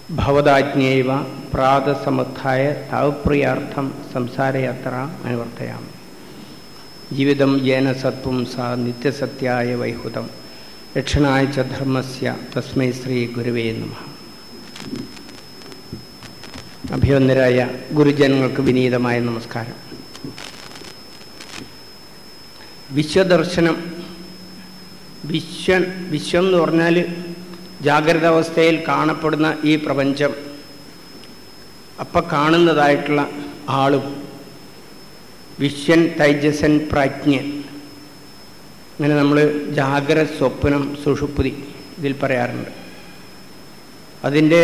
ഭവതാജ്ഞൈവ പ്രാതസമുത്ഥായ താവപ്രിയാർത്ഥം സംസാരയാത്ര അനുവർത്തയാമി ജീവിതം യേന സത്വം സ നിത്യസത്യായ വൈഹുതം രക്ഷണായ ച ധർമ്മസ്യ തസ്മൈ ശ്രീ ഗുരുവേ നമ അഭിവന്ദരായ ഗുരുജനങ്ങൾക്ക് വിനീതമായ നമസ്കാരം വിശ്വദർശനം വിശ്വൻ വിശ്വം എന്ന് പറഞ്ഞാൽ ജാഗ്രത അവസ്ഥയിൽ കാണപ്പെടുന്ന ഈ പ്രപഞ്ചം അപ്പം കാണുന്നതായിട്ടുള്ള ആളും വിശ്വൻ തൈജസൻ പ്രാജ്ഞൻ അങ്ങനെ നമ്മൾ ജാഗ്രത സ്വപ്നം സുഷുപ്തി ഇതിൽ പറയാറുണ്ട് അതിൻ്റെ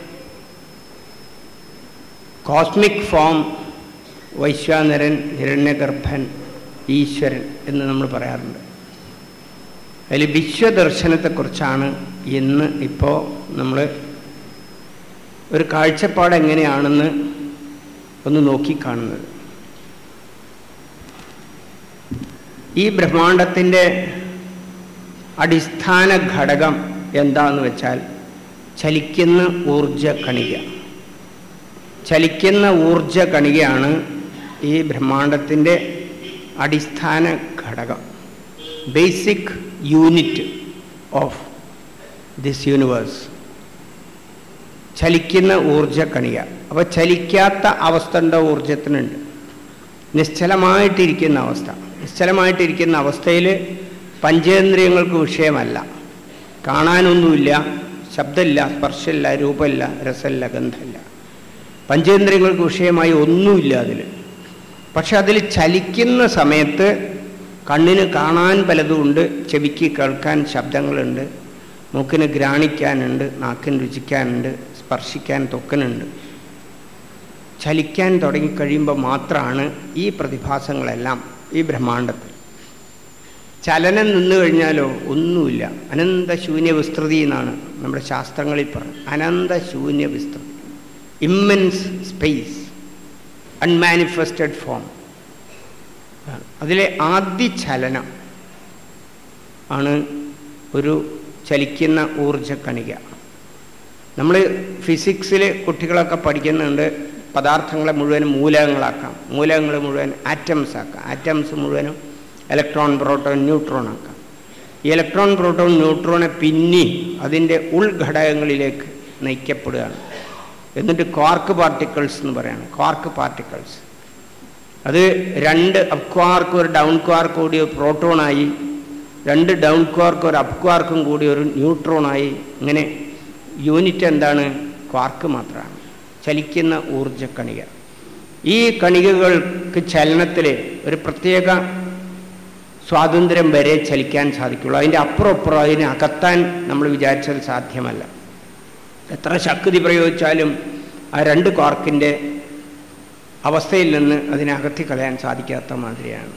കോസ്മിക് ഫോം വൈശ്വാനരൻ ഹിരണ്യഗർഭൻ ഈശ്വരൻ എന്ന് നമ്മൾ പറയാറുണ്ട് അതിൽ വിശ്വദർശനത്തെക്കുറിച്ചാണ് ഇന്ന് ഇപ്പോൾ നമ്മൾ ഒരു കാഴ്ചപ്പാട് എങ്ങനെയാണെന്ന് ഒന്ന് നോക്കിക്കാണുന്നത് ഈ ബ്രഹ്മാണ്ടത്തിൻ്റെ അടിസ്ഥാന ഘടകം എന്താന്ന് വെച്ചാൽ ചലിക്കുന്ന ഊർജ കണിക ചലിക്കുന്ന ഊർജ കണികയാണ് ഈ ബ്രഹ്മാണ്ടത്തിൻ്റെ അടിസ്ഥാന ഘടകം basic unit of this universe ചലിക്കുന്ന ഊർജ കണിക അപ്പോൾ ചലിക്കാത്ത അവസ്ഥ ഉണ്ടോ ഊർജത്തിനുണ്ട് നിശ്ചലമായിട്ടിരിക്കുന്ന അവസ്ഥ നിശ്ചലമായിട്ടിരിക്കുന്ന അവസ്ഥയിൽ പഞ്ചേന്ദ്രിയങ്ങൾക്ക് വിഷയമല്ല കാണാനൊന്നുമില്ല ശബ്ദമില്ല സ്പർശമില്ല രൂപമില്ല രസമില്ല ഗന്ധമില്ല പഞ്ചേന്ദ്രിയങ്ങൾക്ക് വിഷയമായി ഒന്നുമില്ല അതിൽ പക്ഷെ അതിൽ ചലിക്കുന്ന സമയത്ത് കണ്ണിന് കാണാൻ പലതുമുണ്ട് ചെവിക്ക് കേൾക്കാൻ ശബ്ദങ്ങളുണ്ട് മൂക്കിന് ഗ്രാണിക്കാനുണ്ട് നാക്കിന് രുചിക്കാനുണ്ട് സ്പർശിക്കാൻ തൊക്കനുണ്ട് ചലിക്കാൻ തുടങ്ങിക്കഴിയുമ്പോൾ മാത്രമാണ് ഈ പ്രതിഭാസങ്ങളെല്ലാം ഈ ബ്രഹ്മാണ്ടത്തിൽ ചലനം നിന്നു കഴിഞ്ഞാലോ ഒന്നുമില്ല അനന്തശൂന്യ വിസ്തൃതി എന്നാണ് നമ്മുടെ ശാസ്ത്രങ്ങളിൽ പറഞ്ഞത് അനന്തശൂന്യ വിസ്തൃതി ഇമ്മൻസ് സ്പേസ് അൺമാനിഫെസ്റ്റഡ് ഫോം അതിലെ ആദ്യ ചലനം ആണ് ഒരു ചലിക്കുന്ന ഊർജ കണിക നമ്മൾ ഫിസിക്സിൽ കുട്ടികളൊക്കെ പഠിക്കുന്നുണ്ട് പദാർത്ഥങ്ങളെ മുഴുവൻ മൂലകങ്ങളാക്കാം മൂലകങ്ങൾ മുഴുവൻ ആറ്റംസ് ആക്കാം ആറ്റംസ് മുഴുവനും ഇലക്ട്രോൺ പ്രോട്ടോൺ ന്യൂട്രോൺ ആക്കാം ഈ ഇലക്ട്രോൺ പ്രോട്ടോൺ ന്യൂട്രോണെ പിന്നി അതിൻ്റെ ഉൾഘടകങ്ങളിലേക്ക് നയിക്കപ്പെടുകയാണ് എന്നിട്ട് ക്വാർക്ക് പാർട്ടിക്കിൾസ് എന്ന് പറയാണ് ക്വാർക്ക് പാർട്ടിക്കിൾസ് അത് രണ്ട് അപ് ക്വാർക്ക് ഒരു ഡൗൺ ക്വാർക്ക് കൂടി ഒരു പ്രോട്ടോണായി രണ്ട് ഡൗൺ ക്വാർക്ക് ഒരു അപ് ക്വാർക്കും കൂടി ഒരു ന്യൂട്രോണായി ഇങ്ങനെ യൂണിറ്റ് എന്താണ് ക്വാർക്ക് മാത്രമാണ് ചലിക്കുന്ന ഊർജ കണിക ഈ കണികകൾക്ക് ചലനത്തിൽ ഒരു പ്രത്യേക സ്വാതന്ത്ര്യം വരെ ചലിക്കാൻ സാധിക്കുള്ളൂ അതിൻ്റെ അപ്പുറം അപ്പുറം അതിനെ അകത്താൻ നമ്മൾ വിചാരിച്ചാൽ സാധ്യമല്ല എത്ര ശക്തി പ്രയോഗിച്ചാലും ആ രണ്ട് ക്വാർക്കിൻ്റെ അവസ്ഥയിൽ നിന്ന് അതിനെ അകത്തി കളയാൻ സാധിക്കാത്ത മാതിരിയാണ്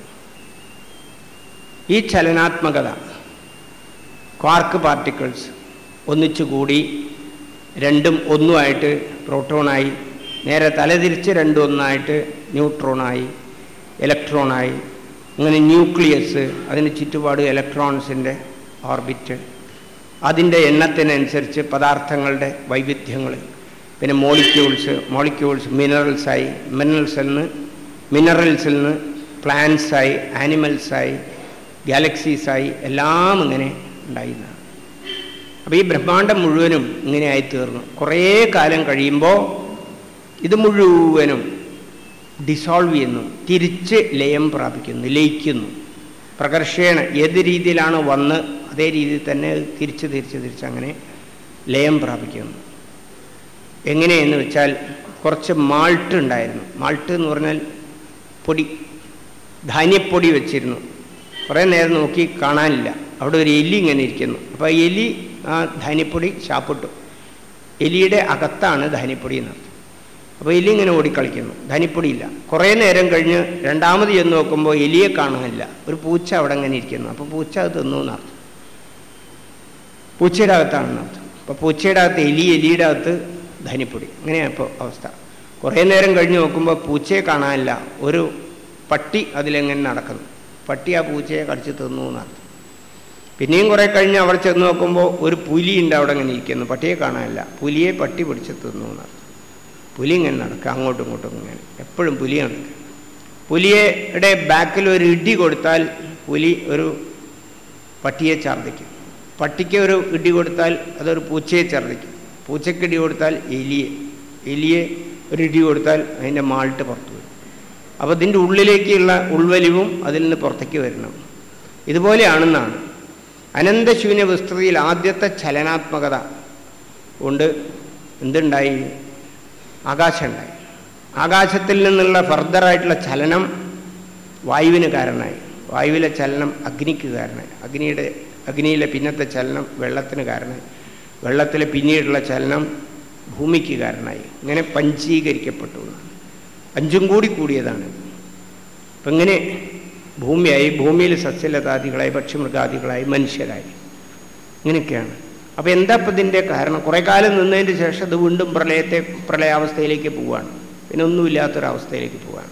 ഈ ചലനാത്മകത ക്വാർക്ക് പാർട്ടിക്കിൾസ് ഒന്നിച്ചുകൂടി രണ്ടും ഒന്നുമായിട്ട് പ്രോട്ടോണായി നേരെ തലതിരിച്ച് രണ്ടും ഒന്നായിട്ട് ന്യൂട്രോണായി ഇലക്ട്രോണായി അങ്ങനെ ന്യൂക്ലിയസ് അതിന് ചുറ്റുപാട് ഇലക്ട്രോൺസിൻ്റെ ഓർബിറ്റ് അതിൻ്റെ എണ്ണത്തിനനുസരിച്ച് പദാർത്ഥങ്ങളുടെ വൈവിധ്യങ്ങൾ പിന്നെ മോളിക്യൂൾസ് മോളിക്യൂൾസ് മിനറൽസായി മിനറൽസിൽ നിന്ന് മിനറൽസിൽ നിന്ന് പ്ലാന്റ്സായി ആനിമൽസായി ഗാലക്സീസായി എല്ലാം ഇങ്ങനെ ഉണ്ടായിരുന്നതാണ് അപ്പോൾ ഈ ബ്രഹ്മാണ്ടം മുഴുവനും ഇങ്ങനെയായി തീർന്നു കുറേ കാലം കഴിയുമ്പോൾ ഇത് മുഴുവനും ഡിസോൾവ് ചെയ്യുന്നു തിരിച്ച് ലയം പ്രാപിക്കുന്നു ലയിക്കുന്നു പ്രകർഷേണ ഏത് രീതിയിലാണ് വന്ന് അതേ രീതിയിൽ തന്നെ തിരിച്ച് തിരിച്ച് തിരിച്ച് അങ്ങനെ ലയം പ്രാപിക്കുന്നു എങ്ങനെയെന്ന് വെച്ചാൽ കുറച്ച് മാൾട്ട് ഉണ്ടായിരുന്നു മാൾട്ട് എന്ന് പറഞ്ഞാൽ പൊടി ധാന്യപ്പൊടി വെച്ചിരുന്നു കുറേ നേരം നോക്കി കാണാനില്ല അവിടെ ഒരു എലി ഇങ്ങനെ ഇരിക്കുന്നു അപ്പോൾ എലി ആ ധാന്യപ്പൊടി ശാപ്പിട്ടു എലിയുടെ അകത്താണ് ധാന്യപ്പൊടി എന്നർത്ഥം അപ്പോൾ എലി ഇങ്ങനെ ഓടിക്കളിക്കുന്നു ധാന്യപ്പൊടിയില്ല കുറേ നേരം കഴിഞ്ഞ് രണ്ടാമത് ചെന്ന് നോക്കുമ്പോൾ എലിയെ കാണാനില്ല ഒരു പൂച്ച അവിടെ ഇങ്ങനെ ഇരിക്കുന്നു അപ്പോൾ പൂച്ച അത് തിന്നു എന്നർത്ഥം പൂച്ചയുടെ അകത്താണെന്നർത്ഥം അപ്പോൾ പൂച്ചയുടെ അകത്ത് എലി എലിയുടെ അകത്ത് ധാന്യപ്പൊടി ഇങ്ങനെയാണ് ഇപ്പോൾ അവസ്ഥ കുറേ നേരം കഴിഞ്ഞ് നോക്കുമ്പോൾ പൂച്ചയെ കാണാനില്ല ഒരു പട്ടി അതിലെങ്ങനെ നടക്കുന്നു പട്ടി ആ പൂച്ചയെ കടിച്ച് തിന്നു എന്നർത്ഥം പിന്നെയും കുറേ കഴിഞ്ഞ് അവിടെ ചെന്ന് നോക്കുമ്പോൾ ഒരു പുലിയുണ്ട് അവിടെ ഇങ്ങനെ ഇരിക്കുന്നു പട്ടിയെ കാണാനില്ല പുലിയെ പട്ടി പിടിച്ച് തിന്നു എന്നർത്ഥം പുലി ഇങ്ങനെ നടക്കുക അങ്ങോട്ടും ഇങ്ങോട്ടും ഇങ്ങനെ എപ്പോഴും പുലി നടക്കുക പുലിയുടെ ബാക്കിൽ ഒരു ഇടി കൊടുത്താൽ പുലി ഒരു പട്ടിയെ ഛർദ്ദിക്കും പട്ടിക്ക് ഒരു ഇടി കൊടുത്താൽ അതൊരു പൂച്ചയെ ഛർദ്ദിക്കും പൂച്ചയ്ക്ക് ഇടി കൊടുത്താൽ എലിയെ എലിയെ ഒരു ഇടി കൊടുത്താൽ അതിൻ്റെ മാൾട്ട് പുറത്തു വരും അപ്പോൾ ഇതിൻ്റെ ഉള്ളിലേക്കുള്ള ഉൾവലിവും അതിൽ നിന്ന് പുറത്തേക്ക് വരണം ഇതുപോലെയാണെന്നാണ് അനന്തശൂന്യ വിസ്തൃതിയിൽ ആദ്യത്തെ ചലനാത്മകത കൊണ്ട് എന്തുണ്ടായി ആകാശമുണ്ടായി ആകാശത്തിൽ നിന്നുള്ള ഫർദറായിട്ടുള്ള ചലനം വായുവിന് കാരണമായി വായുവിലെ ചലനം അഗ്നിക്ക് കാരണമായി അഗ്നിയുടെ അഗ്നിയിലെ പിന്നത്തെ ചലനം വെള്ളത്തിന് കാരണമായി വെള്ളത്തിലെ പിന്നീടുള്ള ചലനം ഭൂമിക്ക് കാരണമായി ഇങ്ങനെ പഞ്ചീകരിക്കപ്പെട്ടു എന്നാണ്. അഞ്ചും കൂടി കൂടിയതാണ് അപ്പം ഇങ്ങനെ ഭൂമിയായി ഭൂമിയിൽ സസ്യലതാദികളായി പക്ഷിമൃഗാദികളായി മനുഷ്യരായി ഇങ്ങനെയൊക്കെയാണ് അപ്പോൾ എന്താ ഇപ്പം ഇതിൻ്റെ കാരണം കുറേ കാലം നിന്നതിന് ശേഷം അത് വീണ്ടും പ്രളയത്തെ പ്രളയാവസ്ഥയിലേക്ക് പോവുകയാണ് പിന്നെ ഒന്നുമില്ലാത്തൊരവസ്ഥയിലേക്ക് പോവുകയാണ്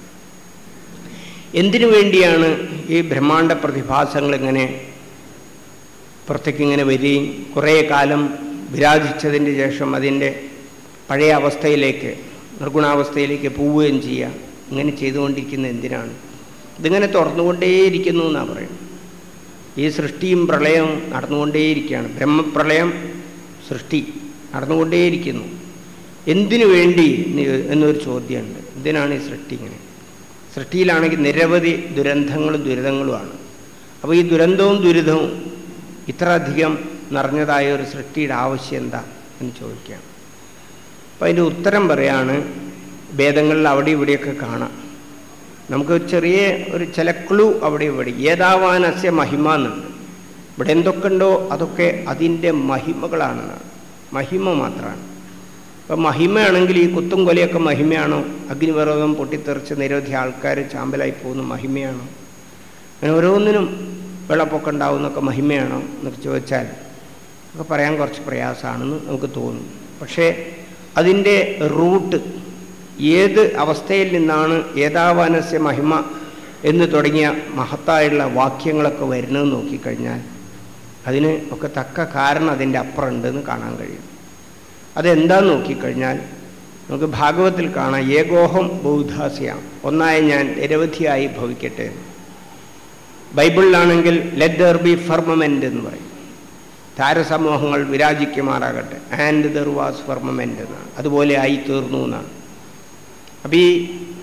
എന്തിനു വേണ്ടിയാണ് ഈ ബ്രഹ്മാണ്ട പ്രതിഭാസങ്ങൾ ഇങ്ങനെ പുറത്തേക്ക് ഇങ്ങനെ വരികയും കുറേ കാലം വിരാജിച്ചതിന് ശേഷം അതിൻ്റെ പഴയ അവസ്ഥയിലേക്ക് നിർഗുണാവസ്ഥയിലേക്ക് പോവുകയും ചെയ്യുക ഇങ്ങനെ ചെയ്തുകൊണ്ടിരിക്കുന്നത് എന്തിനാണ് ഇതിങ്ങനെ തുറന്നുകൊണ്ടേയിരിക്കുന്നു എന്നാണ് പറയുന്നത് ഈ സൃഷ്ടിയും പ്രളയവും നടന്നുകൊണ്ടേയിരിക്കുകയാണ് ബ്രഹ്മപ്രളയം സൃഷ്ടി നടന്നുകൊണ്ടേയിരിക്കുന്നു എന്തിനു വേണ്ടി എന്ന് എന്നൊരു ചോദ്യമുണ്ട് എന്തിനാണ് ഈ സൃഷ്ടി ഇങ്ങനെ സൃഷ്ടിയിലാണെങ്കിൽ നിരവധി ദുരന്തങ്ങളും ദുരിതങ്ങളുമാണ് അപ്പോൾ ഈ ദുരന്തവും ദുരിതവും ഇത്ര അധികം നിറഞ്ഞതായ ഒരു സൃഷ്ടിയുടെ ആവശ്യം എന്താ എന്ന് ചോദിക്കുകയാണ് അപ്പോൾ അതിൻ്റെ ഉത്തരം പറയാണ് ഭേദങ്ങളിൽ അവിടെ ഇവിടെയൊക്കെ കാണാം നമുക്ക് ചെറിയ ഒരു ചില ക്ലൂ അവിടെ ഇവിടെ ഏതാവാനസ്യ മഹിമ എന്നുണ്ട് ഇവിടെ എന്തൊക്കെ ഉണ്ടോ അതൊക്കെ അതിൻ്റെ മഹിമകളാണെന്നാണ് മഹിമ മാത്രമാണ് അപ്പം മഹിമയാണെങ്കിൽ ഈ കുത്തും കൊലയൊക്കെ മഹിമയാണോ അഗ്നിപർവ്വതം പൊട്ടിത്തെറിച്ച് നിരവധി ആൾക്കാർ ചാമ്പലായി പോകുന്ന മഹിമയാണോ അങ്ങനെ ഓരോന്നിനും വെള്ളപ്പൊക്കം ഉണ്ടാവുന്നൊക്കെ മഹിമയാണോ എന്നൊക്കെ ചോദിച്ചാൽ ഒക്കെ പറയാൻ കുറച്ച് പ്രയാസമാണെന്ന് നമുക്ക് തോന്നും പക്ഷേ അതിൻ്റെ റൂട്ട് ഏത് അവസ്ഥയിൽ നിന്നാണ് ഏതാവാനസ്യ മഹിമ എന്ന് തുടങ്ങിയ മഹത്തായുള്ള വാക്യങ്ങളൊക്കെ വരുന്നതെന്ന് നോക്കിക്കഴിഞ്ഞാൽ അതിന് ഒക്കെ തക്ക കാരണം അതിൻ്റെ അപ്പുറം ഉണ്ടെന്ന് കാണാൻ കഴിയും അതെന്താന്ന് നോക്കിക്കഴിഞ്ഞാൽ നമുക്ക് ഭാഗവത്തിൽ കാണാം ഏകോഹം ബൗദ്ധാസ്യാം ഒന്നായ ഞാൻ നിരവധിയായി ഭവിക്കട്ടെ ബൈബിളിലാണെങ്കിൽ ലെറ്റ് ദർ ബി ഫർമമെൻ്റ് എന്ന് പറയും താരസമൂഹങ്ങൾ വിരാജിക്കുമാറാകട്ടെ ആൻഡ് ദർ വാസ് ഫർമമെൻ്റ് എന്നാണ് അതുപോലെ ആയി തീർന്നു എന്നാണ് അപ്പം ഈ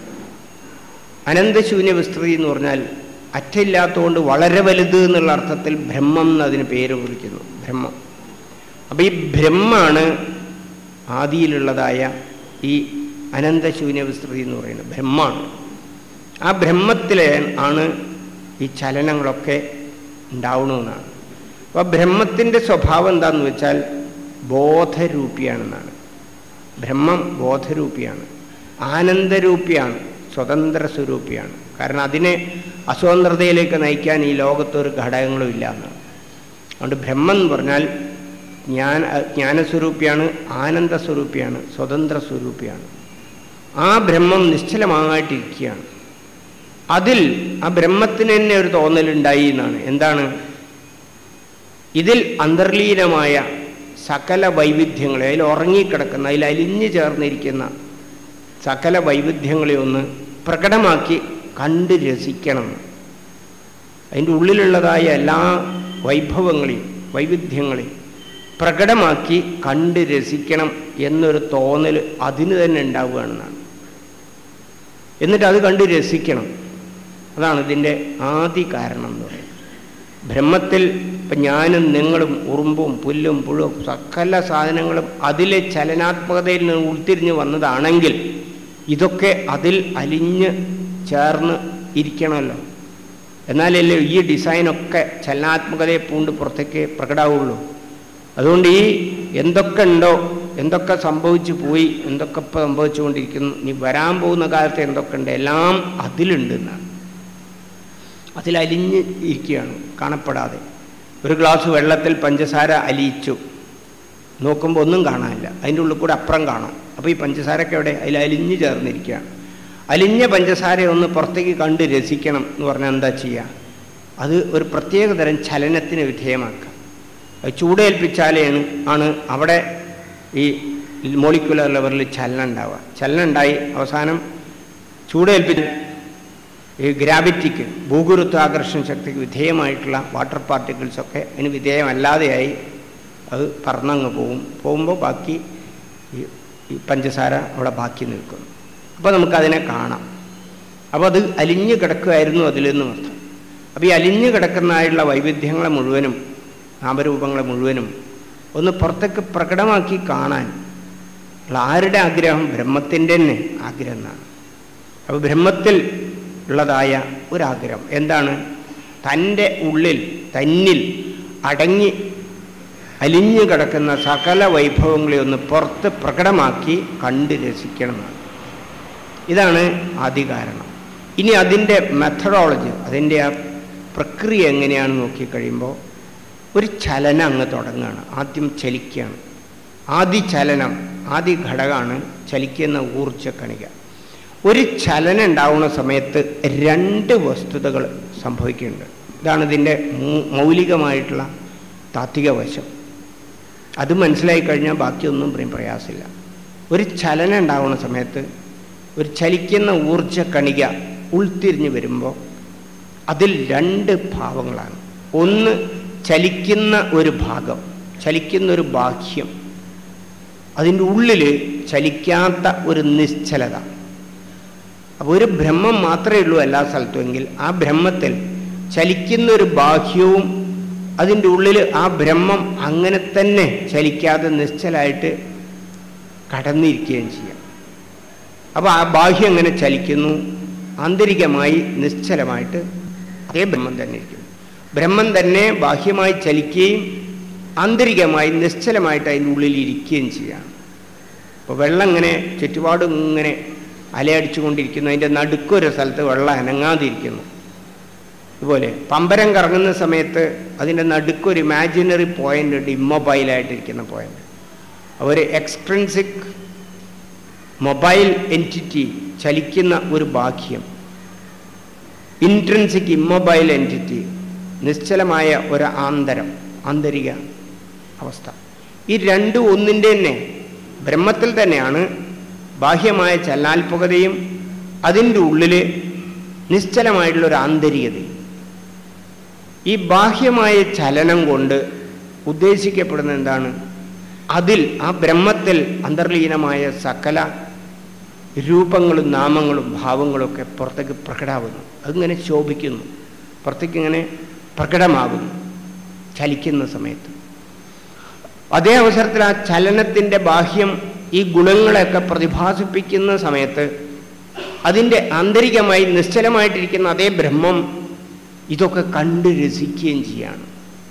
അനന്തശൂന്യ വിസ്തൃതി എന്ന് പറഞ്ഞാൽ അറ്റയില്ലാത്തതുകൊണ്ട് വളരെ വലുത് എന്നുള്ള അർത്ഥത്തിൽ ബ്രഹ്മം എന്നതിന് പേര് വിളിക്കുന്നു ബ്രഹ്മം അപ്പം ഈ ബ്രഹ്മാണ് ആദിയിലുള്ളതായ ഈ അനന്തശൂന്യ വിസ്തൃതി എന്ന് പറയുന്നത് ബ്രഹ്മാണ് ആ ബ്രഹ്മത്തിലെ ആണ് ഈ ചലനങ്ങളൊക്കെ ഉണ്ടാവണമെന്നാണ് അപ്പോൾ ബ്രഹ്മത്തിൻ്റെ സ്വഭാവം എന്താണെന്ന് വെച്ചാൽ ബോധരൂപിയാണെന്നാണ് ബ്രഹ്മം ബോധരൂപിയാണ് ആനന്ദരൂപിയാണ് സ്വതന്ത്ര സ്വരൂപിയാണ് കാരണം അതിനെ അസ്വതന്ത്രതയിലേക്ക് നയിക്കാൻ ഈ ലോകത്തൊരു ഘടകങ്ങളും ഇല്ല എന്നാണ് അതുകൊണ്ട് ബ്രഹ്മം എന്ന് പറഞ്ഞാൽ ജ്ഞാന ജ്ഞാനസ്വരൂപിയാണ് ആനന്ദസ്വരൂപിയാണ് സ്വതന്ത്ര സ്വരൂപിയാണ് ആ ബ്രഹ്മം നിശ്ചലമായിട്ടിരിക്കുകയാണ് അതിൽ ആ ബ്രഹ്മത്തിന് തന്നെ ഒരു തോന്നലുണ്ടായി എന്നാണ് എന്താണ് ഇതിൽ അന്തർലീനമായ സകല വൈവിധ്യങ്ങളെ അതിൽ ഉറങ്ങിക്കിടക്കുന്ന അതിൽ അലിഞ്ഞു ചേർന്നിരിക്കുന്ന സകല വൈവിധ്യങ്ങളെ ഒന്ന് പ്രകടമാക്കി കണ്ട് രസിക്കണം അതിൻ്റെ ഉള്ളിലുള്ളതായ എല്ലാ വൈഭവങ്ങളെയും വൈവിധ്യങ്ങളെയും പ്രകടമാക്കി കണ്ട് രസിക്കണം എന്നൊരു തോന്നൽ അതിന് തന്നെ ഉണ്ടാവുകയാണെന്നാണ് എന്നിട്ട് അത് കണ്ട് രസിക്കണം അതാണ് ഇതിൻ്റെ ആദി കാരണം എന്ന് പറയുന്നത് ബ്രഹ്മത്തിൽ ഇപ്പം ഞാനും നിങ്ങളും ഉറുമ്പും പുല്ലും പുഴുവും സകല സാധനങ്ങളും അതിലെ ചലനാത്മകതയിൽ നിന്ന് ഉൾത്തിരിഞ്ഞ് വന്നതാണെങ്കിൽ ഇതൊക്കെ അതിൽ അലിഞ്ഞ് ചേർന്ന് ഇരിക്കണമല്ലോ എന്നാലല്ലേ ഈ ഡിസൈനൊക്കെ ചലനാത്മകതയെ പൂണ്ട് പുറത്തേക്ക് പ്രകടാവുള്ളൂ അതുകൊണ്ട് ഈ എന്തൊക്കെ ഉണ്ടോ എന്തൊക്കെ സംഭവിച്ചു പോയി എന്തൊക്കെ ഇപ്പോൾ സംഭവിച്ചുകൊണ്ടിരിക്കുന്നു ഇനി വരാൻ പോകുന്ന കാലത്ത് എന്തൊക്കെ ഉണ്ട് എല്ലാം അതിലുണ്ട് എന്നാണ് അതിലലിഞ്ഞ് ഇരിക്കുകയാണ് കാണപ്പെടാതെ ഒരു ഗ്ലാസ് വെള്ളത്തിൽ പഞ്ചസാര അലിയിച്ചു നോക്കുമ്പോൾ ഒന്നും കാണാനില്ല അതിൻ്റെ ഉള്ളിൽ കൂടെ അപ്പുറം കാണാം അപ്പോൾ ഈ പഞ്ചസാരയൊക്കെ എവിടെ അതിൽ അലിഞ്ഞ് ചേർന്നിരിക്കുകയാണ് അലിഞ്ഞ പഞ്ചസാര ഒന്ന് പുറത്തേക്ക് കണ്ട് രസിക്കണം എന്ന് പറഞ്ഞാൽ എന്താ ചെയ്യുക അത് ഒരു പ്രത്യേക തരം ചലനത്തിന് വിധേയമാക്കുക അത് ചൂടേൽപ്പിച്ചാലാണ് ആണ് അവിടെ ഈ മോളിക്കുലർ ലെവലിൽ ചലനം ഉണ്ടാവുക ചലനം ഉണ്ടായി അവസാനം ചൂടേൽപ്പിച്ച് ഈ ഗ്രാവിറ്റിക്ക് ഭൂഗുരുത്വാകർഷണ ശക്തിക്ക് വിധേയമായിട്ടുള്ള വാട്ടർ പാർട്ടിക്കിൾസൊക്കെ അതിന് വിധേയമല്ലാതെയായി അത് പറന്നങ്ങ് പോവും പോകുമ്പോൾ ബാക്കി ഈ ഈ പഞ്ചസാര അവിടെ ബാക്കി നിൽക്കുന്നു അപ്പോൾ നമുക്കതിനെ കാണാം അപ്പോൾ അത് അലിഞ്ഞു കിടക്കുമായിരുന്നു അതിൽ നിന്ന് അർത്ഥം അപ്പോൾ ഈ അലിഞ്ഞു കിടക്കുന്നതായുള്ള വൈവിധ്യങ്ങളെ മുഴുവനും നാമരൂപങ്ങളെ മുഴുവനും ഒന്ന് പുറത്തേക്ക് പ്രകടമാക്കി കാണാൻ ഉള്ള ആരുടെ ആഗ്രഹം ബ്രഹ്മത്തിൻ്റെ തന്നെ ആഗ്രഹം എന്നാണ് അപ്പോൾ ബ്രഹ്മത്തിൽ ഉള്ളതായ ഒരാഗ്രഹം എന്താണ് തൻ്റെ ഉള്ളിൽ തന്നിൽ അടങ്ങി അലിഞ്ഞു കിടക്കുന്ന സകല വൈഭവങ്ങളെ ഒന്ന് പുറത്ത് പ്രകടമാക്കി കണ്ട് രസിക്കണമെന്നാണ് ഇതാണ് ആദ്യ കാരണം ഇനി അതിൻ്റെ മെത്തഡോളജി അതിൻ്റെ ആ പ്രക്രിയ എങ്ങനെയാണെന്ന് നോക്കിക്കഴിയുമ്പോൾ ഒരു ചലനം അങ്ങ് തുടങ്ങുകയാണ് ആദ്യം ചലിക്കുകയാണ് ആദ്യ ചലനം ആദ്യ ഘടകമാണ് ചലിക്കുന്ന ഊർജ്ജക്കണിക ഒരു ചലനം ഉണ്ടാവുന്ന സമയത്ത് രണ്ട് വസ്തുതകൾ സംഭവിക്കുന്നുണ്ട് ഇതാണ് ഇതിൻ്റെ മൗലികമായിട്ടുള്ള താത്വിക വശം അത് മനസ്സിലായി കഴിഞ്ഞാൽ ബാക്കിയൊന്നും പറയും പ്രയാസമില്ല ഒരു ചലനം ഉണ്ടാവുന്ന സമയത്ത് ഒരു ചലിക്കുന്ന ഊർജ കണിക ഉൾത്തിരിഞ്ഞ് വരുമ്പോൾ അതിൽ രണ്ട് ഭാവങ്ങളാണ് ഒന്ന് ചലിക്കുന്ന ഒരു ഭാഗം ചലിക്കുന്ന ഒരു ബാഹ്യം അതിൻ്റെ ഉള്ളിൽ ചലിക്കാത്ത ഒരു നിശ്ചലത അപ്പോൾ ഒരു ബ്രഹ്മം മാത്രമേ ഉള്ളൂ എല്ലാ സ്ഥലത്തുമെങ്കിൽ ആ ബ്രഹ്മത്തിൽ ചലിക്കുന്ന ഒരു ബാഹ്യവും അതിൻ്റെ ഉള്ളിൽ ആ ബ്രഹ്മം അങ്ങനെ തന്നെ ചലിക്കാതെ നിശ്ചലായിട്ട് കടന്നിരിക്കുകയും ചെയ്യാം അപ്പോൾ ആ ബാഹ്യം എങ്ങനെ ചലിക്കുന്നു ആന്തരികമായി നിശ്ചലമായിട്ട് അതേ ബ്രഹ്മം തന്നെ ഇരിക്കുന്നു ബ്രഹ്മം തന്നെ ബാഹ്യമായി ചലിക്കുകയും ആന്തരികമായി നിശ്ചലമായിട്ട് അതിൻ്റെ ഉള്ളിൽ ഇരിക്കുകയും ചെയ്യാം അപ്പോൾ വെള്ളം ഇങ്ങനെ ചുറ്റുപാടും ഇങ്ങനെ അലയടിച്ചുകൊണ്ടിരിക്കുന്നു അതിൻ്റെ നടുക്കൊരു സ്ഥലത്ത് വെള്ളം അനങ്ങാതിരിക്കുന്നു ഇതുപോലെ പമ്പരം കറങ്ങുന്ന സമയത്ത് അതിൻ്റെ നടുക്കൊരു ഇമാജിനറി പോയിന്റ് ഉണ്ട് ഇമ്മൊബൈലായിട്ടിരിക്കുന്ന പോയിന്റ് ഒരു എക്സ്ട്രൻസിക് മൊബൈൽ എൻറ്റിറ്റി ചലിക്കുന്ന ഒരു ബാഹ്യം ഇൻട്രൻസിക് ഇമ്മൊബൈൽ എൻറ്റിറ്റി നിശ്ചലമായ ഒരു ആന്തരം ആന്തരിക അവസ്ഥ ഈ രണ്ടും ഒന്നിൻ്റെ തന്നെ ബ്രഹ്മത്തിൽ തന്നെയാണ് ബാഹ്യമായ ചലനാത്മകതയും അതിൻ്റെ ഉള്ളിൽ നിശ്ചലമായിട്ടുള്ളൊരു ആന്തരികതയും ഈ ബാഹ്യമായ ചലനം കൊണ്ട് ഉദ്ദേശിക്കപ്പെടുന്ന എന്താണ് അതിൽ ആ ബ്രഹ്മത്തിൽ അന്തർലീനമായ സകല രൂപങ്ങളും നാമങ്ങളും ഭാവങ്ങളും ഒക്കെ പുറത്തേക്ക് പ്രകടാവുന്നു അതിങ്ങനെ ശോഭിക്കുന്നു പുറത്തേക്ക് ഇങ്ങനെ പ്രകടമാകുന്നു ചലിക്കുന്ന സമയത്ത് അതേ അവസരത്തിൽ ആ ചലനത്തിൻ്റെ ബാഹ്യം ഈ ഗുണങ്ങളെയൊക്കെ പ്രതിഭാസിപ്പിക്കുന്ന സമയത്ത് അതിൻ്റെ ആന്തരികമായി നിശ്ചലമായിട്ടിരിക്കുന്ന അതേ ബ്രഹ്മം ഇതൊക്കെ കണ്ട് രസിക്കുകയും ചെയ്യാണ്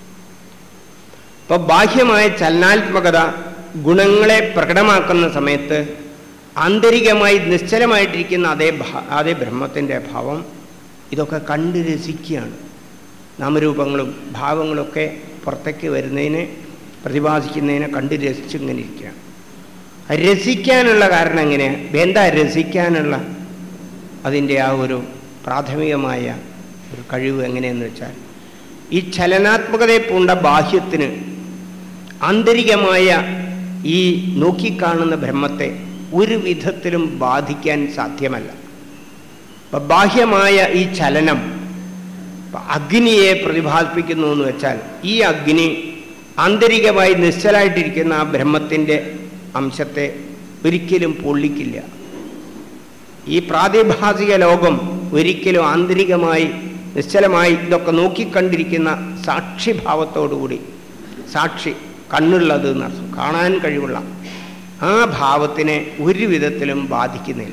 ഇപ്പോൾ ബാഹ്യമായ ചലനാത്മകത ഗുണങ്ങളെ പ്രകടമാക്കുന്ന സമയത്ത് ആന്തരികമായി നിശ്ചലമായിട്ടിരിക്കുന്ന അതേ അതേ ബ്രഹ്മത്തിൻ്റെ ഭാവം ഇതൊക്കെ കണ്ട് രസിക്കുകയാണ് നാമരൂപങ്ങളും ഭാവങ്ങളൊക്കെ പുറത്തേക്ക് വരുന്നതിനെ പ്രതിപാദിക്കുന്നതിനെ കണ്ട് രസിച്ചിങ്ങനെ ഇരിക്കുകയാണ് രസിക്കാനുള്ള കാരണം എങ്ങനെയാണ് എന്താ രസിക്കാനുള്ള അതിൻ്റെ ആ ഒരു പ്രാഥമികമായ ഒരു കഴിവ് എങ്ങനെയെന്ന് വെച്ചാൽ ഈ ചലനാത്മകതയെ പൂണ്ട ബാഹ്യത്തിന് ആന്തരികമായ ഈ നോക്കിക്കാണുന്ന ബ്രഹ്മത്തെ ഒരു വിധത്തിലും ബാധിക്കാൻ സാധ്യമല്ല അപ്പം ബാഹ്യമായ ഈ ചലനം അഗ്നിയെ പ്രതിഭാസിപ്പിക്കുന്നു എന്ന് വെച്ചാൽ ഈ അഗ്നി ആന്തരികമായി നിശ്ചലായിട്ടിരിക്കുന്ന ആ ബ്രഹ്മത്തിൻ്റെ അംശത്തെ ഒരിക്കലും പൊള്ളിക്കില്ല ഈ പ്രാതിഭാസിക ലോകം ഒരിക്കലും ആന്തരികമായി നിശ്ചലമായി ഇതൊക്കെ നോക്കിക്കണ്ടിരിക്കുന്ന സാക്ഷിഭാവത്തോടുകൂടി സാക്ഷി കണ്ണുള്ളത് എന്നർത്ഥം കാണാൻ കഴിവുള്ള ആ ഭാവത്തിനെ ഒരു വിധത്തിലും ബാധിക്കുന്നില്ല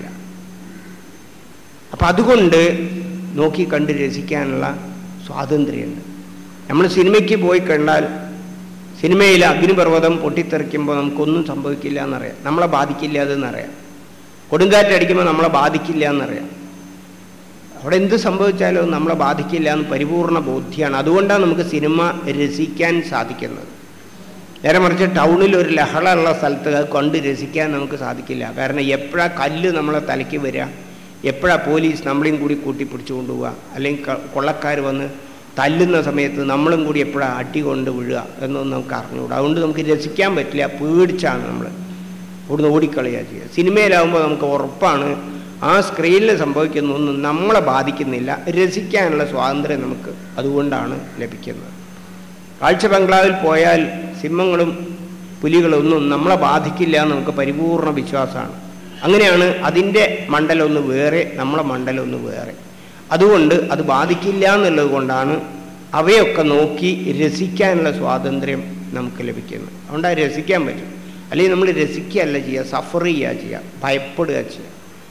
അപ്പം അതുകൊണ്ട് നോക്കി കണ്ട് രസിക്കാനുള്ള സ്വാതന്ത്ര്യമുണ്ട് നമ്മൾ സിനിമയ്ക്ക് പോയി കണ്ടാൽ സിനിമയിൽ അഗ്നിപർവ്വതം പൊട്ടിത്തെറിക്കുമ്പോൾ നമുക്കൊന്നും സംഭവിക്കില്ല എന്നറിയാം നമ്മളെ ബാധിക്കില്ല അതെന്നറിയാം കൊടുങ്കാറ്റടിക്കുമ്പോൾ നമ്മളെ ബാധിക്കില്ല എന്നറിയാം അവിടെ എന്ത് സംഭവിച്ചാലും നമ്മളെ ബാധിക്കില്ല എന്ന് പരിപൂർണ ബോധ്യമാണ് അതുകൊണ്ടാണ് നമുക്ക് സിനിമ രസിക്കാൻ സാധിക്കുന്നത് നേരെ മറിച്ച് ടൗണിൽ ഒരു ലഹള ഉള്ള സ്ഥലത്ത് അത് കണ്ട് രസിക്കാൻ നമുക്ക് സാധിക്കില്ല കാരണം എപ്പോഴാ കല്ല് നമ്മളെ തലയ്ക്ക് വരിക എപ്പോഴാ പോലീസ് നമ്മളെയും കൂടി കൂട്ടി പിടിച്ചു കൊണ്ടുപോവുക അല്ലെങ്കിൽ കൊള്ളക്കാർ വന്ന് തല്ലുന്ന സമയത്ത് നമ്മളും കൂടി എപ്പോഴാണ് അടി കൊണ്ട് വീഴുക എന്നൊന്നും നമുക്ക് അറിഞ്ഞുകൂടാ അതുകൊണ്ട് നമുക്ക് രസിക്കാൻ പറ്റില്ല പേടിച്ചാണ് നമ്മൾ ഇവിടുന്ന് ഓടിക്കളയുക ചെയ്യുക സിനിമയിലാവുമ്പോൾ നമുക്ക് ഉറപ്പാണ് ആ സ്ക്രീനിൽ സംഭവിക്കുന്നൊന്നും നമ്മളെ ബാധിക്കുന്നില്ല രസിക്കാനുള്ള സ്വാതന്ത്ര്യം നമുക്ക് അതുകൊണ്ടാണ് ലഭിക്കുന്നത് കാഴ്ച ബംഗ്ലാവിൽ പോയാൽ സിംഹങ്ങളും പുലികളൊന്നും നമ്മളെ ബാധിക്കില്ല എന്ന് നമുക്ക് പരിപൂർണ വിശ്വാസമാണ് അങ്ങനെയാണ് അതിൻ്റെ മണ്ഡലമൊന്ന് വേറെ നമ്മളെ മണ്ഡലമൊന്ന് വേറെ അതുകൊണ്ട് അത് ബാധിക്കില്ല എന്നുള്ളത് കൊണ്ടാണ് അവയൊക്കെ നോക്കി രസിക്കാനുള്ള സ്വാതന്ത്ര്യം നമുക്ക് ലഭിക്കുന്നത് അതുകൊണ്ട് അത് രസിക്കാൻ പറ്റും അല്ലെങ്കിൽ നമ്മൾ രസിക്കുകയല്ല ചെയ്യുക സഫർ ചെയ്യുക ചെയ്യുക ഭയപ്പെടുക ചെയ്യുക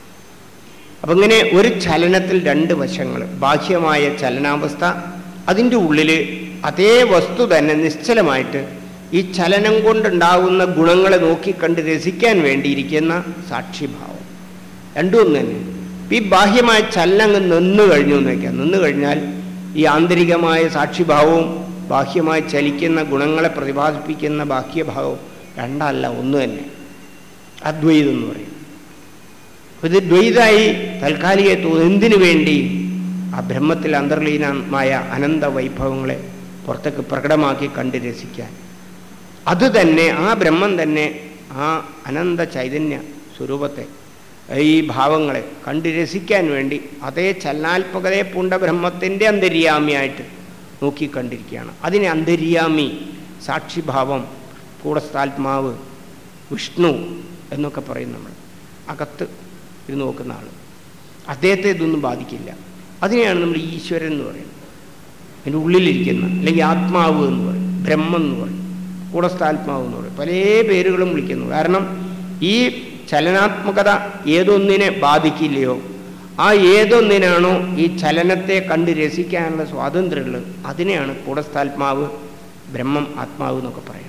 അപ്പം ഇങ്ങനെ ഒരു ചലനത്തിൽ രണ്ട് വശങ്ങൾ ബാഹ്യമായ ചലനാവസ്ഥ അതിൻ്റെ ഉള്ളിൽ അതേ വസ്തു തന്നെ നിശ്ചലമായിട്ട് ഈ ചലനം കൊണ്ടുണ്ടാകുന്ന ഗുണങ്ങളെ നോക്കിക്കണ്ട് രസിക്കാൻ വേണ്ടിയിരിക്കുന്ന സാക്ഷിഭാവം രണ്ടും ഒന്ന് തന്നെ ഈ ബാഹ്യമായ ചലനം അങ്ങ് നിന്ന് കഴിഞ്ഞു എന്ന് വയ്ക്കാം നിന്ന് കഴിഞ്ഞാൽ ഈ ആന്തരികമായ സാക്ഷിഭാവവും ബാഹ്യമായി ചലിക്കുന്ന ഗുണങ്ങളെ പ്രതിപാദിപ്പിക്കുന്ന ബാഹ്യഭാവവും രണ്ടല്ല ഒന്ന് തന്നെ അദ്വൈതം എന്ന് പറയും ഇത് ദ്വൈതായി തൽക്കാലിക തോന്നുന്നു എന്തിനു വേണ്ടി ആ ബ്രഹ്മത്തിൽ അന്തർലീനമായ അനന്ത വൈഭവങ്ങളെ പുറത്തേക്ക് പ്രകടമാക്കി കണ്ട് രസിക്കാൻ അത് തന്നെ ആ ബ്രഹ്മം തന്നെ ആ അനന്ത ചൈതന്യ സ്വരൂപത്തെ ഈ ഭാവങ്ങളെ കണ്ട് രസിക്കാൻ വേണ്ടി അതേ ചലനാത്മകതയെ പൂണ്ട ബ്രഹ്മത്തിൻ്റെ അന്തര്യാമിയായിട്ട് നോക്കിക്കണ്ടിരിക്കുകയാണ് അതിനെ അന്തര്യാമി സാക്ഷിഭാവം കൂടസ്ഥാത്മാവ് വിഷ്ണു എന്നൊക്കെ പറയും നമ്മൾ അകത്ത് ഇത് നോക്കുന്ന ആൾ അദ്ദേഹത്തെ ഇതൊന്നും ബാധിക്കില്ല അതിനെയാണ് നമ്മൾ ഈശ്വരൻ എന്ന് പറയുന്നത് അതിൻ്റെ ഉള്ളിലിരിക്കുന്ന അല്ലെങ്കിൽ ആത്മാവ് എന്ന് പറയും ബ്രഹ്മം എന്ന് പറയും കൂടസ്ഥാത്മാവ് എന്ന് പറയും പല പേരുകളും വിളിക്കുന്നു കാരണം ഈ ചലനാത്മകത ഏതൊന്നിനെ ബാധിക്കില്ലയോ ആ ഏതൊന്നിനാണോ ഈ ചലനത്തെ കണ്ട് രസിക്കാനുള്ള സ്വാതന്ത്ര്യമുള്ളത് അതിനെയാണ് കൂടസ്ഥാത്മാവ് ബ്രഹ്മം ആത്മാവ് എന്നൊക്കെ പറയുന്നത്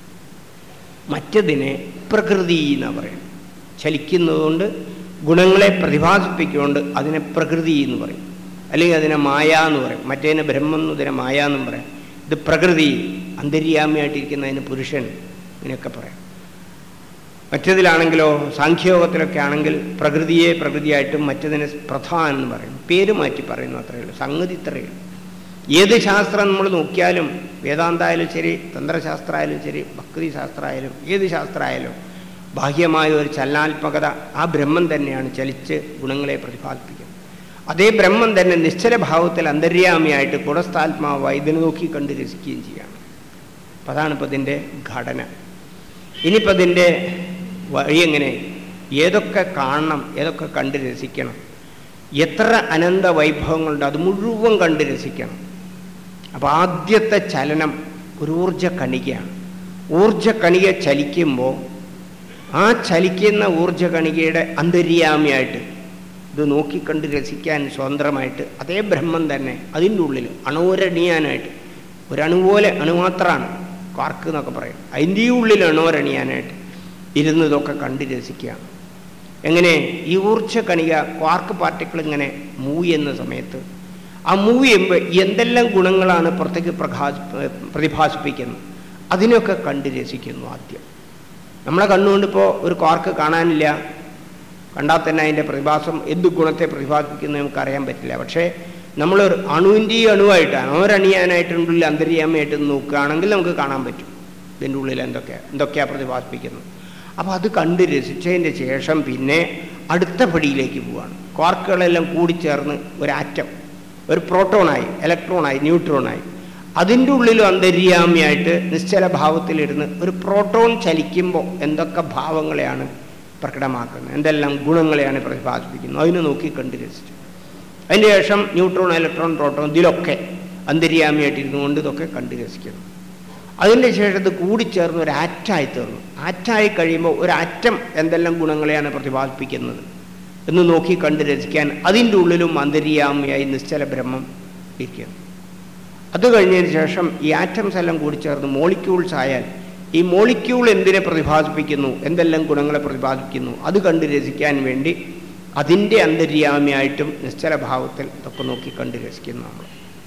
മറ്റതിനെ പ്രകൃതി എന്നാണ് പറയുന്നത് ചലിക്കുന്നതുകൊണ്ട് ഗുണങ്ങളെ പ്രതിഭാസിപ്പിച്ചുകൊണ്ട് അതിനെ പ്രകൃതി എന്ന് പറയും അല്ലെങ്കിൽ അതിനെ മായ എന്ന് പറയും മറ്റേതിനെ ബ്രഹ്മം എന്ന് ഇതിനെ മായ എന്നും പറയും ഇത് പ്രകൃതി അന്തര്യാമിയായിട്ടിരിക്കുന്നതിന് പുരുഷൻ ഇങ്ങനെയൊക്കെ പറയാം മറ്റതിലാണെങ്കിലോ സാഖ്യയോഗത്തിലൊക്കെ ആണെങ്കിൽ പ്രകൃതിയെ പ്രകൃതിയായിട്ടും മറ്റതിനെ പ്രധാൻ എന്ന് പറയും പേര് മാറ്റി പറയുന്നു അത്രയേ ഉള്ളൂ സംഗതി ഇത്രയേ ഉള്ളൂ ഏത് ശാസ്ത്രം നമ്മൾ നോക്കിയാലും വേദാന്തായാലും ശരി തന്ത്രശാസ്ത്രമായാലും ശരി ഭക്തി ശാസ്ത്രമായാലും ഏത് ശാസ്ത്രമായാലും ബാഹ്യമായ ഒരു ചലനാത്മകത ആ ബ്രഹ്മം തന്നെയാണ് ചലിച്ച് ഗുണങ്ങളെ പ്രതിപാദിപ്പിക്കുന്നത് അതേ ബ്രഹ്മം തന്നെ നിശ്ചല ഭാവത്തിൽ അന്തര്യാമിയായിട്ട് കുടസ്ഥാത്മാവായി ഇതിനെ നോക്കി കണ്ട് രസിക്കുകയും ചെയ്യാണ് അപ്പം അതാണ് ഇപ്പം ഇതിൻ്റെ ഘടന ഇനിയിപ്പോൾ ഇതിൻ്റെ വഴി എങ്ങനെ ഏതൊക്കെ കാണണം ഏതൊക്കെ കണ്ട് രസിക്കണം എത്ര അനന്ത വൈഭവങ്ങളുണ്ട് അത് മുഴുവൻ കണ്ട് രസിക്കണം അപ്പോൾ ആദ്യത്തെ ചലനം ഒരു ഊർജ കണികയാണ് ഊർജ കണിക ചലിക്കുമ്പോൾ ആ ചലിക്കുന്ന ഊർജ കണികയുടെ അന്തര്യാമിയായിട്ട് ഇത് നോക്കിക്കണ്ട് രസിക്കാൻ സ്വതന്ത്രമായിട്ട് അതേ ബ്രഹ്മം തന്നെ അതിൻ്റെ ഉള്ളിൽ അണുവരണിയാനായിട്ട് ഒരണുപോലെ അണുമാത്രമാണ് കാർക്ക് എന്നൊക്കെ പറയും അതിൻ്റെ ഉള്ളിൽ അണുവരണിയാനായിട്ട് ഇരുന്ന് ഇതൊക്കെ കണ്ട് രസിക്കുകയാണ് എങ്ങനെ ഈ ഊർജ കണിക ക്വാർക്ക് പാർട്ടിക്കിൾ ഇങ്ങനെ മൂവ് ചെയ്യുന്ന സമയത്ത് ആ മൂവ് ചെയ്യുമ്പോൾ എന്തെല്ലാം ഗുണങ്ങളാണ് പുറത്തേക്ക് പ്രകാശ പ്രതിഭാസിപ്പിക്കുന്നത് അതിനൊക്കെ കണ്ട് രസിക്കുന്നു ആദ്യം നമ്മളെ കണ്ണുകൊണ്ടിപ്പോൾ ഒരു ക്വാർക്ക് കാണാനില്ല കണ്ടാൽ തന്നെ അതിൻ്റെ പ്രതിഭാസം എന്ത് ഗുണത്തെ പ്രതിഭാസിപ്പിക്കുന്നത് നമുക്ക് അറിയാൻ പറ്റില്ല പക്ഷേ നമ്മൾ അണുവിൻ്റെ അണുവായിട്ട് അണുവരണിയാനായിട്ടുള്ളിൽ അന്തര്യാമയായിട്ട് നോക്കുകയാണെങ്കിൽ നമുക്ക് കാണാൻ പറ്റും ഇതിൻ്റെ ഉള്ളിൽ എന്തൊക്കെയാണ് എന്തൊക്കെയാണ് പ്രതിഭാസിപ്പിക്കുന്നത് അപ്പോൾ അത് കണ്ട് രസിച്ചതിൻ്റെ ശേഷം പിന്നെ അടുത്ത പടിയിലേക്ക് പോവുകയാണ് ക്വാർക്കുകളെല്ലാം കൂടിച്ചേർന്ന് ഒരു ആറ്റം ഒരു പ്രോട്ടോണായി ഇലക്ട്രോണായി ന്യൂട്രോണായി അതിൻ്റെ ഉള്ളിലും അന്തര്യാമിയായിട്ട് നിശ്ചല ഭാവത്തിലിരുന്ന് ഒരു പ്രോട്ടോൺ ചലിക്കുമ്പോൾ എന്തൊക്കെ ഭാവങ്ങളെയാണ് പ്രകടമാക്കുന്നത് എന്തെല്ലാം ഗുണങ്ങളെയാണ് പ്രതിപാദിപ്പിക്കുന്നത് അതിനെ നോക്കി കണ്ട് രസിച്ചു അതിന് ശേഷം ന്യൂട്രോൺ ഇലക്ട്രോൺ പ്രോട്ടോൺ ഇതിലൊക്കെ അന്തര്യാമിയായിട്ടിരുന്നു കൊണ്ട് ഇതൊക്കെ കണ്ട് രസിക്കുന്നു അതിൻ്റെ ശേഷം ഇത് കൂടിച്ചേർന്ന് ഒരു ആറ്റായി തീർന്നു ആറ്റായി കഴിയുമ്പോൾ ഒരു ആറ്റം എന്തെല്ലാം ഗുണങ്ങളെയാണ് പ്രതിപാദിപ്പിക്കുന്നത് എന്ന് നോക്കി കണ്ട് രസിക്കാൻ അതിൻ്റെ ഉള്ളിലും അന്തര്യാമിയായി നിശ്ചല ബ്രഹ്മം ഇരിക്കുന്നു അത് കഴിഞ്ഞതിന് ശേഷം ഈ ആറ്റംസ് എല്ലാം കൂടി ചേർന്ന് മോളിക്യൂൾസ് ആയാൽ ഈ മോളിക്യൂൾ എന്തിനെ പ്രതിപാദിപ്പിക്കുന്നു എന്തെല്ലാം ഗുണങ്ങളെ പ്രതിപാദിപ്പിക്കുന്നു അത് കണ്ട് രസിക്കാൻ വേണ്ടി അതിൻ്റെ അന്തര്യാമിയായിട്ടും നിശ്ചല ഭാവത്തിൽ ഇതൊക്കെ നോക്കി കണ്ട് രസിക്കുന്നു നമ്മൾ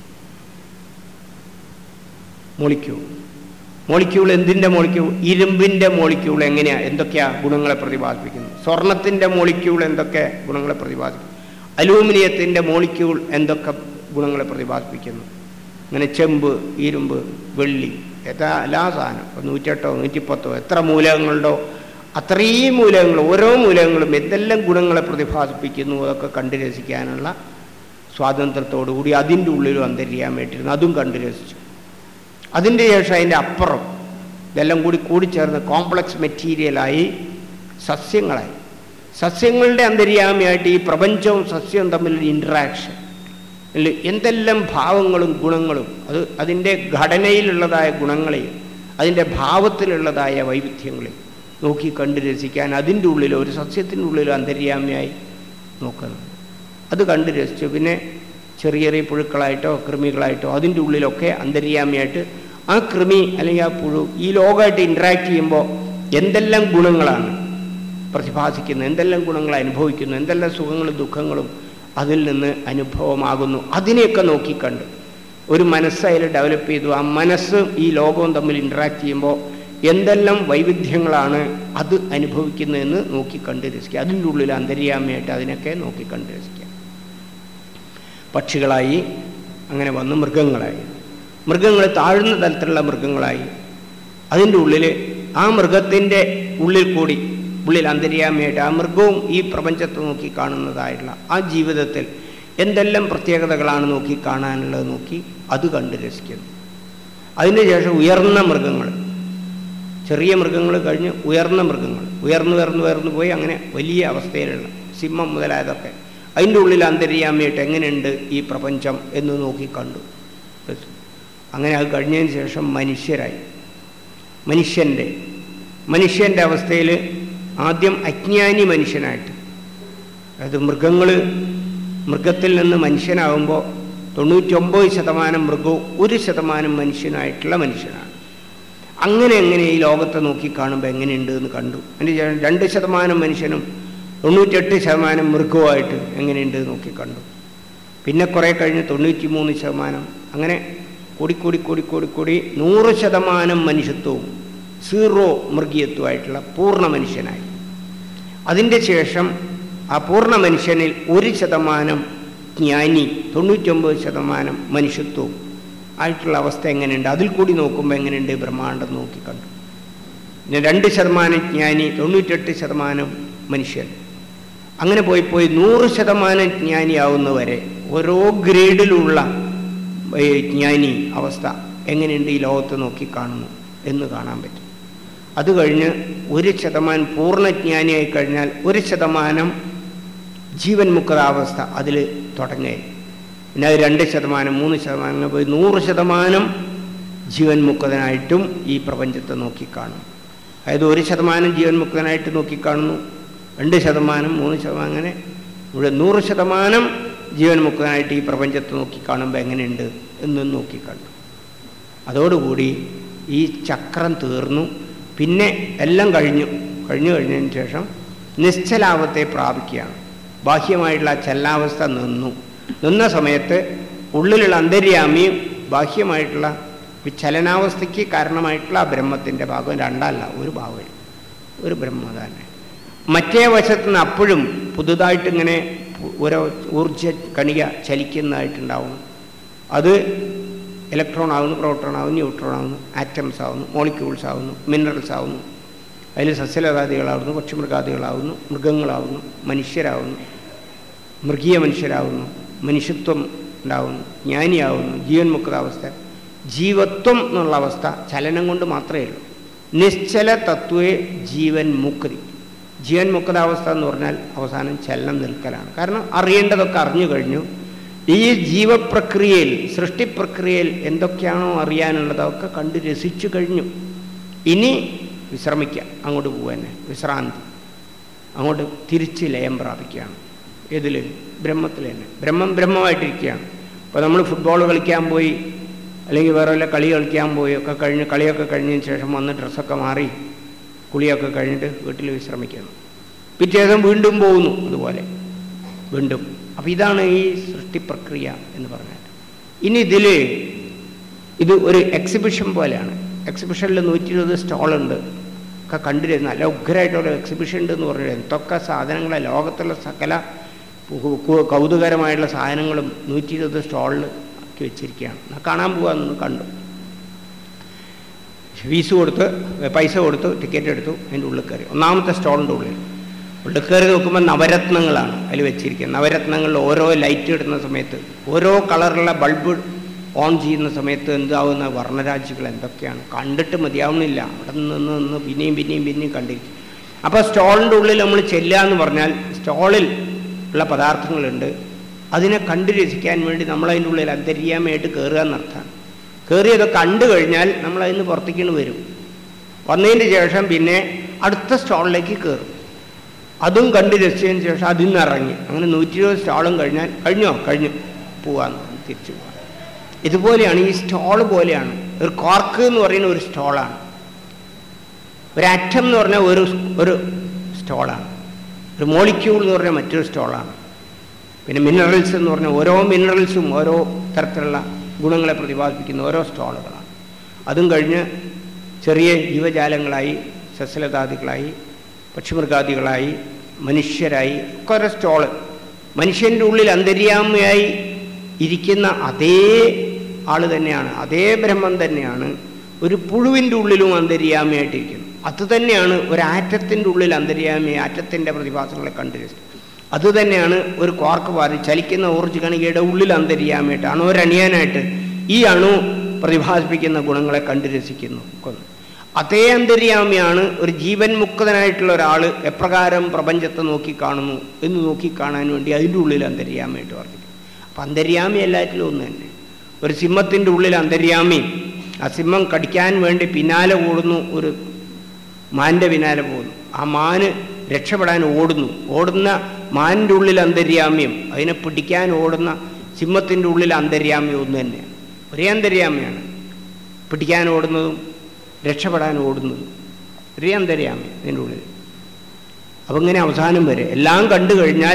മോളിക്യൂൾ മോളിക്യൂൾ എന്തിൻ്റെ മോളിക്യൂൾ ഇരുമ്പിൻ്റെ മോളിക്യൂൾ എങ്ങനെയാണ് എന്തൊക്കെയാ ഗുണങ്ങളെ പ്രതിപാദിപ്പിക്കുന്നത് സ്വർണത്തിൻ്റെ മോളിക്യൂൾ എന്തൊക്കെ ഗുണങ്ങളെ പ്രതിപാദിപ്പിക്കുന്നു അലൂമിനിയത്തിൻ്റെ മോളിക്യൂൾ എന്തൊക്കെ ഗുണങ്ങളെ പ്രതിപാദിപ്പിക്കുന്നു ഇങ്ങനെ ചെമ്പ് ഇരുമ്പ് വെള്ളി എല്ലാ എല്ലാ സാധനം ഇപ്പം നൂറ്റെട്ടോ നൂറ്റിപ്പത്തോ എത്ര മൂലകങ്ങളുണ്ടോ അത്രയും മൂലകങ്ങൾ ഓരോ മൂലകങ്ങളും എന്തെല്ലാം ഗുണങ്ങളെ പ്രതിഭാസിപ്പിക്കുന്നു അതൊക്കെ കണ്ടു രസിക്കാനുള്ള സ്വാതന്ത്ര്യത്തോടുകൂടി അതിൻ്റെ ഉള്ളിലും അന്തര്യാമേറ്റിരുന്നു അതും കണ്ടു രസിച്ചു അതിൻ്റെ ശേഷം അതിൻ്റെ അപ്പുറം ഇതെല്ലാം കൂടി കൂടിച്ചേർന്ന് കോംപ്ലക്സ് മെറ്റീരിയലായി സസ്യങ്ങളായി സസ്യങ്ങളുടെ അന്തര്യാമിയായിട്ട് ഈ പ്രപഞ്ചവും സസ്യവും തമ്മിലൊരു ഇൻട്രാക്ഷൻ അല്ല എന്തെല്ലാം ഭാവങ്ങളും ഗുണങ്ങളും അത് അതിൻ്റെ ഘടനയിലുള്ളതായ ഗുണങ്ങളെയും അതിൻ്റെ ഭാവത്തിലുള്ളതായ വൈവിധ്യങ്ങളെയും നോക്കി കണ്ട് രസിക്കാൻ അതിൻ്റെ ഉള്ളിൽ ഒരു സസ്യത്തിൻ്റെ ഉള്ളിൽ അന്തര്യാമിയായി നോക്കണം അത് കണ്ട് രസിച്ചു പിന്നെ ചെറിയ ചെറിയ പുഴുക്കളായിട്ടോ കൃമികളായിട്ടോ അതിൻ്റെ ഉള്ളിലൊക്കെ അന്തര്യാമിയായിട്ട് ആ കൃമി അല്ലെങ്കിൽ ആ പുഴു ഈ ലോകമായിട്ട് ഇൻട്രാക്ട് ചെയ്യുമ്പോൾ എന്തെല്ലാം ഗുണങ്ങളാണ് പ്രതിഭാസിക്കുന്നത് എന്തെല്ലാം ഗുണങ്ങൾ അനുഭവിക്കുന്നു എന്തെല്ലാം സുഖങ്ങളും ദുഃഖങ്ങളും അതിൽ നിന്ന് അനുഭവമാകുന്നു അതിനെയൊക്കെ നോക്കിക്കണ്ട് ഒരു മനസ്സ് അതിൽ ഡെവലപ്പ് ചെയ്തു ആ മനസ്സ് ഈ ലോകവും തമ്മിൽ ഇൻട്രാക്ട് ചെയ്യുമ്പോൾ എന്തെല്ലാം വൈവിധ്യങ്ങളാണ് അത് അനുഭവിക്കുന്നതെന്ന് നോക്കിക്കണ്ട് രസിക്കുക അതിൻ്റെ ഉള്ളിൽ അന്തര്യാമിയായിട്ട് അതിനൊക്കെ നോക്കിക്കണ്ട് രസിക്കുക പക്ഷികളായി അങ്ങനെ വന്ന് മൃഗങ്ങളായി മൃഗങ്ങൾ താഴ്ന്ന തലത്തിലുള്ള മൃഗങ്ങളായി അതിൻ്റെ ഉള്ളിൽ ആ മൃഗത്തിൻ്റെ ഉള്ളിൽ കൂടി ഉള്ളിൽ അന്തര്യാമിയായിട്ട് ആ മൃഗവും ഈ പ്രപഞ്ചത്തെ നോക്കി കാണുന്നതായിട്ടുള്ള ആ ജീവിതത്തിൽ എന്തെല്ലാം പ്രത്യേകതകളാണ് നോക്കി കാണാനുള്ളത് നോക്കി അത് കണ്ട് രസിക്കുന്നു അതിനുശേഷം ഉയർന്ന മൃഗങ്ങൾ ചെറിയ മൃഗങ്ങൾ കഴിഞ്ഞ് ഉയർന്ന മൃഗങ്ങൾ ഉയർന്നു ഉയർന്നു ഉയർന്നു പോയി അങ്ങനെ വലിയ അവസ്ഥയിലുള്ള സിംഹം മുതലായതൊക്കെ അതിൻ്റെ ഉള്ളിൽ അന്തര്യാമിയായിട്ട് എങ്ങനെയുണ്ട് ഈ പ്രപഞ്ചം എന്ന് നോക്കി കണ്ടു അങ്ങനെ അത് കഴിഞ്ഞതിന് ശേഷം മനുഷ്യരായി മനുഷ്യൻ്റെ മനുഷ്യൻ്റെ അവസ്ഥയിൽ ആദ്യം അജ്ഞാനി മനുഷ്യനായിട്ട് അതായത് മൃഗങ്ങൾ മൃഗത്തിൽ നിന്ന് മനുഷ്യനാകുമ്പോൾ തൊണ്ണൂറ്റൊമ്പത് ശതമാനം മൃഗവും ഒരു ശതമാനം മനുഷ്യനായിട്ടുള്ള മനുഷ്യനാണ് അങ്ങനെ എങ്ങനെ ഈ ലോകത്തെ നോക്കി കാണുമ്പോൾ എങ്ങനെയുണ്ട് എന്ന് കണ്ടു അതിൻ്റെ ശേഷം രണ്ട് ശതമാനം മനുഷ്യനും തൊണ്ണൂറ്റെട്ട് ശതമാനം മൃഗവുമായിട്ട് എങ്ങനെയുണ്ട് എന്ന് നോക്കി കണ്ടു പിന്നെ കുറേ കഴിഞ്ഞ് തൊണ്ണൂറ്റി മൂന്ന് ശതമാനം അങ്ങനെ കൂടി കൂടി കൂടി കൂടി കൂടി നൂറ് ശതമാനം മനുഷ്യത്വവും സീറോ മൃഗീയത്വമായിട്ടുള്ള പൂർണ്ണ മനുഷ്യനായി അതിൻ്റെ ശേഷം ആ പൂർണ്ണ മനുഷ്യനിൽ ഒരു ശതമാനം ജ്ഞാനി തൊണ്ണൂറ്റൊമ്പത് ശതമാനം മനുഷ്യത്വവും ആയിട്ടുള്ള അവസ്ഥ എങ്ങനെയുണ്ട് അതിൽ കൂടി നോക്കുമ്പോൾ എങ്ങനെയുണ്ട് ബ്രഹ്മാണ്ടം നോക്കി കണ്ടു പിന്നെ രണ്ട് ശതമാനം ജ്ഞാനി തൊണ്ണൂറ്റെട്ട് ശതമാനം മനുഷ്യൻ അങ്ങനെ പോയി പോയി നൂറ് ശതമാനം ജ്ഞാനിയാവുന്നവരെ ഓരോ ഗ്രേഡിലുള്ള ഈ ജ്ഞാനി അവസ്ഥ എങ്ങനെയുണ്ട് ഈ ലോകത്ത് നോക്കി കാണുന്നു എന്ന് കാണാൻ പറ്റും അത് കഴിഞ്ഞ് ഒരു ശതമാനം പൂർണ്ണജ്ഞാനിയായി കഴിഞ്ഞാൽ ഒരു ശതമാനം ജീവൻ മുക്താവസ്ഥ അതിൽ തുടങ്ങി പിന്നെ അത് രണ്ട് ശതമാനം മൂന്ന് ശതമാനം അങ്ങനെ പോയി നൂറ് ശതമാനം ജീവൻ മുക്തനായിട്ടും ഈ പ്രപഞ്ചത്തെ നോക്കിക്കാണും അതായത് ഒരു ശതമാനം ജീവൻ മുക്തനായിട്ട് നോക്കിക്കാണുന്നു രണ്ട് ശതമാനം മൂന്ന് ശതമാനം അങ്ങനെ ഇവിടെ നൂറ് ശതമാനം ജീവൻ മുക്തനായിട്ട് ഈ പ്രപഞ്ചത്തെ നോക്കിക്കാണുമ്പോൾ എങ്ങനെയുണ്ട് എന്ന് നോക്കിക്കണ്ടു അതോടുകൂടി ഈ ചക്രം തീർന്നു പിന്നെ എല്ലാം കഴിഞ്ഞു കഴിഞ്ഞു കഴിഞ്ഞതിന് ശേഷം നിശ്ചലാവത്തെ പ്രാപിക്കുകയാണ് ബാഹ്യമായിട്ടുള്ള ചലനാവസ്ഥ നിന്നു നിന്ന സമയത്ത് ഉള്ളിലുള്ള അന്തര്യാമിയും ബാഹ്യമായിട്ടുള്ള ചലനാവസ്ഥയ്ക്ക് കാരണമായിട്ടുള്ള ആ ബ്രഹ്മത്തിൻ്റെ ഭാഗം രണ്ടല്ല ഒരു ഭാഗം ഒരു ബ്രഹ്മ തന്നെ മറ്റേ വശത്ത് നിന്ന് അപ്പോഴും പുതുതായിട്ടിങ്ങനെ ഓരോ ഊർജ കണിക ചലിക്കുന്നതായിട്ടുണ്ടാവും അത് ഇലക്ട്രോൺ ആവുന്നു പ്രോട്ടോൺ ആവുന്നു ന്യൂട്രോൺ ആവുന്നു ആറ്റംസ് ആവുന്നു മോളിക്യൂൾസ് ആവുന്നു മിനറൽസ് ആവുന്നു അതിൽ സസ്യലതാദികളാവുന്നു പക്ഷിമൃഗാദികളാവുന്നു മൃഗങ്ങളാവുന്നു മനുഷ്യരാവുന്നു മൃഗീയ മനുഷ്യരാവുന്നു മനുഷ്യത്വം ഉണ്ടാവുന്നു ജ്ഞാനിയാവുന്നു ജീവൻ മുക്താവസ്ഥ ജീവത്വം എന്നുള്ള അവസ്ഥ ചലനം കൊണ്ട് മാത്രമേ ഉള്ളൂ നിശ്ചല തത്വേ ജീവൻ മുക്തി ജീവൻ മുക്താവസ്ഥ എന്ന് പറഞ്ഞാൽ അവസാനം ചലനം നിൽക്കലാണ് കാരണം അറിയേണ്ടതൊക്കെ അറിഞ്ഞു കഴിഞ്ഞു ഈ ജീവപ്രക്രിയയിൽ സൃഷ്ടിപ്രക്രിയയിൽ എന്തൊക്കെയാണോ അറിയാനുള്ളതൊക്കെ കണ്ട് രസിച്ചു കഴിഞ്ഞു ഇനി വിശ്രമിക്കുക അങ്ങോട്ട് പോവാൻ വിശ്രാന്തി അങ്ങോട്ട് തിരിച്ച് ലയം പ്രാപിക്കുകയാണ് ഇതിൽ ബ്രഹ്മത്തിൽ തന്നെ ബ്രഹ്മം ബ്രഹ്മമായിട്ടിരിക്കുകയാണ് ഇപ്പോൾ നമ്മൾ ഫുട്ബോൾ കളിക്കാൻ പോയി അല്ലെങ്കിൽ വേറെ വല്ല കളി കളിക്കാൻ പോയി ഒക്കെ കഴിഞ്ഞ് കളിയൊക്കെ കഴിഞ്ഞതിന് ശേഷം വന്ന് ഡ്രസ്സൊക്കെ മാറി കുളിയൊക്കെ കഴിഞ്ഞിട്ട് വീട്ടിൽ വിശ്രമിക്കുന്നു പിറ്റേ ദിവസം വീണ്ടും പോകുന്നു അതുപോലെ വീണ്ടും അപ്പോൾ ഇതാണ് ഈ സൃഷ്ടി പ്രക്രിയ എന്ന് പറഞ്ഞാൽ ഇനി ഇതിൽ ഇത് ഒരു എക്സിബിഷൻ പോലെയാണ് എക്സിബിഷനിൽ നൂറ്റി ഇരുപത് സ്റ്റോളുണ്ട് ഒക്കെ കണ്ടിരുന്നു നല്ല ഉഗ്രമായിട്ടുള്ള എക്സിബിഷൻ ഉണ്ട് എന്ന് പറഞ്ഞാൽ എന്തൊക്കെ സാധനങ്ങളെ ലോകത്തുള്ള സകല കൗതുകരമായിട്ടുള്ള സാധനങ്ങളും നൂറ്റി ഇരുപത് സ്റ്റോളിൽ ആക്കി വെച്ചിരിക്കുകയാണ് എന്നാൽ കാണാൻ പോകാമെന്ന് കണ്ടു ഫീസ് കൊടുത്ത് പൈസ കൊടുത്ത് ടിക്കറ്റ് എടുത്തു അതിൻ്റെ ഉള്ളിൽ കയറി ഒന്നാമത്തെ സ്റ്റോളിൻ്റെ ഉള്ളിൽ ഉള്ളിൽ കയറി നോക്കുമ്പോൾ നവരത്നങ്ങളാണ് അതിൽ വെച്ചിരിക്കുന്നത് നവരത്നങ്ങളിൽ ഓരോ ലൈറ്റ് ഇടുന്ന സമയത്ത് ഓരോ കളറുള്ള ബൾബ് ഓൺ ചെയ്യുന്ന സമയത്ത് എന്താവുന്ന വർണ്ണരാജികൾ എന്തൊക്കെയാണ് കണ്ടിട്ട് മതിയാവുന്നില്ല അവിടെ നിന്ന് നിന്ന് പിന്നെയും പിന്നെയും പിന്നെയും കണ്ടിരിക്കും അപ്പോൾ സ്റ്റോളിൻ്റെ ഉള്ളിൽ നമ്മൾ ചെല്ലുക എന്ന് പറഞ്ഞാൽ സ്റ്റോളിൽ ഉള്ള പദാർത്ഥങ്ങളുണ്ട് അതിനെ കണ്ടു രസിക്കാൻ വേണ്ടി നമ്മളതിൻ്റെ ഉള്ളിൽ അന്തര്യാമയായിട്ട് കയറുക എന്നർത്ഥമാണ് കയറിയത് കണ്ടു കഴിഞ്ഞാൽ നമ്മൾ അതിന് പുറത്തേക്ക് വരും വന്നതിന് ശേഷം പിന്നെ അടുത്ത സ്റ്റോളിലേക്ക് കയറും അതും കണ്ട് രസിച്ചതിന് ശേഷം അതിൽ നിന്ന് ഇറങ്ങി അങ്ങനെ നൂറ്റി ഇരുപത് സ്റ്റോളും കഴിഞ്ഞാൽ കഴിഞ്ഞോ കഴിഞ്ഞു പോവാന്ന് പറഞ്ഞു, തിരിച്ചു പോവാം ഇതുപോലെയാണ് ഈ സ്റ്റോൾ പോലെയാണ് ഒരു കോർക്ക് എന്ന് പറയുന്ന ഒരു സ്റ്റോളാണ് ഒരു ആറ്റം എന്ന് പറഞ്ഞാൽ ഒരു ഒരു സ്റ്റോളാണ് ഒരു മോളിക്യൂൾ എന്ന് പറഞ്ഞാൽ മറ്റൊരു സ്റ്റോളാണ് പിന്നെ മിനറൽസ് എന്ന് പറഞ്ഞാൽ ഓരോ മിനറൽസും ഓരോ തരത്തിലുള്ള ഗുണങ്ങളെ പ്രതിപാദിപ്പിക്കുന്ന ഓരോ സ്റ്റോളുകളാണ് അതും കഴിഞ്ഞ് ചെറിയ ജീവജാലങ്ങളായി സസ്യലതാദികളായി പക്ഷിമൃഗാദികളായി മനുഷ്യരായി ഒക്കെ ഓരോ സ്റ്റോള് മനുഷ്യൻ്റെ ഉള്ളിൽ അന്തര്യാമയായി ഇരിക്കുന്ന അതേ ആൾ തന്നെയാണ് അതേ ബ്രഹ്മം തന്നെയാണ് ഒരു പുഴുവിൻ്റെ ഉള്ളിലും അന്തര്യാമയായിട്ടിരിക്കുന്നത് അത് തന്നെയാണ് ഒരു ആറ്റത്തിൻ്റെ ഉള്ളിൽ അന്തര്യാമി ആറ്റത്തിൻ്റെ പ്രതിഭാസങ്ങളെ കണ്ടുരസിക്കുന്നത് അത് തന്നെയാണ് ഒരു കോർക്ക് പാറി ചലിക്കുന്ന ഊർജ്ജ കണികയുടെ ഉള്ളിൽ അന്തര്യാമയായിട്ട് അണുവരണിയാനായിട്ട് ഈ അണു പ്രതിഭാസിപ്പിക്കുന്ന ഗുണങ്ങളെ കണ്ടു രസിക്കുന്നു കൊന്ന് അതേ അന്തര്യാമിയാണ് ഒരു ജീവൻ മുക്തനായിട്ടുള്ള ഒരാൾ എപ്രകാരം പ്രപഞ്ചത്തെ നോക്കിക്കാണുന്നു എന്ന് നോക്കിക്കാണാൻ വേണ്ടി അതിൻ്റെ ഉള്ളിൽ അന്തര്യാമയായിട്ട് വർദ്ധിക്കും അപ്പം അന്തര്യാമി എല്ലാറ്റിലും ഒന്ന് തന്നെ ഒരു സിംഹത്തിൻ്റെ ഉള്ളിൽ അന്തര്യാമി ആ സിംഹം കടിക്കാൻ വേണ്ടി പിന്നാലെ ഓടുന്നു ഒരു മാൻ്റെ പിന്നാലെ പോകുന്നു ആ മാന് രക്ഷപ്പെടാൻ ഓടുന്നു ഓടുന്ന മാനിൻ്റെ ഉള്ളിൽ അന്തര്യാമ്യം അതിനെ പിടിക്കാൻ ഓടുന്ന സിംഹത്തിൻ്റെ ഉള്ളിൽ അന്തര്യാമ്യം ഒന്ന് തന്നെയാണ് ഒരേ അന്തര്യാമ്യാണ് പിടിക്കാൻ ഓടുന്നതും രക്ഷപ്പെടാൻ ഓടുന്നതും ഒരേ അന്തര്യാമ്യം ഇതിൻ്റെ ഉള്ളിൽ അപ്പം ഇങ്ങനെ അവസാനം വരെ എല്ലാം കണ്ടു കഴിഞ്ഞാൽ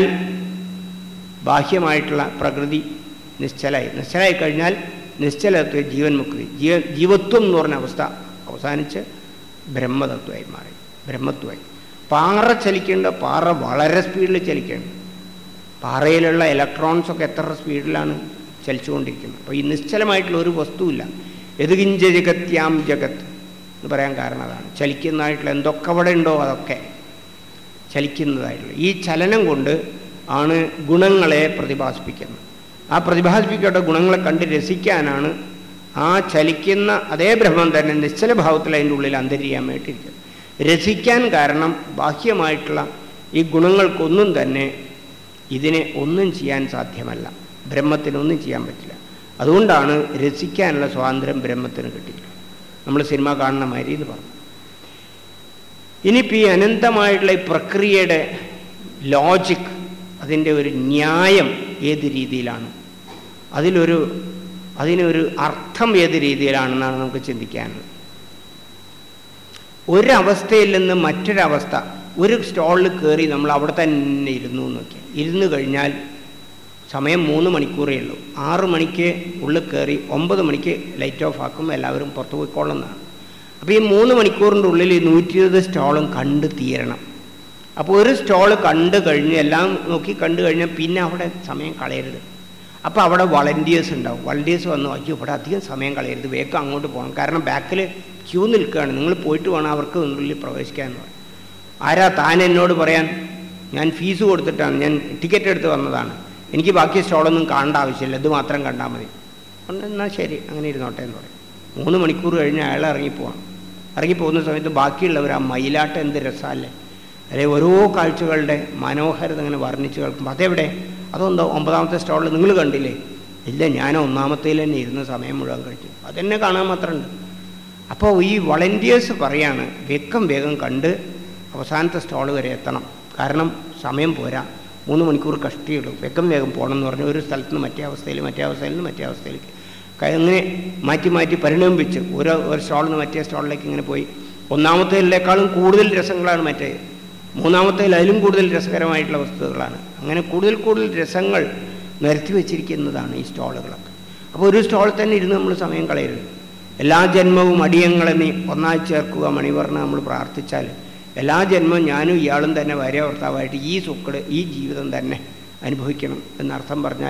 ബാഹ്യമായിട്ടുള്ള പ്രകൃതി നിശ്ചലായി നിശ്ചലായി കഴിഞ്ഞാൽ നിശ്ചലത്വ ജീവൻ മുക്തി ജീവ ജീവത്വം എന്ന് പറഞ്ഞ അവസ്ഥ അവസാനിച്ച് ബ്രഹ്മതത്വമായി മാറി ബ്രഹ്മത്വമായി പാറ ചലിക്കേണ്ട പാറ വളരെ സ്പീഡിൽ ചലിക്കേണ്ട പാറയിലുള്ള ഇലക്ട്രോൺസ് ഒക്കെ എത്ര സ്പീഡിലാണ് ചലിച്ചുകൊണ്ടിരിക്കുന്നത് അപ്പോൾ ഈ നിശ്ചലമായിട്ടുള്ള ഒരു വസ്തുവില്ല എതുകിഞ്ച ജഗത്യാം ജഗത്ത് എന്ന് പറയാൻ കാരണം അതാണ് ചലിക്കുന്നതായിട്ടുള്ള എന്തൊക്കെ അവിടെ ഉണ്ടോ അതൊക്കെ ചലിക്കുന്നതായിട്ടുള്ള ഈ ചലനം കൊണ്ട് ആണ് ഗുണങ്ങളെ പ്രതിഭാസിപ്പിക്കുന്നത് ആ പ്രതിഭാസിപ്പിക്കേണ്ട ഗുണങ്ങളെ കണ്ട് രസിക്കാനാണ് ആ ചലിക്കുന്ന അതേ ബ്രഹ്മം തന്നെ നിശ്ചല ഭാവത്തിൽ അതിൻ്റെ ഉള്ളിൽ അന്തര്യാമായിട്ടിരിക്കുന്നത് രസിക്കാൻ കാരണം ബാഹ്യമായിട്ടുള്ള ഈ ഗുണങ്ങൾക്കൊന്നും തന്നെ ഇതിനെ ഒന്നും ചെയ്യാൻ സാധ്യമല്ല ബ്രഹ്മത്തിനൊന്നും ചെയ്യാൻ പറ്റില്ല അതുകൊണ്ടാണ് രസിക്കാനുള്ള സ്വാതന്ത്ര്യം ബ്രഹ്മത്തിന് കിട്ടിയിട്ടുള്ളത് നമ്മൾ സിനിമ കാണുന്ന മാതിരി എന്ന് പറഞ്ഞു ഇനിയിപ്പോൾ ഈ അനന്തമായിട്ടുള്ള ഈ പ്രക്രിയയുടെ ലോജിക് അതിൻ്റെ ഒരു ന്യായം ഏത് രീതിയിലാണ് അതിലൊരു അതിനൊരു അർത്ഥം ഏത് രീതിയിലാണെന്നാണ് നമുക്ക് ചിന്തിക്കാനുള്ളത് ഒരവസ്ഥയിൽ നിന്ന് മറ്റൊരവസ്ഥ ഒരു സ്റ്റോളിൽ കയറി നമ്മൾ അവിടെ തന്നെ ഇരുന്നു നോക്കി ഇരുന്ന് കഴിഞ്ഞാൽ സമയം മൂന്ന് മണിക്കൂറേ ഉള്ളൂ ആറ് മണിക്ക് ഉള്ളിൽ കയറി ഒമ്പത് മണിക്ക് ലൈറ്റ് ഓഫ് ആക്കും എല്ലാവരും പുറത്തു പോയിക്കൊള്ളുന്നതാണ് അപ്പോൾ ഈ മൂന്ന് മണിക്കൂറിൻ്റെ ഉള്ളിൽ ഈ നൂറ്റി ഇരുപത് സ്റ്റോളും കണ്ട് തീരണം അപ്പോൾ ഒരു സ്റ്റോൾ കണ്ട് കഴിഞ്ഞ് എല്ലാം നോക്കി കണ്ടു കഴിഞ്ഞാൽ പിന്നെ അവിടെ സമയം കളയരുത് അപ്പോൾ അവിടെ വളണ്ടിയേഴ്സ് ഉണ്ടാവും വളണ്ടിയേഴ്സ് വന്നു അയ്യോ ഇവിടെ അധികം സമയം കളയരുത് വേഗം അങ്ങോട്ട് പോകണം കാരണം ബാക്കിൽ ക്യൂ നിൽക്കുകയാണ് നിങ്ങൾ പോയിട്ട് വേണം അവർക്ക് ഉള്ളിൽ പ്രവേശിക്കാൻ എന്ന് പറയും ആരാ താൻ എന്നോട് പറയാൻ ഞാൻ ഫീസ് കൊടുത്തിട്ടാണ് ഞാൻ ടിക്കറ്റ് എടുത്ത് വന്നതാണ് എനിക്ക് ബാക്കി സ്റ്റോളൊന്നും കാണേണ്ട ആവശ്യമില്ല ഇത് മാത്രം കണ്ടാൽ മതി ഉണ്ട്, എന്നാൽ ശരി അങ്ങനെ ഇരുന്നോട്ടെ എന്ന് പറയും മൂന്ന് മണിക്കൂർ കഴിഞ്ഞ് അയാൾ ഇറങ്ങിപ്പോവാം ഇറങ്ങിപ്പോകുന്ന സമയത്ത് ബാക്കിയുള്ളവർ ആ മയിലാട്ടം എന്ത് രസമല്ലേ അല്ലെ ഓരോ കാഴ്ചകളുടെ മനോഹരത ഇങ്ങനെ വർണ്ണിച്ച് കേൾക്കുമ്പോൾ അതെവിടെ അതെന്തോ ഒമ്പതാമത്തെ സ്റ്റോളിൽ നിങ്ങൾ കണ്ടില്ലേ ഇല്ല ഞാൻ ഒന്നാമത്തേൽ തന്നെ ഇരുന്ന് സമയം മുഴുവൻ കഴിച്ചു അതെന്നെ കാണാൻ മാത്രമുണ്ട് അപ്പോൾ ഈ വളണ്ടിയേഴ്സ് പറയാണ് വേഗം വേഗം കണ്ട് അവസാനത്തെ സ്റ്റോൾ വരെ എത്തണം കാരണം സമയം പോരാ മൂന്ന് മണിക്കൂർ കഷ്ടിയുള്ളൂ വേഗം വേഗം പോകണം എന്ന് പറഞ്ഞ് ഒരു സ്ഥലത്ത് നിന്ന് മറ്റേ അവസ്ഥയിൽ മറ്റേ അവസ്ഥയിൽ നിന്ന് മറ്റേ അവസ്ഥയിലേക്ക് ക- അങ്ങനെ മാറ്റി മാറ്റി പരിണമിപ്പിച്ച് ഓരോ ഒരു സ്റ്റോളിൽ നിന്ന് മറ്റേ സ്റ്റോളിലേക്ക് ഇങ്ങനെ പോയി ഒന്നാമത്തേതിനേക്കാളും കൂടുതൽ രസങ്ങളാണ് മറ്റേ മൂന്നാമത്തേതിൽ അതിലും കൂടുതൽ രസകരമായിട്ടുള്ള വസ്തുതകളാണ് അങ്ങനെ കൂടുതൽ കൂടുതൽ രസങ്ങൾ നിരത്തി വെച്ചിരിക്കുന്നതാണ് ഈ സ്റ്റോളുകളൊക്കെ അപ്പോൾ ഒരു സ്റ്റോളിൽ തന്നെ ഇരുന്ന് നമ്മൾ സമയം കളയരുത് എല്ലാ ജന്മവും അടിയങ്ങളെ നീ ഒന്നായി ചേർക്കുക മണിവർണ്ണ നമ്മൾ പ്രാർത്ഥിച്ചാൽ എല്ലാ ജന്മവും ഞാനും ഇയാളും തന്നെ ഭാര്യ ഭർത്താവായിട്ട് ഈ സുക്കട് ഈ ജീവിതം തന്നെ അനുഭവിക്കണം എന്നർത്ഥം പറഞ്ഞാൽ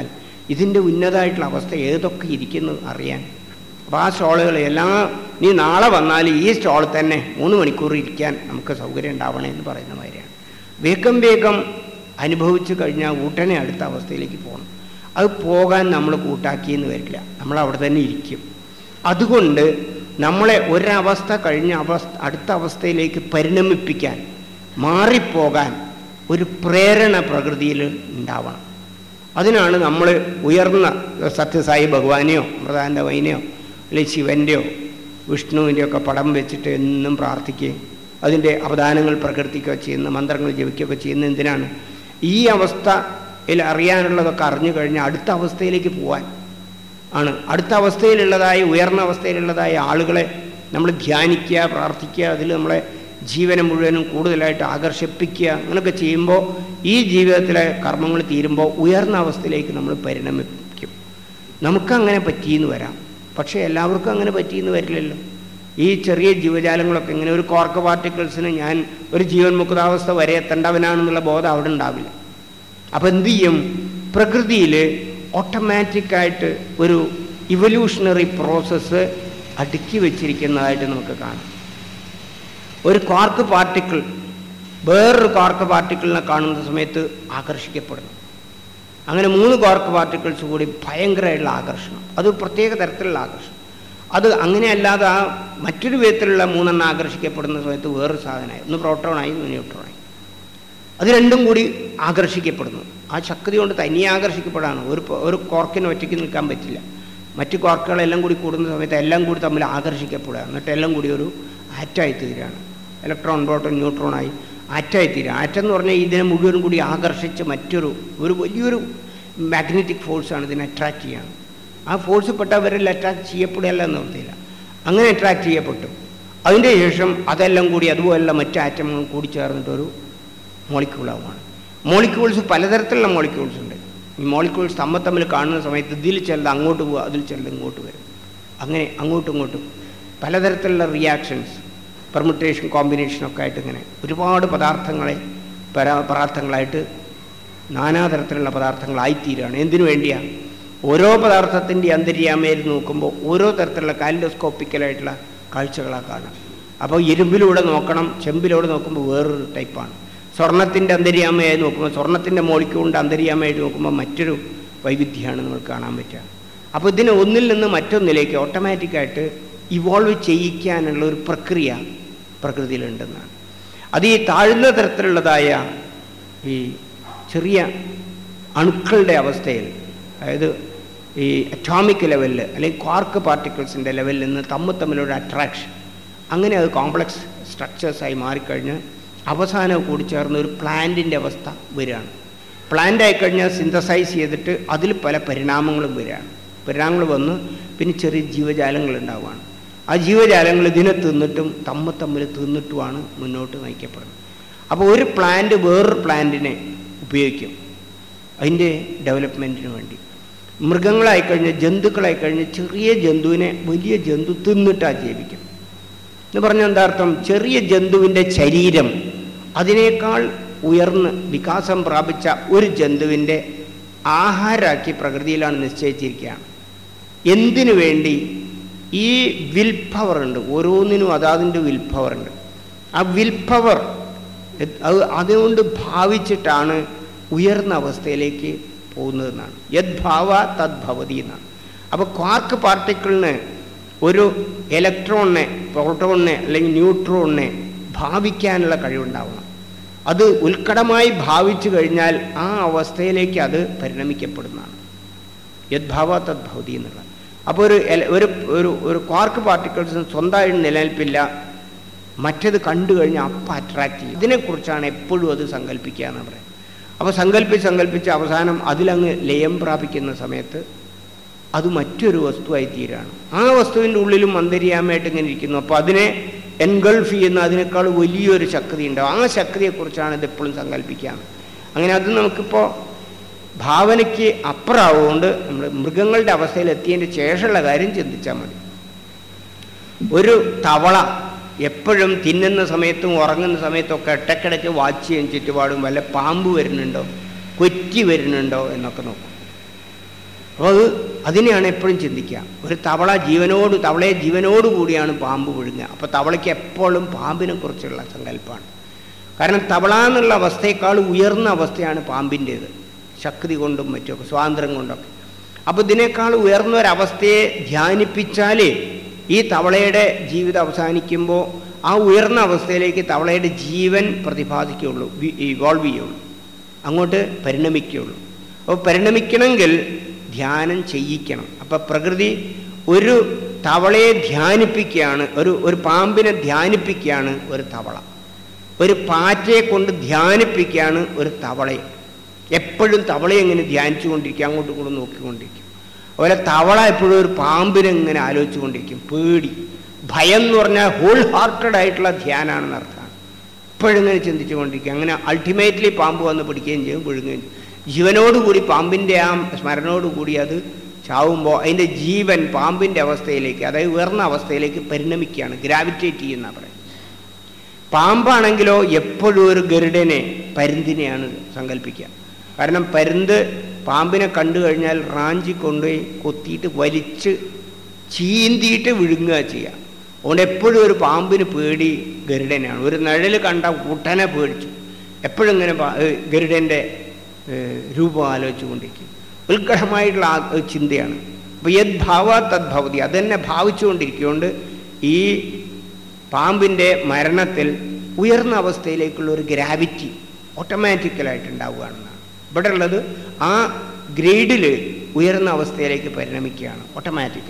ഇതിൻ്റെ ഉന്നതമായിട്ടുള്ള അവസ്ഥ ഏതൊക്കെ ഇരിക്കുന്നു അറിയാൻ അപ്പോൾ ആ സ്റ്റോളുകൾ എല്ലാം നീ നാളെ വന്നാൽ ഈ സ്റ്റോളിൽ തന്നെ മൂന്ന് മണിക്കൂർ ഇരിക്കാൻ നമുക്ക് സൗകര്യം ഉണ്ടാവണേ എന്ന് പറയുന്ന മാതിരിയാണ് വേഗം വേഗം അനുഭവിച്ചു കഴിഞ്ഞാൽ ഉടനെ അടുത്ത അവസ്ഥയിലേക്ക് പോകണം അത് പോകാൻ നമ്മൾ കൂട്ടാക്കിയെന്ന് വരില്ല നമ്മൾ അവിടെ തന്നെ ഇരിക്കും അതുകൊണ്ട് നമ്മളെ ഒരവസ്ഥ കഴിഞ്ഞ അവസ്ഥ അടുത്ത അവസ്ഥയിലേക്ക് പരിണമിപ്പിക്കാൻ മാറിപ്പോകാൻ ഒരു പ്രേരണ പ്രകൃതിയിൽ ഉണ്ടാവണം അതിനാണ് നമ്മൾ ഉയർന്ന സത്യസായി ഭഗവാനെയോ അമൃതാനന്ദവൈനെയോ അല്ലെങ്കിൽ ശിവൻ്റെയോ വിഷ്ണുവിൻ്റെയോ ഒക്കെ പടം വെച്ചിട്ട് എന്നും പ്രാർത്ഥിക്കുകയും അതിൻ്റെ അവദാനങ്ങൾ പ്രകൃതിക്കുകയോ ചെയ്യുന്ന മന്ത്രങ്ങൾ ജപിക്കുകയൊക്കെ ചെയ്യുന്ന എന്തിനാണ് ഈ അവസ്ഥയിൽ അറിയാനുള്ളതൊക്കെ അറിഞ്ഞു കഴിഞ്ഞാൽ അടുത്ത അവസ്ഥയിലേക്ക് പോകാൻ ആണ് അടുത്ത അവസ്ഥയിലുള്ളതായ ഉയർന്ന അവസ്ഥയിലുള്ളതായ ആളുകളെ നമ്മൾ ധ്യാനിക്കുക പ്രാർത്ഥിക്കുക അതിൽ നമ്മളെ ജീവനെ മുഴുവനും കൂടുതലായിട്ട് ആകർഷിപ്പിക്കുക അങ്ങനെയൊക്കെ ചെയ്യുമ്പോൾ ഈ ജീവിതത്തിലെ കർമ്മങ്ങൾ തീരുമ്പോൾ ഉയർന്ന അവസ്ഥയിലേക്ക് നമ്മൾ പരിണമിക്കും നമുക്കങ്ങനെ പറ്റിയെന്ന് വരാം പക്ഷേ എല്ലാവർക്കും അങ്ങനെ പറ്റിയെന്ന് വരില്ലല്ലോ ഈ ചെറിയ ജീവജാലങ്ങളൊക്കെ ഇങ്ങനെ ഒരു കോർക്ക് പാർട്ടിക്കിൾസിന് ഞാൻ ഒരു ജീവൻ മുക്താവസ്ഥ വരെ എത്തേണ്ടവനാണെന്നുള്ള ബോധം അവിടെ ഉണ്ടാവില്ല അപ്പം എന്തു ചെയ്യും പ്രകൃതിയിൽ ഓട്ടോമാറ്റിക്കായിട്ട് ഒരു ഇവല്യൂഷണറി പ്രോസസ്സ് അടുക്കി വെച്ചിരിക്കുന്നതായിട്ട് നമുക്ക് കാണാം ഒരു ക്വാർക്ക് പാർട്ടിക്കിൾ വേറൊരു ക്വാർക്ക് പാർട്ടിക്കിളിനെ കാണുന്ന സമയത്ത് ആകർഷിക്കപ്പെടുന്നു അങ്ങനെ മൂന്ന് ക്വാർക്ക് പാർട്ടിക്കിൾസ് കൂടി ഭയങ്കരമായിട്ടുള്ള ആകർഷണം അത് പ്രത്യേക തരത്തിലുള്ള ആകർഷണം അത് അങ്ങനെയല്ലാതെ ആ മറ്റൊരു വിധത്തിലുള്ള മൂന്നെണ്ണം ആകർഷിക്കപ്പെടുന്ന സമയത്ത് വേറൊരു സാധനമായി ഒന്ന് പ്രോട്ടോണായി ഒന്ന് ന്യൂട്രോണായി അത് രണ്ടും കൂടി ആകർഷിക്കപ്പെടുന്നു ആ ശക്തി കൊണ്ട് തനിയെ ആകർഷിക്കപ്പെടാണ് ഒരു ഒരു കോർക്കിന് ഒറ്റയ്ക്ക് നിൽക്കാൻ പറ്റില്ല മറ്റ് കോർക്കുകളെല്ലാം കൂടി കൂടുന്ന സമയത്ത് എല്ലാം കൂടി തമ്മിൽ ആകർഷിക്കപ്പെടുക എന്നിട്ട് എല്ലാം കൂടി ഒരു ആറ്റായി തീരുകയാണ് ഇലക്ട്രോൺ പ്രോട്ടോൺ ന്യൂട്രോണായി ആറ്റായി തീരുക ആറ്റം എന്ന് പറഞ്ഞാൽ ഇതിനെ മുഴുവനും കൂടി ആകർഷിച്ച് മറ്റൊരു ഒരു വലിയൊരു മാഗ്നറ്റിക് ഫോഴ്സാണ് ഇതിനെ അട്രാക്റ്റ് ചെയ്യുകയാണ് ആ ഫോഴ്സ് പെട്ടവരെല്ലാം അട്രാക്ട് ചെയ്യപ്പെടുകയല്ല എന്ന് നിർത്തിയില്ല അങ്ങനെ അട്രാക്ട് ചെയ്യപ്പെട്ടു അതിൻ്റെ ശേഷം അതെല്ലാം കൂടി അതുപോലുള്ള മറ്റ് ആറ്റങ്ങളും കൂടി ചേർന്നിട്ടൊരു മോളിക്യൂളാവുമാണ് മോളിക്യൂൾസ് പലതരത്തിലുള്ള മോളിക്യൂൾസ് ഉണ്ട് ഈ മോളിക്യൂൾസ് തമ്മിൽ തമ്മിൽ കാണുന്ന സമയത്ത് ഇതിൽ ചിലത് അങ്ങോട്ട് പോകുക അതിൽ ചിലത് ഇങ്ങോട്ട് വരും അങ്ങനെ അങ്ങോട്ടും ഇങ്ങോട്ടും പലതരത്തിലുള്ള റിയാക്ഷൻസ് പെർമുട്ടേഷൻ കോമ്പിനേഷനൊക്കെ ആയിട്ട് ഇങ്ങനെ ഒരുപാട് പദാർത്ഥങ്ങളെ പരാ പദാർത്ഥങ്ങളായിട്ട് നാനാതരത്തിലുള്ള പദാർത്ഥങ്ങളായിത്തീരുകയാണ് എന്തിനു വേണ്ടിയാണ് ഓരോ പദാർത്ഥത്തിൻ്റെ അന്തര്യാമയിൽ നോക്കുമ്പോൾ ഓരോ തരത്തിലുള്ള കാലിഡോസ്കോപ്പിക്കലായിട്ടുള്ള കാഴ്ചകളാണ് കാണാം അപ്പോൾ ഇരുമ്പിലൂടെ നോക്കണം ചെമ്പിലൂടെ നോക്കുമ്പോൾ വേറൊരു ടൈപ്പാണ് സ്വർണത്തിൻ്റെ അന്തര്യാമയായി നോക്കുമ്പോൾ സ്വർണത്തിൻ്റെ മോളിക്കൂളിൻ്റെ അന്തര്യാമയായിട്ട് നോക്കുമ്പോൾ മറ്റൊരു വൈവിധ്യമാണ് നമുക്ക് കാണാൻ പറ്റുക അപ്പോൾ ഇതിനെ ഒന്നിൽ നിന്ന് മറ്റൊന്നിലേക്ക് ഓട്ടോമാറ്റിക്കായിട്ട് ഇവോൾവ് ചെയ്യിക്കാനുള്ള ഒരു പ്രക്രിയ പ്രകൃതിയിലുണ്ടെന്നാണ് അത് ഈ താഴ്ന്ന തരത്തിലുള്ളതായ ഈ ചെറിയ അണുക്കളുടെ അവസ്ഥയിൽ അതായത് ഈ അറ്റോമിക് ലെവലിൽ അല്ലെങ്കിൽ ക്വാർക്ക് പാർട്ടിക്കിൾസിൻ്റെ ലെവലിൽ നിന്ന് തമ്മിൽ തമ്മിലുള്ള അട്രാക്ഷൻ അങ്ങനെ അത് കോംപ്ലക്സ് സ്ട്രക്ചേഴ്സായി മാറിക്കഴിഞ്ഞ് അവസാനം കൂടി ചേർന്ന് ഒരു പ്ലാന്റിൻ്റെ അവസ്ഥ വരികയാണ് പ്ലാന്റ് ആയിക്കഴിഞ്ഞാൽ സിന്തസൈസ് ചെയ്തിട്ട് അതിൽ പല പരിണാമങ്ങളും വരികയാണ് പരിണാമങ്ങൾ വന്ന് പിന്നെ ചെറിയ ജീവജാലങ്ങൾ ഉണ്ടാവുകയാണ് ആ ജീവജാലങ്ങൾ ഇതിനെ തിന്നിട്ടും തമ്മിൽ തമ്മിൽ തിന്നിട്ടുമാണ് മുന്നോട്ട് നയിക്കപ്പെടുന്നത് അപ്പോൾ ഒരു പ്ലാന്റ് വേറൊരു പ്ലാന്റിനെ ഉപയോഗിക്കും അതിൻ്റെ ഡെവലപ്മെൻറ്റിന് വേണ്ടി മൃഗങ്ങളായിക്കഴിഞ്ഞ് ജന്തുക്കളായിക്കഴിഞ്ഞ് ചെറിയ ജന്തുവിനെ വലിയ ജന്തു തിന്നിട്ടാണ് ജീവിക്കും എന്ന് പറഞ്ഞാൽ എന്താ അർത്ഥം ചെറിയ ജന്തുവിൻ്റെ ശരീരം അതിനേക്കാൾ ഉയർന്ന് വികാസം പ്രാപിച്ച ഒരു ജന്തുവിൻ്റെ ആഹാരമാക്കി പ്രകൃതിയിലാണ് നിശ്ചയിച്ചിരിക്കുകയാണ് എന്തിനു വേണ്ടി ഈ വിൽ പവർ ഉണ്ട് ഓരോന്നിനും അതാതിൻ്റെ വിൽ പവർ ഉണ്ട് ആ വിൽ പവർ അത് അതുകൊണ്ട് ഭാവിച്ചിട്ടാണ് ഉയർന്ന അവസ്ഥയിലേക്ക് പോകുന്നതെന്നാണ് യദ് ഭാവ തദ് ഭവതി എന്നാണ് അപ്പോൾ ക്വാർക്ക് പാർട്ടിക്കിളിന് ഒരു ഇലക്ട്രോണിനെ പ്രോട്ടോണിനെ അല്ലെങ്കിൽ ന്യൂട്രോണിനെ ഭാവിക്കാനുള്ള കഴിവുണ്ടാവണം അത് ഉത്കടമായി ഭാവിച്ചു കഴിഞ്ഞാൽ ആ അവസ്ഥയിലേക്ക് അത് പരിണമിക്കപ്പെടുന്നതാണ് യദ്ഭാവ തദ്ഭവതി എന്നുള്ള അപ്പോൾ ഒരു ഒരു ഒരു ഒരു ക്വാർക്ക് പാർട്ടിക്കിൾസിന് സ്വന്തമായിട്ട് നിലനിൽപ്പില്ല മറ്റത് കണ്ടു കഴിഞ്ഞാൽ അപ്പം അട്രാക്റ്റ് ചെയ്യും ഇതിനെക്കുറിച്ചാണ് എപ്പോഴും അത് സങ്കല്പിക്കുക എന്ന് പറയുന്നത് അപ്പോൾ സങ്കല്പിച്ച് സങ്കല്പിച്ച് അവസാനം അതിലങ്ങ് ലയം പ്രാപിക്കുന്ന സമയത്ത് അത് മറ്റൊരു വസ്തുവായി തീരാണ് ആ വസ്തുവിൻ്റെ ഉള്ളിലും അന്തര്യാമയായിട്ട് ഇങ്ങനെ ഇരിക്കുന്നു അപ്പോൾ അതിനെ എൻഗൾഫ് ചെയ്യുന്ന അതിനേക്കാൾ വലിയൊരു ശക്തി ഉണ്ടാവും ആ ശക്തിയെക്കുറിച്ചാണ് ഇത് എപ്പോഴും സങ്കല്പിക്കുക അങ്ങനെ അത് നമുക്കിപ്പോൾ ഭാവനയ്ക്ക് അപ്പുറമാവുകൊണ്ട് നമ്മൾ മൃഗങ്ങളുടെ അവസ്ഥയിൽ എത്തിയതിൻ്റെ ശേഷമുള്ള കാര്യം ചിന്തിച്ചാൽ മതി ഒരു തവള എപ്പോഴും തിന്നുന്ന സമയത്തും ഉറങ്ങുന്ന സമയത്തൊക്കെ ഇടയ്ക്കിടയ്ക്ക് വാച്ച് ചെയ്യാൻ ചുറ്റുപാടും വല്ല പാമ്പ് വരുന്നുണ്ടോ കൊറ്റി വരുന്നുണ്ടോ എന്നൊക്കെ നോക്കും അപ്പോൾ അത് അതിനെയാണ് എപ്പോഴും ചിന്തിക്കുക ഒരു തവള ജീവനോട് തവളയെ ജീവനോട് കൂടിയാണ് പാമ്പ് വിഴുങ്ങുക അപ്പോൾ തവളയ്ക്ക് എപ്പോഴും പാമ്പിനെ കുറിച്ചുള്ള സങ്കല്പമാണ് കാരണം തവള എന്നുള്ള അവസ്ഥയേക്കാൾ ഉയർന്ന അവസ്ഥയാണ് പാമ്പിൻ്റേത് ശക്തി കൊണ്ടും മറ്റുമൊക്കെ സ്വാതന്ത്ര്യം കൊണ്ടൊക്കെ അപ്പോൾ ഇതിനേക്കാൾ ഉയർന്ന ഒരവസ്ഥയെ ധ്യാനിപ്പിച്ചാലേ ഈ തവളയുടെ ജീവിതം അവസാനിക്കുമ്പോൾ ആ ഉയർന്ന അവസ്ഥയിലേക്ക് തവളയുടെ ജീവൻ പ്രതിപാദിക്കുകയുള്ളൂ ഇവോൾവ് ചെയ്യുള്ളൂ അങ്ങോട്ട് പരിണമിക്കുകയുള്ളൂ അപ്പോൾ പരിണമിക്കണമെങ്കിൽ ധ്യാനം ചെയ്യിക്കണം അപ്പം പ്രകൃതി ഒരു തവളയെ ധ്യാനിപ്പിക്കുകയാണ് ഒരു ഒരു പാമ്പിനെ ധ്യാനിപ്പിക്കുകയാണ് ഒരു തവള ഒരു പാറ്റയെ കൊണ്ട് ധ്യാനിപ്പിക്കുകയാണ് ഒരു തവളയെ എപ്പോഴും തവളയെ എങ്ങനെ ധ്യാനിച്ചുകൊണ്ടിരിക്കും അങ്ങോട്ടും കൂടെ നോക്കിക്കൊണ്ടിരിക്കും അതുപോലെ തവള എപ്പോഴും ഒരു പാമ്പിനെ ഇങ്ങനെ ആലോചിച്ചുകൊണ്ടിരിക്കും പേടി ഭയം എന്ന് പറഞ്ഞാൽ ഹോൾ ഹാർട്ടഡ് ആയിട്ടുള്ള ധ്യാനാണെന്ന് അർത്ഥമാണ് എപ്പോഴും ഇങ്ങനെ ചിന്തിച്ചുകൊണ്ടിരിക്കും അങ്ങനെ അൾട്ടിമേറ്റ്ലി പാമ്പ് വന്ന് പിടിക്കുകയും ചെയ്യും വിഴുങ്ങുകയും ചെയ്യും ജീവനോടുകൂടി പാമ്പിൻ്റെ ആ സ്മരണോടുകൂടി അത് ചാവുമ്പോൾ അതിൻ്റെ ജീവൻ പാമ്പിൻ്റെ അവസ്ഥയിലേക്ക് അതായത് ഉയർന്ന അവസ്ഥയിലേക്ക് പരിണമിക്കുകയാണ് ഗ്രാവിറ്റേറ്റ് ചെയ്യുന്ന പറയും പാമ്പാണെങ്കിലോ എപ്പോഴും ഒരു ഗരുഡനെ പരുന്തിനെയാണ് സങ്കല്പിക്കുക കാരണം പരുന്ത് പാമ്പിനെ കണ്ടു കഴിഞ്ഞാൽ റാഞ്ചി കൊണ്ടുപോയി കൊത്തിയിട്ട് വലിച്ച് ചീന്തിയിട്ട് വിഴുങ്ങുക ചെയ്യുക അതുകൊണ്ട് എപ്പോഴും ഒരു പാമ്പിന് പേടി ഗരുഡനെയാണ് ഒരു നിഴൽ കണ്ട ഉടനെ പേടിച്ചു എപ്പോഴും ഇങ്ങനെ ഗരുഡൻ്റെ രൂപം ആലോചിച്ചുകൊണ്ടിരിക്കും ഉത്കടമായിട്ടുള്ള ആ ചിന്തയാണ് അപ്പോൾ യത് ഭാവ തദ്ഭവതി അതന്നെ ഭാവിച്ചുകൊണ്ടിരിക്കുകൊണ്ട് ഈ പാമ്പിൻ്റെ മരണത്തിൽ ഉയർന്ന അവസ്ഥയിലേക്കുള്ള ഒരു ഗ്രാവിറ്റി ഓട്ടോമാറ്റിക്കലായിട്ട് ഉണ്ടാവുകയാണെന്നാണ് ഇവിടെ ഉള്ളത് ആ ഗ്രേഡിൽ ഉയർന്ന അവസ്ഥയിലേക്ക് പരിണമിക്കുകയാണ് ഓട്ടോമാറ്റിക്കലി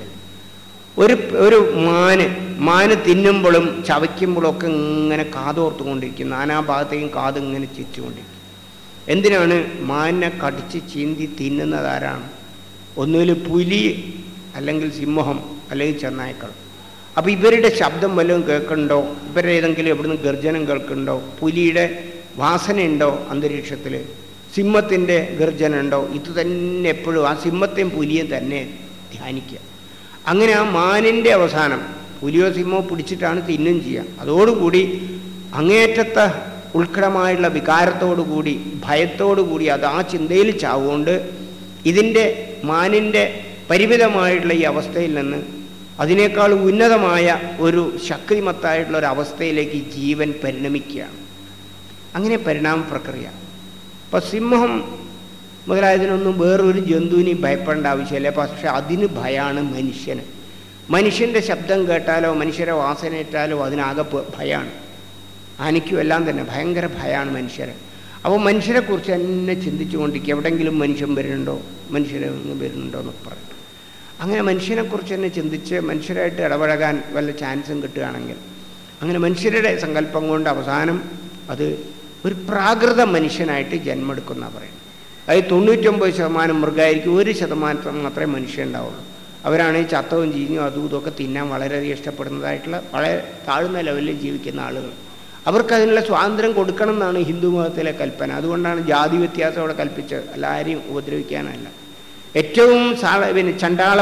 ഒരു ഒരു മാന് മാന് തിന്നുമ്പോഴും ചവയ്ക്കുമ്പോഴും ഒക്കെ ഇങ്ങനെ കാതോർത്തുകൊണ്ടിരിക്കും നാനാഭാഗത്തേക്കും കാത് ഇങ്ങനെ ചിരിച്ചുകൊണ്ടിരിക്കും എന്തിനാണ് മാനിനെ കടിച്ച് ചീന്തി തിന്നുന്നത് ആരാണ് ഒന്നുകിൽ പുലി അല്ലെങ്കിൽ സിംഹം അല്ലെങ്കിൽ ചെന്നായ്ക്കൾ അപ്പോൾ ഇവരുടെ ശബ്ദം വല്ലതും കേൾക്കുന്നുണ്ടോ ഇവരുടെ ഏതെങ്കിലും എവിടുന്ന് ഗർജനം കേൾക്കുന്നുണ്ടോ പുലിയുടെ വാസനയുണ്ടോ അന്തരീക്ഷത്തിൽ സിംഹത്തിൻ്റെ ഗർജനം ഉണ്ടോ ഇത് തന്നെ എപ്പോഴും ആ സിംഹത്തെയും പുലിയെയും തന്നെ ധ്യാനിക്കുക അങ്ങനെ ആ മാനിൻ്റെ അവസാനം പുലിയോ സിംഹമോ പിടിച്ചിട്ടാണ് തിന്നും ചെയ്യുക അതോടുകൂടി അങ്ങേറ്റത്തെ ഉത്കടമായുള്ള വികാരത്തോടുകൂടി ഭയത്തോടുകൂടി അത് ആ ചിന്തയിൽ ചാവുകൊണ്ട് ഇതിൻ്റെ മാനിൻ്റെ പരിമിതമായിട്ടുള്ള ഈ അവസ്ഥയിൽ നിന്ന് അതിനേക്കാൾ ഉന്നതമായ ഒരു ശക്തിമത്തായിട്ടുള്ള ഒരു അവസ്ഥയിലേക്ക് ജീവൻ പരിണമിക്കുകയാണ് അങ്ങനെ പരിണാമ പ്രക്രിയ അപ്പം സിംഹം മുതലായതിനൊന്നും വേറൊരു ജന്തുവിനെയും ഭയപ്പെടേണ്ട ആവശ്യമില്ല പക്ഷെ അതിന് ഭയമാണ് മനുഷ്യന് മനുഷ്യൻ്റെ ശബ്ദം കേട്ടാലോ മനുഷ്യരെ വാസനയേറ്റാലോ അതിനാകെ ഭയമാണ് ആനയ്ക്കും എല്ലാം തന്നെ ഭയങ്കര ഭയമാണ് മനുഷ്യരെ അപ്പോൾ മനുഷ്യരെക്കുറിച്ച് തന്നെ ചിന്തിച്ചുകൊണ്ടിരിക്കുക എവിടെയെങ്കിലും മനുഷ്യൻ വരുന്നുണ്ടോ മനുഷ്യരെ വരുന്നുണ്ടോ എന്നൊക്കെ പറയും അങ്ങനെ മനുഷ്യനെക്കുറിച്ച് തന്നെ ചിന്തിച്ച് മനുഷ്യരായിട്ട് ഇടപഴകാൻ വല്ല ചാൻസും കിട്ടുകയാണെങ്കിൽ അങ്ങനെ മനുഷ്യരുടെ സങ്കല്പം കൊണ്ട് അവസാനം അത് ഒരു പ്രാകൃത മനുഷ്യനായിട്ട് ജന്മെടുക്കുന്ന പറയുന്നത് അതായത് തൊണ്ണൂറ്റൊമ്പത് ശതമാനം മൃഗമായിരിക്കും ഒരു ശതമാനം മാത്രമേ മനുഷ്യൻ ഉണ്ടാവുള്ളൂ അവരാണ് ഈ ചത്തവും ചീഞ്ഞും അതും ഇതൊക്കെ തിന്നാൻ വളരെയധികം ഇഷ്ടപ്പെടുന്നതായിട്ടുള്ള വളരെ താഴ്ന്ന ലെവലിൽ ജീവിക്കുന്ന ആളുകൾ അവർക്ക് അതിനുള്ള സ്വാതന്ത്ര്യം കൊടുക്കണം എന്നാണ് ഹിന്ദു മതത്തിലെ കൽപ്പന അതുകൊണ്ടാണ് ജാതി വ്യത്യാസം അവിടെ കൽപ്പിച്ച് എല്ലാവരെയും ഉപദ്രവിക്കാനല്ല ഏറ്റവും സാള പിന്നെ ചണ്ടാള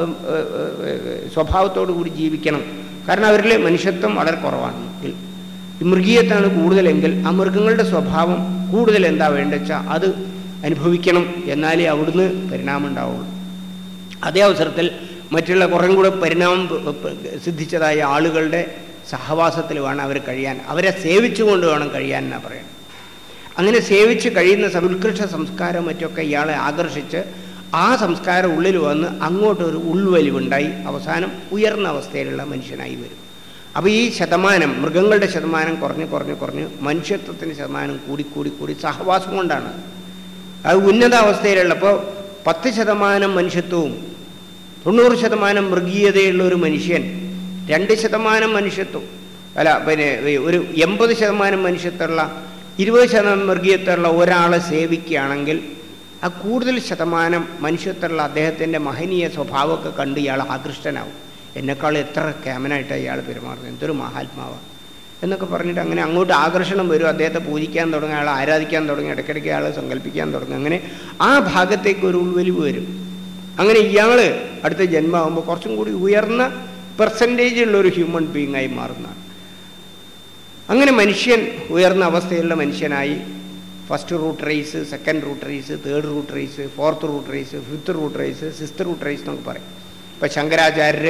സ്വഭാവത്തോടു കൂടി ജീവിക്കണം കാരണം അവരിൽ മനുഷ്യത്വം വളരെ കുറവാണ് ഈ മൃഗീയത്താണ് കൂടുതലെങ്കിൽ ആ മൃഗങ്ങളുടെ സ്വഭാവം കൂടുതൽ എന്താ വേണ്ടത് വെച്ചാൽ അത് അനുഭവിക്കണം എന്നാലേ അവിടുന്ന് പരിണാമം ഉണ്ടാവുള്ളൂ അതേ അവസരത്തിൽ മറ്റുള്ള കുറേ കൂടെ പരിണാമം സിദ്ധിച്ചതായ ആളുകളുടെ സഹവാസത്തിൽ വേണം അവർ കഴിയാൻ അവരെ സേവിച്ചുകൊണ്ട് വേണം കഴിയാൻ എന്നാണ് പറയുന്നത് അങ്ങനെ സേവിച്ച് കഴിയുന്ന ഉത്കൃഷ്ട സംസ്കാരം മറ്റൊക്കെ ഇയാളെ ആകർഷിച്ച് ആ സംസ്കാരം ഉള്ളിൽ വന്ന് അങ്ങോട്ടൊരു ഉൾവലിവുണ്ടായി അവസാനം ഉയർന്ന അവസ്ഥയിലുള്ള മനുഷ്യനായി വരും അപ്പോൾ ഈ ശതമാനം മൃഗങ്ങളുടെ ശതമാനം കുറഞ്ഞ് കുറഞ്ഞ് കുറഞ്ഞ് മനുഷ്യത്വത്തിൻ്റെ ശതമാനം കൂടി കൂടി കൂടി സഹവാസം കൊണ്ടാണ് അത് ഉന്നത അവസ്ഥയിലുള്ളപ്പോൾ പത്ത് ശതമാനം മനുഷ്യത്വവും തൊണ്ണൂറ് ശതമാനം മൃഗീയതയുള്ള ഒരു മനുഷ്യൻ രണ്ട് ശതമാനം മനുഷ്യത്വം അല്ല പിന്നെ ഒരു എൺപത് ശതമാനം മനുഷ്യത്തുള്ള ഇരുപത് ശതമാനം മൃഗീയത്തുള്ള ഒരാളെ സേവിക്കുകയാണെങ്കിൽ ആ കൂടുതൽ ശതമാനം മനുഷ്യത്തുള്ള അദ്ദേഹത്തിൻ്റെ മഹനീയ സ്വഭാവമൊക്കെ കണ്ട് ഇയാൾ ആകൃഷ്ടനാവും എന്നെക്കാൾ എത്ര ക്യാമനായിട്ടാണ് ഇയാൾ പെരുമാറുന്നത് എന്തൊരു മഹാത്മാവാണ് എന്നൊക്കെ പറഞ്ഞിട്ട് അങ്ങനെ അങ്ങോട്ട് ആകർഷണം വരും അദ്ദേഹത്തെ പൂജിക്കാൻ തുടങ്ങും അയാളെ ആരാധിക്കാൻ തുടങ്ങി ഇടയ്ക്കിടയ്ക്ക് അയാളെ സങ്കല്പിക്കാൻ തുടങ്ങും അങ്ങനെ ആ ഭാഗത്തേക്ക് ഒരു ഉൾവലിവ് വരും അങ്ങനെ ഇയാൾ അടുത്ത ജന്മമാകുമ്പോൾ കുറച്ചും കൂടി ഉയർന്ന പെർസെൻറ്റേജ് ഉള്ള ഒരു ഹ്യൂമൻ ബീങ് ആയി മാറുന്നതാണ് അങ്ങനെ മനുഷ്യൻ ഉയർന്ന അവസ്ഥയിലുള്ള മനുഷ്യനായി first root race second root race third root race fourth root race fifth root race sixth root race എന്നൊക്കെ പറയും ഇപ്പം ശങ്കരാചാര്യർ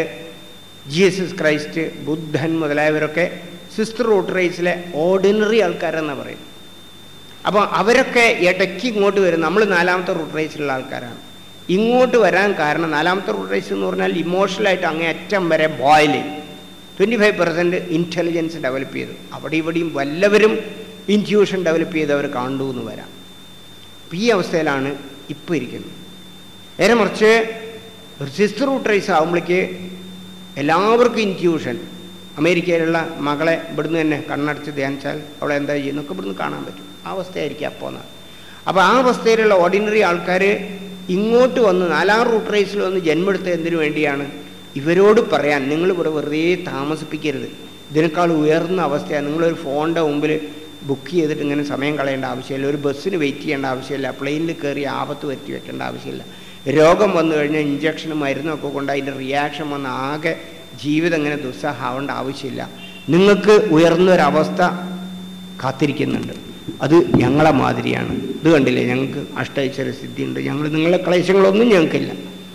ജീസസ് ക്രൈസ്റ്റ് ബുദ്ധൻ മുതലായവരൊക്കെ സിക്സ്ത് റൂട്ട് റേസിലെ ഓർഡിനറി ആൾക്കാരെന്നാണ് പറയും അപ്പോൾ അവരൊക്കെ ഇടയ്ക്ക് ഇങ്ങോട്ട് വരും നമ്മൾ നാലാമത്തെ റൂട്ട് റേസിലുള്ള ആൾക്കാരാണ് ഇങ്ങോട്ട് വരാൻ കാരണം നാലാമത്തെ റൂട്ട് റേസ് എന്ന് പറഞ്ഞാൽ ഇമോഷണലായിട്ട് അങ്ങേ അറ്റം വരെ ബോയിൽ twenty five percent intelligence develop ചെയ്തു അവിടെ ഇവിടെയും വല്ലവരും ഇൻറ്റ്യൂഷൻ ഡെവലപ്പ് ചെയ്ത് അവർ കണ്ടു എന്ന് വരാം അപ്പം ഈ അവസ്ഥയിലാണ് ഇപ്പോൾ ഇരിക്കുന്നത് നേരെ മറിച്ച് ഒരു സിസ്റ്റർ റൂട്ട് റേസ് ആകുമ്പോഴേക്ക് എല്ലാവർക്കും ഇൻറ്റ്യൂഷൻ അമേരിക്കയിലുള്ള മകളെ ഇവിടുന്ന് തന്നെ കണ്ണടച്ച് ധ്യാനിച്ചാൽ അവളെ എന്താ ചെയ്യുന്നൊക്കെ ഇവിടുന്ന് കാണാൻ പറ്റും ആ അവസ്ഥയായിരിക്കും അപ്പോൾ എന്നാണ് അപ്പോൾ ആ അവസ്ഥയിലുള്ള ഓർഡിനറി ആൾക്കാർ ഇങ്ങോട്ട് വന്ന് നാലാം റൂട്ട് റേസിൽ വന്ന് ജന്മെടുത്ത എന്തിനു വേണ്ടിയാണ് ഇവരോട് പറയാൻ നിങ്ങൾ ഇവിടെ വെറുതെ താമസിപ്പിക്കരുത് ഇതിനേക്കാൾ ഉയർന്ന അവസ്ഥയാണ് നിങ്ങളൊരു ഫോണിൻ്റെ മുമ്പിൽ ബുക്ക് ചെയ്തിട്ട് ഇങ്ങനെ സമയം കളയേണ്ട ആവശ്യമില്ല ഒരു ബസ്സിന് വെയിറ്റ് ചെയ്യേണ്ട ആവശ്യമില്ല പ്ലെയിനിൽ കയറി ആപത്ത് വരുത്തി വെക്കേണ്ട ആവശ്യമില്ല രോഗം വന്നു കഴിഞ്ഞാൽ ഇഞ്ചക്ഷനും മരുന്നൊക്കെ കൊണ്ട് അതിൻ്റെ റിയാക്ഷൻ വന്ന് ആകെ ജീവിതം ഇങ്ങനെ ദുസ്സഹാവേണ്ട ആവശ്യമില്ല നിങ്ങൾക്ക് ഉയർന്നൊരവസ്ഥ കാത്തിരിക്കുന്നുണ്ട് അത് ഞങ്ങളെ മാതിരിയാണ് ഇത് കണ്ടില്ലേ ഞങ്ങൾക്ക് അഷ്ടൈശ്വര്യ സിദ്ധിയുണ്ട് ഞങ്ങൾ നിങ്ങളെ ക്ലേശങ്ങളൊന്നും ഞങ്ങൾക്കില്ല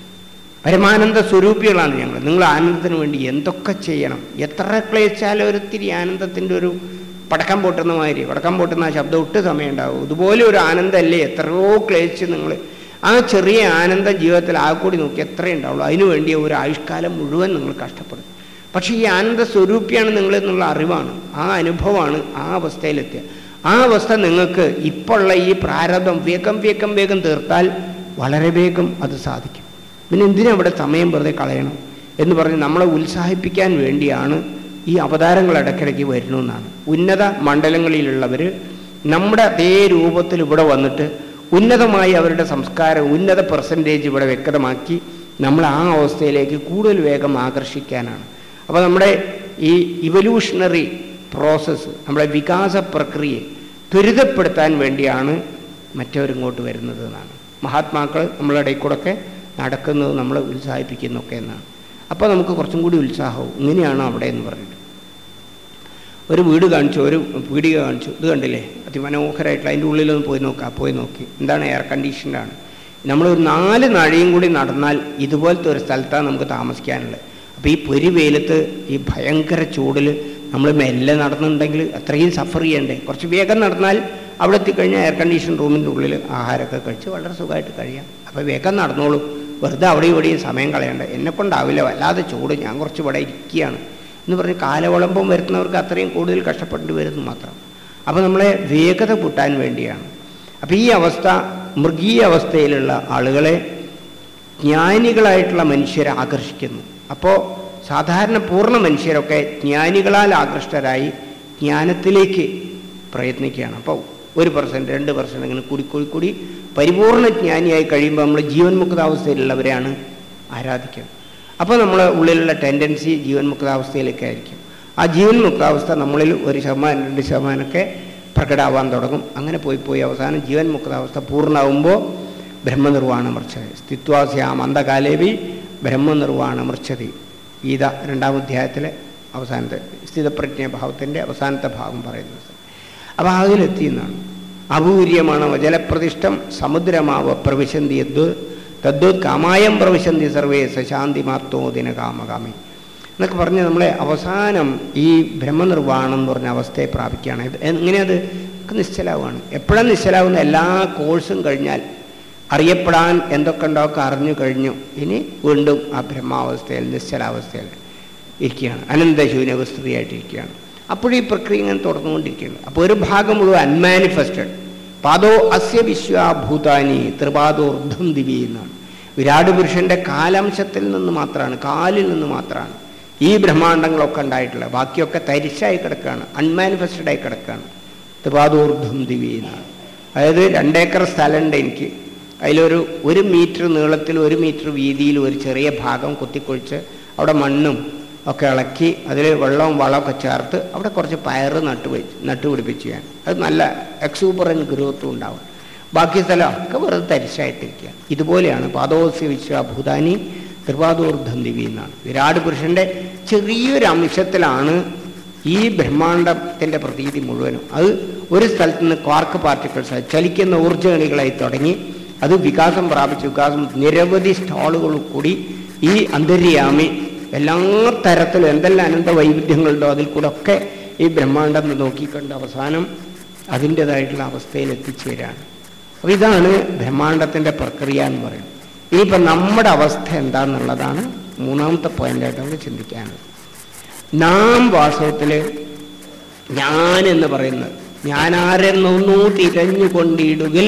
പരമാനന്ദ സ്വരൂപികളാണ് ഞങ്ങൾ നിങ്ങൾ ആനന്ദത്തിന് വേണ്ടി എന്തൊക്കെ ചെയ്യണം എത്ര ക്ലേശാലും ഒരിത്തിരി ആനന്ദത്തിൻ്റെ ഒരു പടക്കം പൊട്ടുന്ന മാതിരി പടക്കം പൊട്ടുന്ന ആ ശബ്ദം ഒട്ട് സമയം ഉണ്ടാവും ഇതുപോലെ ഒരു ആനന്ദമല്ലേ എത്രയോ ക്ലേശിച്ച് നിങ്ങൾ ആ ചെറിയ ആനന്ദം ജീവിതത്തിൽ ആ കൂടി നോക്കി എത്രയേ ഉണ്ടാവുള്ളൂ അതിനു വേണ്ടി ഒരു ആയുഷ്കാലം മുഴുവൻ നിങ്ങൾ കഷ്ടപ്പെടും പക്ഷേ ഈ ആനന്ദ സ്വരൂപിയാണ് നിങ്ങൾ എന്നുള്ള അറിവാണ് ആ അനുഭവമാണ് ആ അവസ്ഥയിലെത്തിയ ആ അവസ്ഥ നിങ്ങൾക്ക് ഇപ്പോഴുള്ള ഈ പ്രാരബ്ധം വേഗം വേഗം വേഗം തീർത്താൽ വളരെ വേഗം അത് സാധിക്കും പിന്നെ എന്തിനാ ഇവിടെ സമയം വെറുതെ കളയണം എന്ന് പറഞ്ഞ് നമ്മളെ ഉത്സാഹിപ്പിക്കാൻ വേണ്ടിയാണ് ഈ അവതാരങ്ങൾ ഇടയ്ക്കിടയ്ക്ക് വരുന്നതെന്നാണ് ഉന്നത മണ്ഡലങ്ങളിലുള്ളവർ നമ്മുടെ അതേ രൂപത്തിൽ ഇവിടെ വന്നിട്ട് ഉന്നതമായി അവരുടെ സംസ്കാരം ഉന്നത പെർസെൻറ്റേജ് ഇവിടെ വ്യക്തമാക്കി നമ്മൾ ആ അവസ്ഥയിലേക്ക് കൂടുതൽ വേഗം ആകർഷിക്കാനാണ് അപ്പോൾ നമ്മുടെ ഈ ഇവല്യൂഷണറി പ്രോസസ്സ് നമ്മുടെ വികാസ പ്രക്രിയയെ ത്വരിതപ്പെടുത്താൻ വേണ്ടിയാണ് മറ്റവരിങ്ങോട്ട് വരുന്നത് എന്നാണ് മഹാത്മാക്കൾ നമ്മളുടെ ഇടയിൽ കൂടെയൊക്കെ നടക്കുന്നത് നമ്മളെ ഉത്സാഹിപ്പിക്കുന്നൊക്കെ എന്നാണ് അപ്പോൾ നമുക്ക് കുറച്ചും കൂടി ഉത്സാഹവും ഇങ്ങനെയാണ് അവിടെ എന്ന് പറഞ്ഞിട്ട് ഒരു വീട് കാണിച്ചു ഒരു പീടിക കാണിച്ചു ഇത് കണ്ടില്ലേ അതിമനോഹരമായിട്ടുള്ള അതിൻ്റെ ഉള്ളിലൊന്ന് പോയി നോക്കാം പോയി നോക്കി എന്താണ് എയർ കണ്ടീഷനാണ് നമ്മളൊരു നാല് നാഴിയും കൂടി നടന്നാൽ ഇതുപോലത്തെ ഒരു സ്ഥലത്താണ് നമുക്ക് താമസിക്കാനുള്ളത് അപ്പോൾ ഈ പൊരി വെയിലത്ത് ഈ ഭയങ്കര ചൂടിൽ നമ്മൾ മെല്ലെ നടന്നുണ്ടെങ്കിൽ അത്രയും സഫർ ചെയ്യണ്ടേ കുറച്ച് വേഗം നടന്നാൽ അവിടെ എത്തിക്കഴിഞ്ഞാൽ എയർ കണ്ടീഷൻ റൂമിൻ്റെ ഉള്ളിൽ ആഹാരമൊക്കെ കഴിച്ച് വളരെ സുഖമായിട്ട് കഴിയാം അപ്പോൾ വേഗം നടന്നോളൂ വെറുതെ അവിടെ ഇവിടെയും സമയം കളയണ്ട എന്നെ കൊണ്ടാവില്ല വല്ലാതെ ചൂട് ഞാൻ കുറച്ച് ഇവിടെ ഇരിക്കുകയാണ് എന്ന് പറഞ്ഞ് കാലവളമ്പം വരുത്തുന്നവർക്ക് അത്രയും കൂടുതൽ കഷ്ടപ്പെട്ട് വരുന്നു മാത്രം അപ്പോൾ നമ്മളെ വേഗത കൂട്ടാൻ വേണ്ടിയാണ് അപ്പോൾ ഈ അവസ്ഥ മൃഗീയ അവസ്ഥയിലുള്ള ആളുകളെ ജ്ഞാനികളായിട്ടുള്ള മനുഷ്യരെ ആകർഷിക്കുന്നു അപ്പോൾ സാധാരണ പൂർണ്ണ മനുഷ്യരൊക്കെ ജ്ഞാനികളാൽ ആകൃഷ്ടരായി ജ്ഞാനത്തിലേക്ക് പ്രയത്നിക്കുകയാണ് അപ്പോൾ ഒരു പെർസെൻറ്റ് രണ്ട് പെർസെൻറ്റ് ഇങ്ങനെ കൂടി കൂടി കൂടി പരിപൂർണ്ണ ജ്ഞാനിയായി കഴിയുമ്പോൾ നമ്മൾ ജീവൻ മുക്താവസ്ഥയിലുള്ളവരെയാണ് ആരാധിക്കുന്നത് അപ്പോൾ നമ്മളെ ഉള്ളിലുള്ള ടെൻഡൻസി ജീവൻ മുക്താവസ്ഥയിലേക്കായിരിക്കും ആ ജീവൻ മുക്താവസ്ഥ നമ്മളിൽ ഒരു ശതമാനം രണ്ട് ശതമാനമൊക്കെ പ്രകടാവാൻ തുടങ്ങും അങ്ങനെ പോയി പോയി അവസാനം ജീവൻ മുക്താവസ്ഥ പൂർണ്ണമാകുമ്പോൾ ബ്രഹ്മനിർവാണമർച്ചതി സ്ഥിത്വാസ്യാം അന്ധകാലേവി ബ്രഹ്മനിർവാണമർച്ചതി ഗീത രണ്ടാം അധ്യായത്തിലെ അവസാനത്തെ സ്ഥിതപ്രജ്ഞഭാവത്തിൻ്റെ അവസാനത്തെ ഭാഗം പറയുന്നത് അപ്പോൾ അതിലെത്തി എന്നാണ് അപൂര്യമാണ് ജലപ്രതിഷ്ഠം സമുദ്രമാവ പ്രവിശന്തി യദ്വ തദ്വത് കാമായം പ്രവിശന്തി സർവേ സശാന്തി മാത്തോദിന കാമകാമി എന്നൊക്കെ പറഞ്ഞ് നമ്മളെ അവസാനം ഈ ബ്രഹ്മനിർവ്വാണം എന്ന് പറഞ്ഞ അവസ്ഥയെ പ്രാപിക്കുകയാണ് ഇത് എങ്ങനെയത് ഒക്കെ നിശ്ചലാവുകയാണ് എപ്പോഴും നിശ്ചലാവുന്ന എല്ലാ കോഴ്സും കഴിഞ്ഞാൽ അറിയപ്പെടാൻ എന്തൊക്കെ ഉണ്ടോക്കെ അറിഞ്ഞു കഴിഞ്ഞു ഇനി വീണ്ടും ആ ബ്രഹ്മാവസ്ഥയിൽ നിശ്ചലാവസ്ഥയിൽ ഇരിക്കുകയാണ് അനന്തശൂന്യവസ്തുതയായിട്ടിരിക്കുകയാണ് അപ്പോഴും ഈ പ്രക്രിയ ഇങ്ങനെ തുടർന്നുകൊണ്ടിരിക്കുകയാണ് അപ്പോൾ ഒരു ഭാഗം മുഴുവൻ അൺമാനിഫെസ്റ്റഡ് പാദോ അസ്യ വിശ്വാഭൂതാനി ത്രിപാദോർദ്ധം ദിവി എന്നാണ് വിരാട് പുരുഷന്റെ കാലംശത്തിൽ നിന്ന് മാത്രമാണ് കാലിൽ നിന്ന് മാത്രമാണ് ഈ ബ്രഹ്മാണ്ടങ്ങളൊക്കെ ഉണ്ടായിട്ടുള്ളത് ബാക്കിയൊക്കെ തരിശായി കിടക്കുകയാണ് അൺമാനിഫെസ്റ്റഡ് ആയി കിടക്കുകയാണ് ത്രിപാദോർദ്ധം ദിവി എന്നാണ് അതായത് രണ്ടേക്കർ സ്ഥലമുണ്ട് എനിക്ക് അതിലൊരു ഒരു മീറ്റർ നീളത്തിൽ ഒരു മീറ്റർ വീതിയിൽ ഒരു ചെറിയ ഭാഗം കുത്തിക്കൊഴിച്ച് അവിടെ മണ്ണും ഒക്കെ ഇളക്കി അതിൽ വെള്ളവും വളമൊക്കെ ചേർത്ത് അവിടെ കുറച്ച് പയറ് നട്ടു വെച്ച് നട്ടുപിടിപ്പിച്ച് ചെയ്യാൻ അത് നല്ല എക്സൂപ്പറൻ ഗ്രോത്തും ഉണ്ടാവും ബാക്കി സ്ഥലമൊക്കെ വെറുതെ തരിശായിട്ടിരിക്കുക ഇതുപോലെയാണ് പാദോസ്യ വിശ്വഭൂതാനി ത്രിപാദോർദ്ധം ദിവി എന്നാണ് വിരാട് പുരുഷന്റെ ചെറിയൊരു അംശത്തിലാണ് ഈ ബ്രഹ്മാണ്ടത്തിൻ്റെ പ്രതീതി മുഴുവനും അത് ഒരു സ്ഥലത്ത് നിന്ന് ക്വാർക്ക് പാർട്ടിക്കിൾസ് ചലിക്കുന്ന ഊർജ്ജകണികളായി തുടങ്ങി അത് വികാസം പ്രാപിച്ച് വികാസം നിരവധി സ്റ്റാളുകൾ കൂടി ഈ അന്തര്യാമി എല്ലാ തരത്തിലും എന്തെല്ലാം അനന്ത വൈവിധ്യങ്ങളുണ്ടോ അതിൽ കൂടെ ഒക്കെ ഈ ബ്രഹ്മാണ്ടം നോക്കിക്കണ്ട് അവസാനം അതിൻ്റെതായിട്ടുള്ള അവസ്ഥയിൽ എത്തിച്ചേരാണ് അപ്പോൾ ഇതാണ് ബ്രഹ്മാണ്ടത്തിൻ്റെ പ്രക്രിയ എന്ന് പറയുന്നത് ഇനിയിപ്പോൾ നമ്മുടെ അവസ്ഥ എന്താണെന്നുള്ളതാണ് മൂന്നാമത്തെ പോയിൻ്റായിട്ട് നമുക്ക് ചിന്തിക്കാനുള്ളത് നാം വാസ്തവത്തിൽ ഞാൻ എന്ന് പറയുന്നത് ഞാൻ ആരെന്നൊന്നു തിരഞ്ഞുകൊണ്ടിടുകിൽ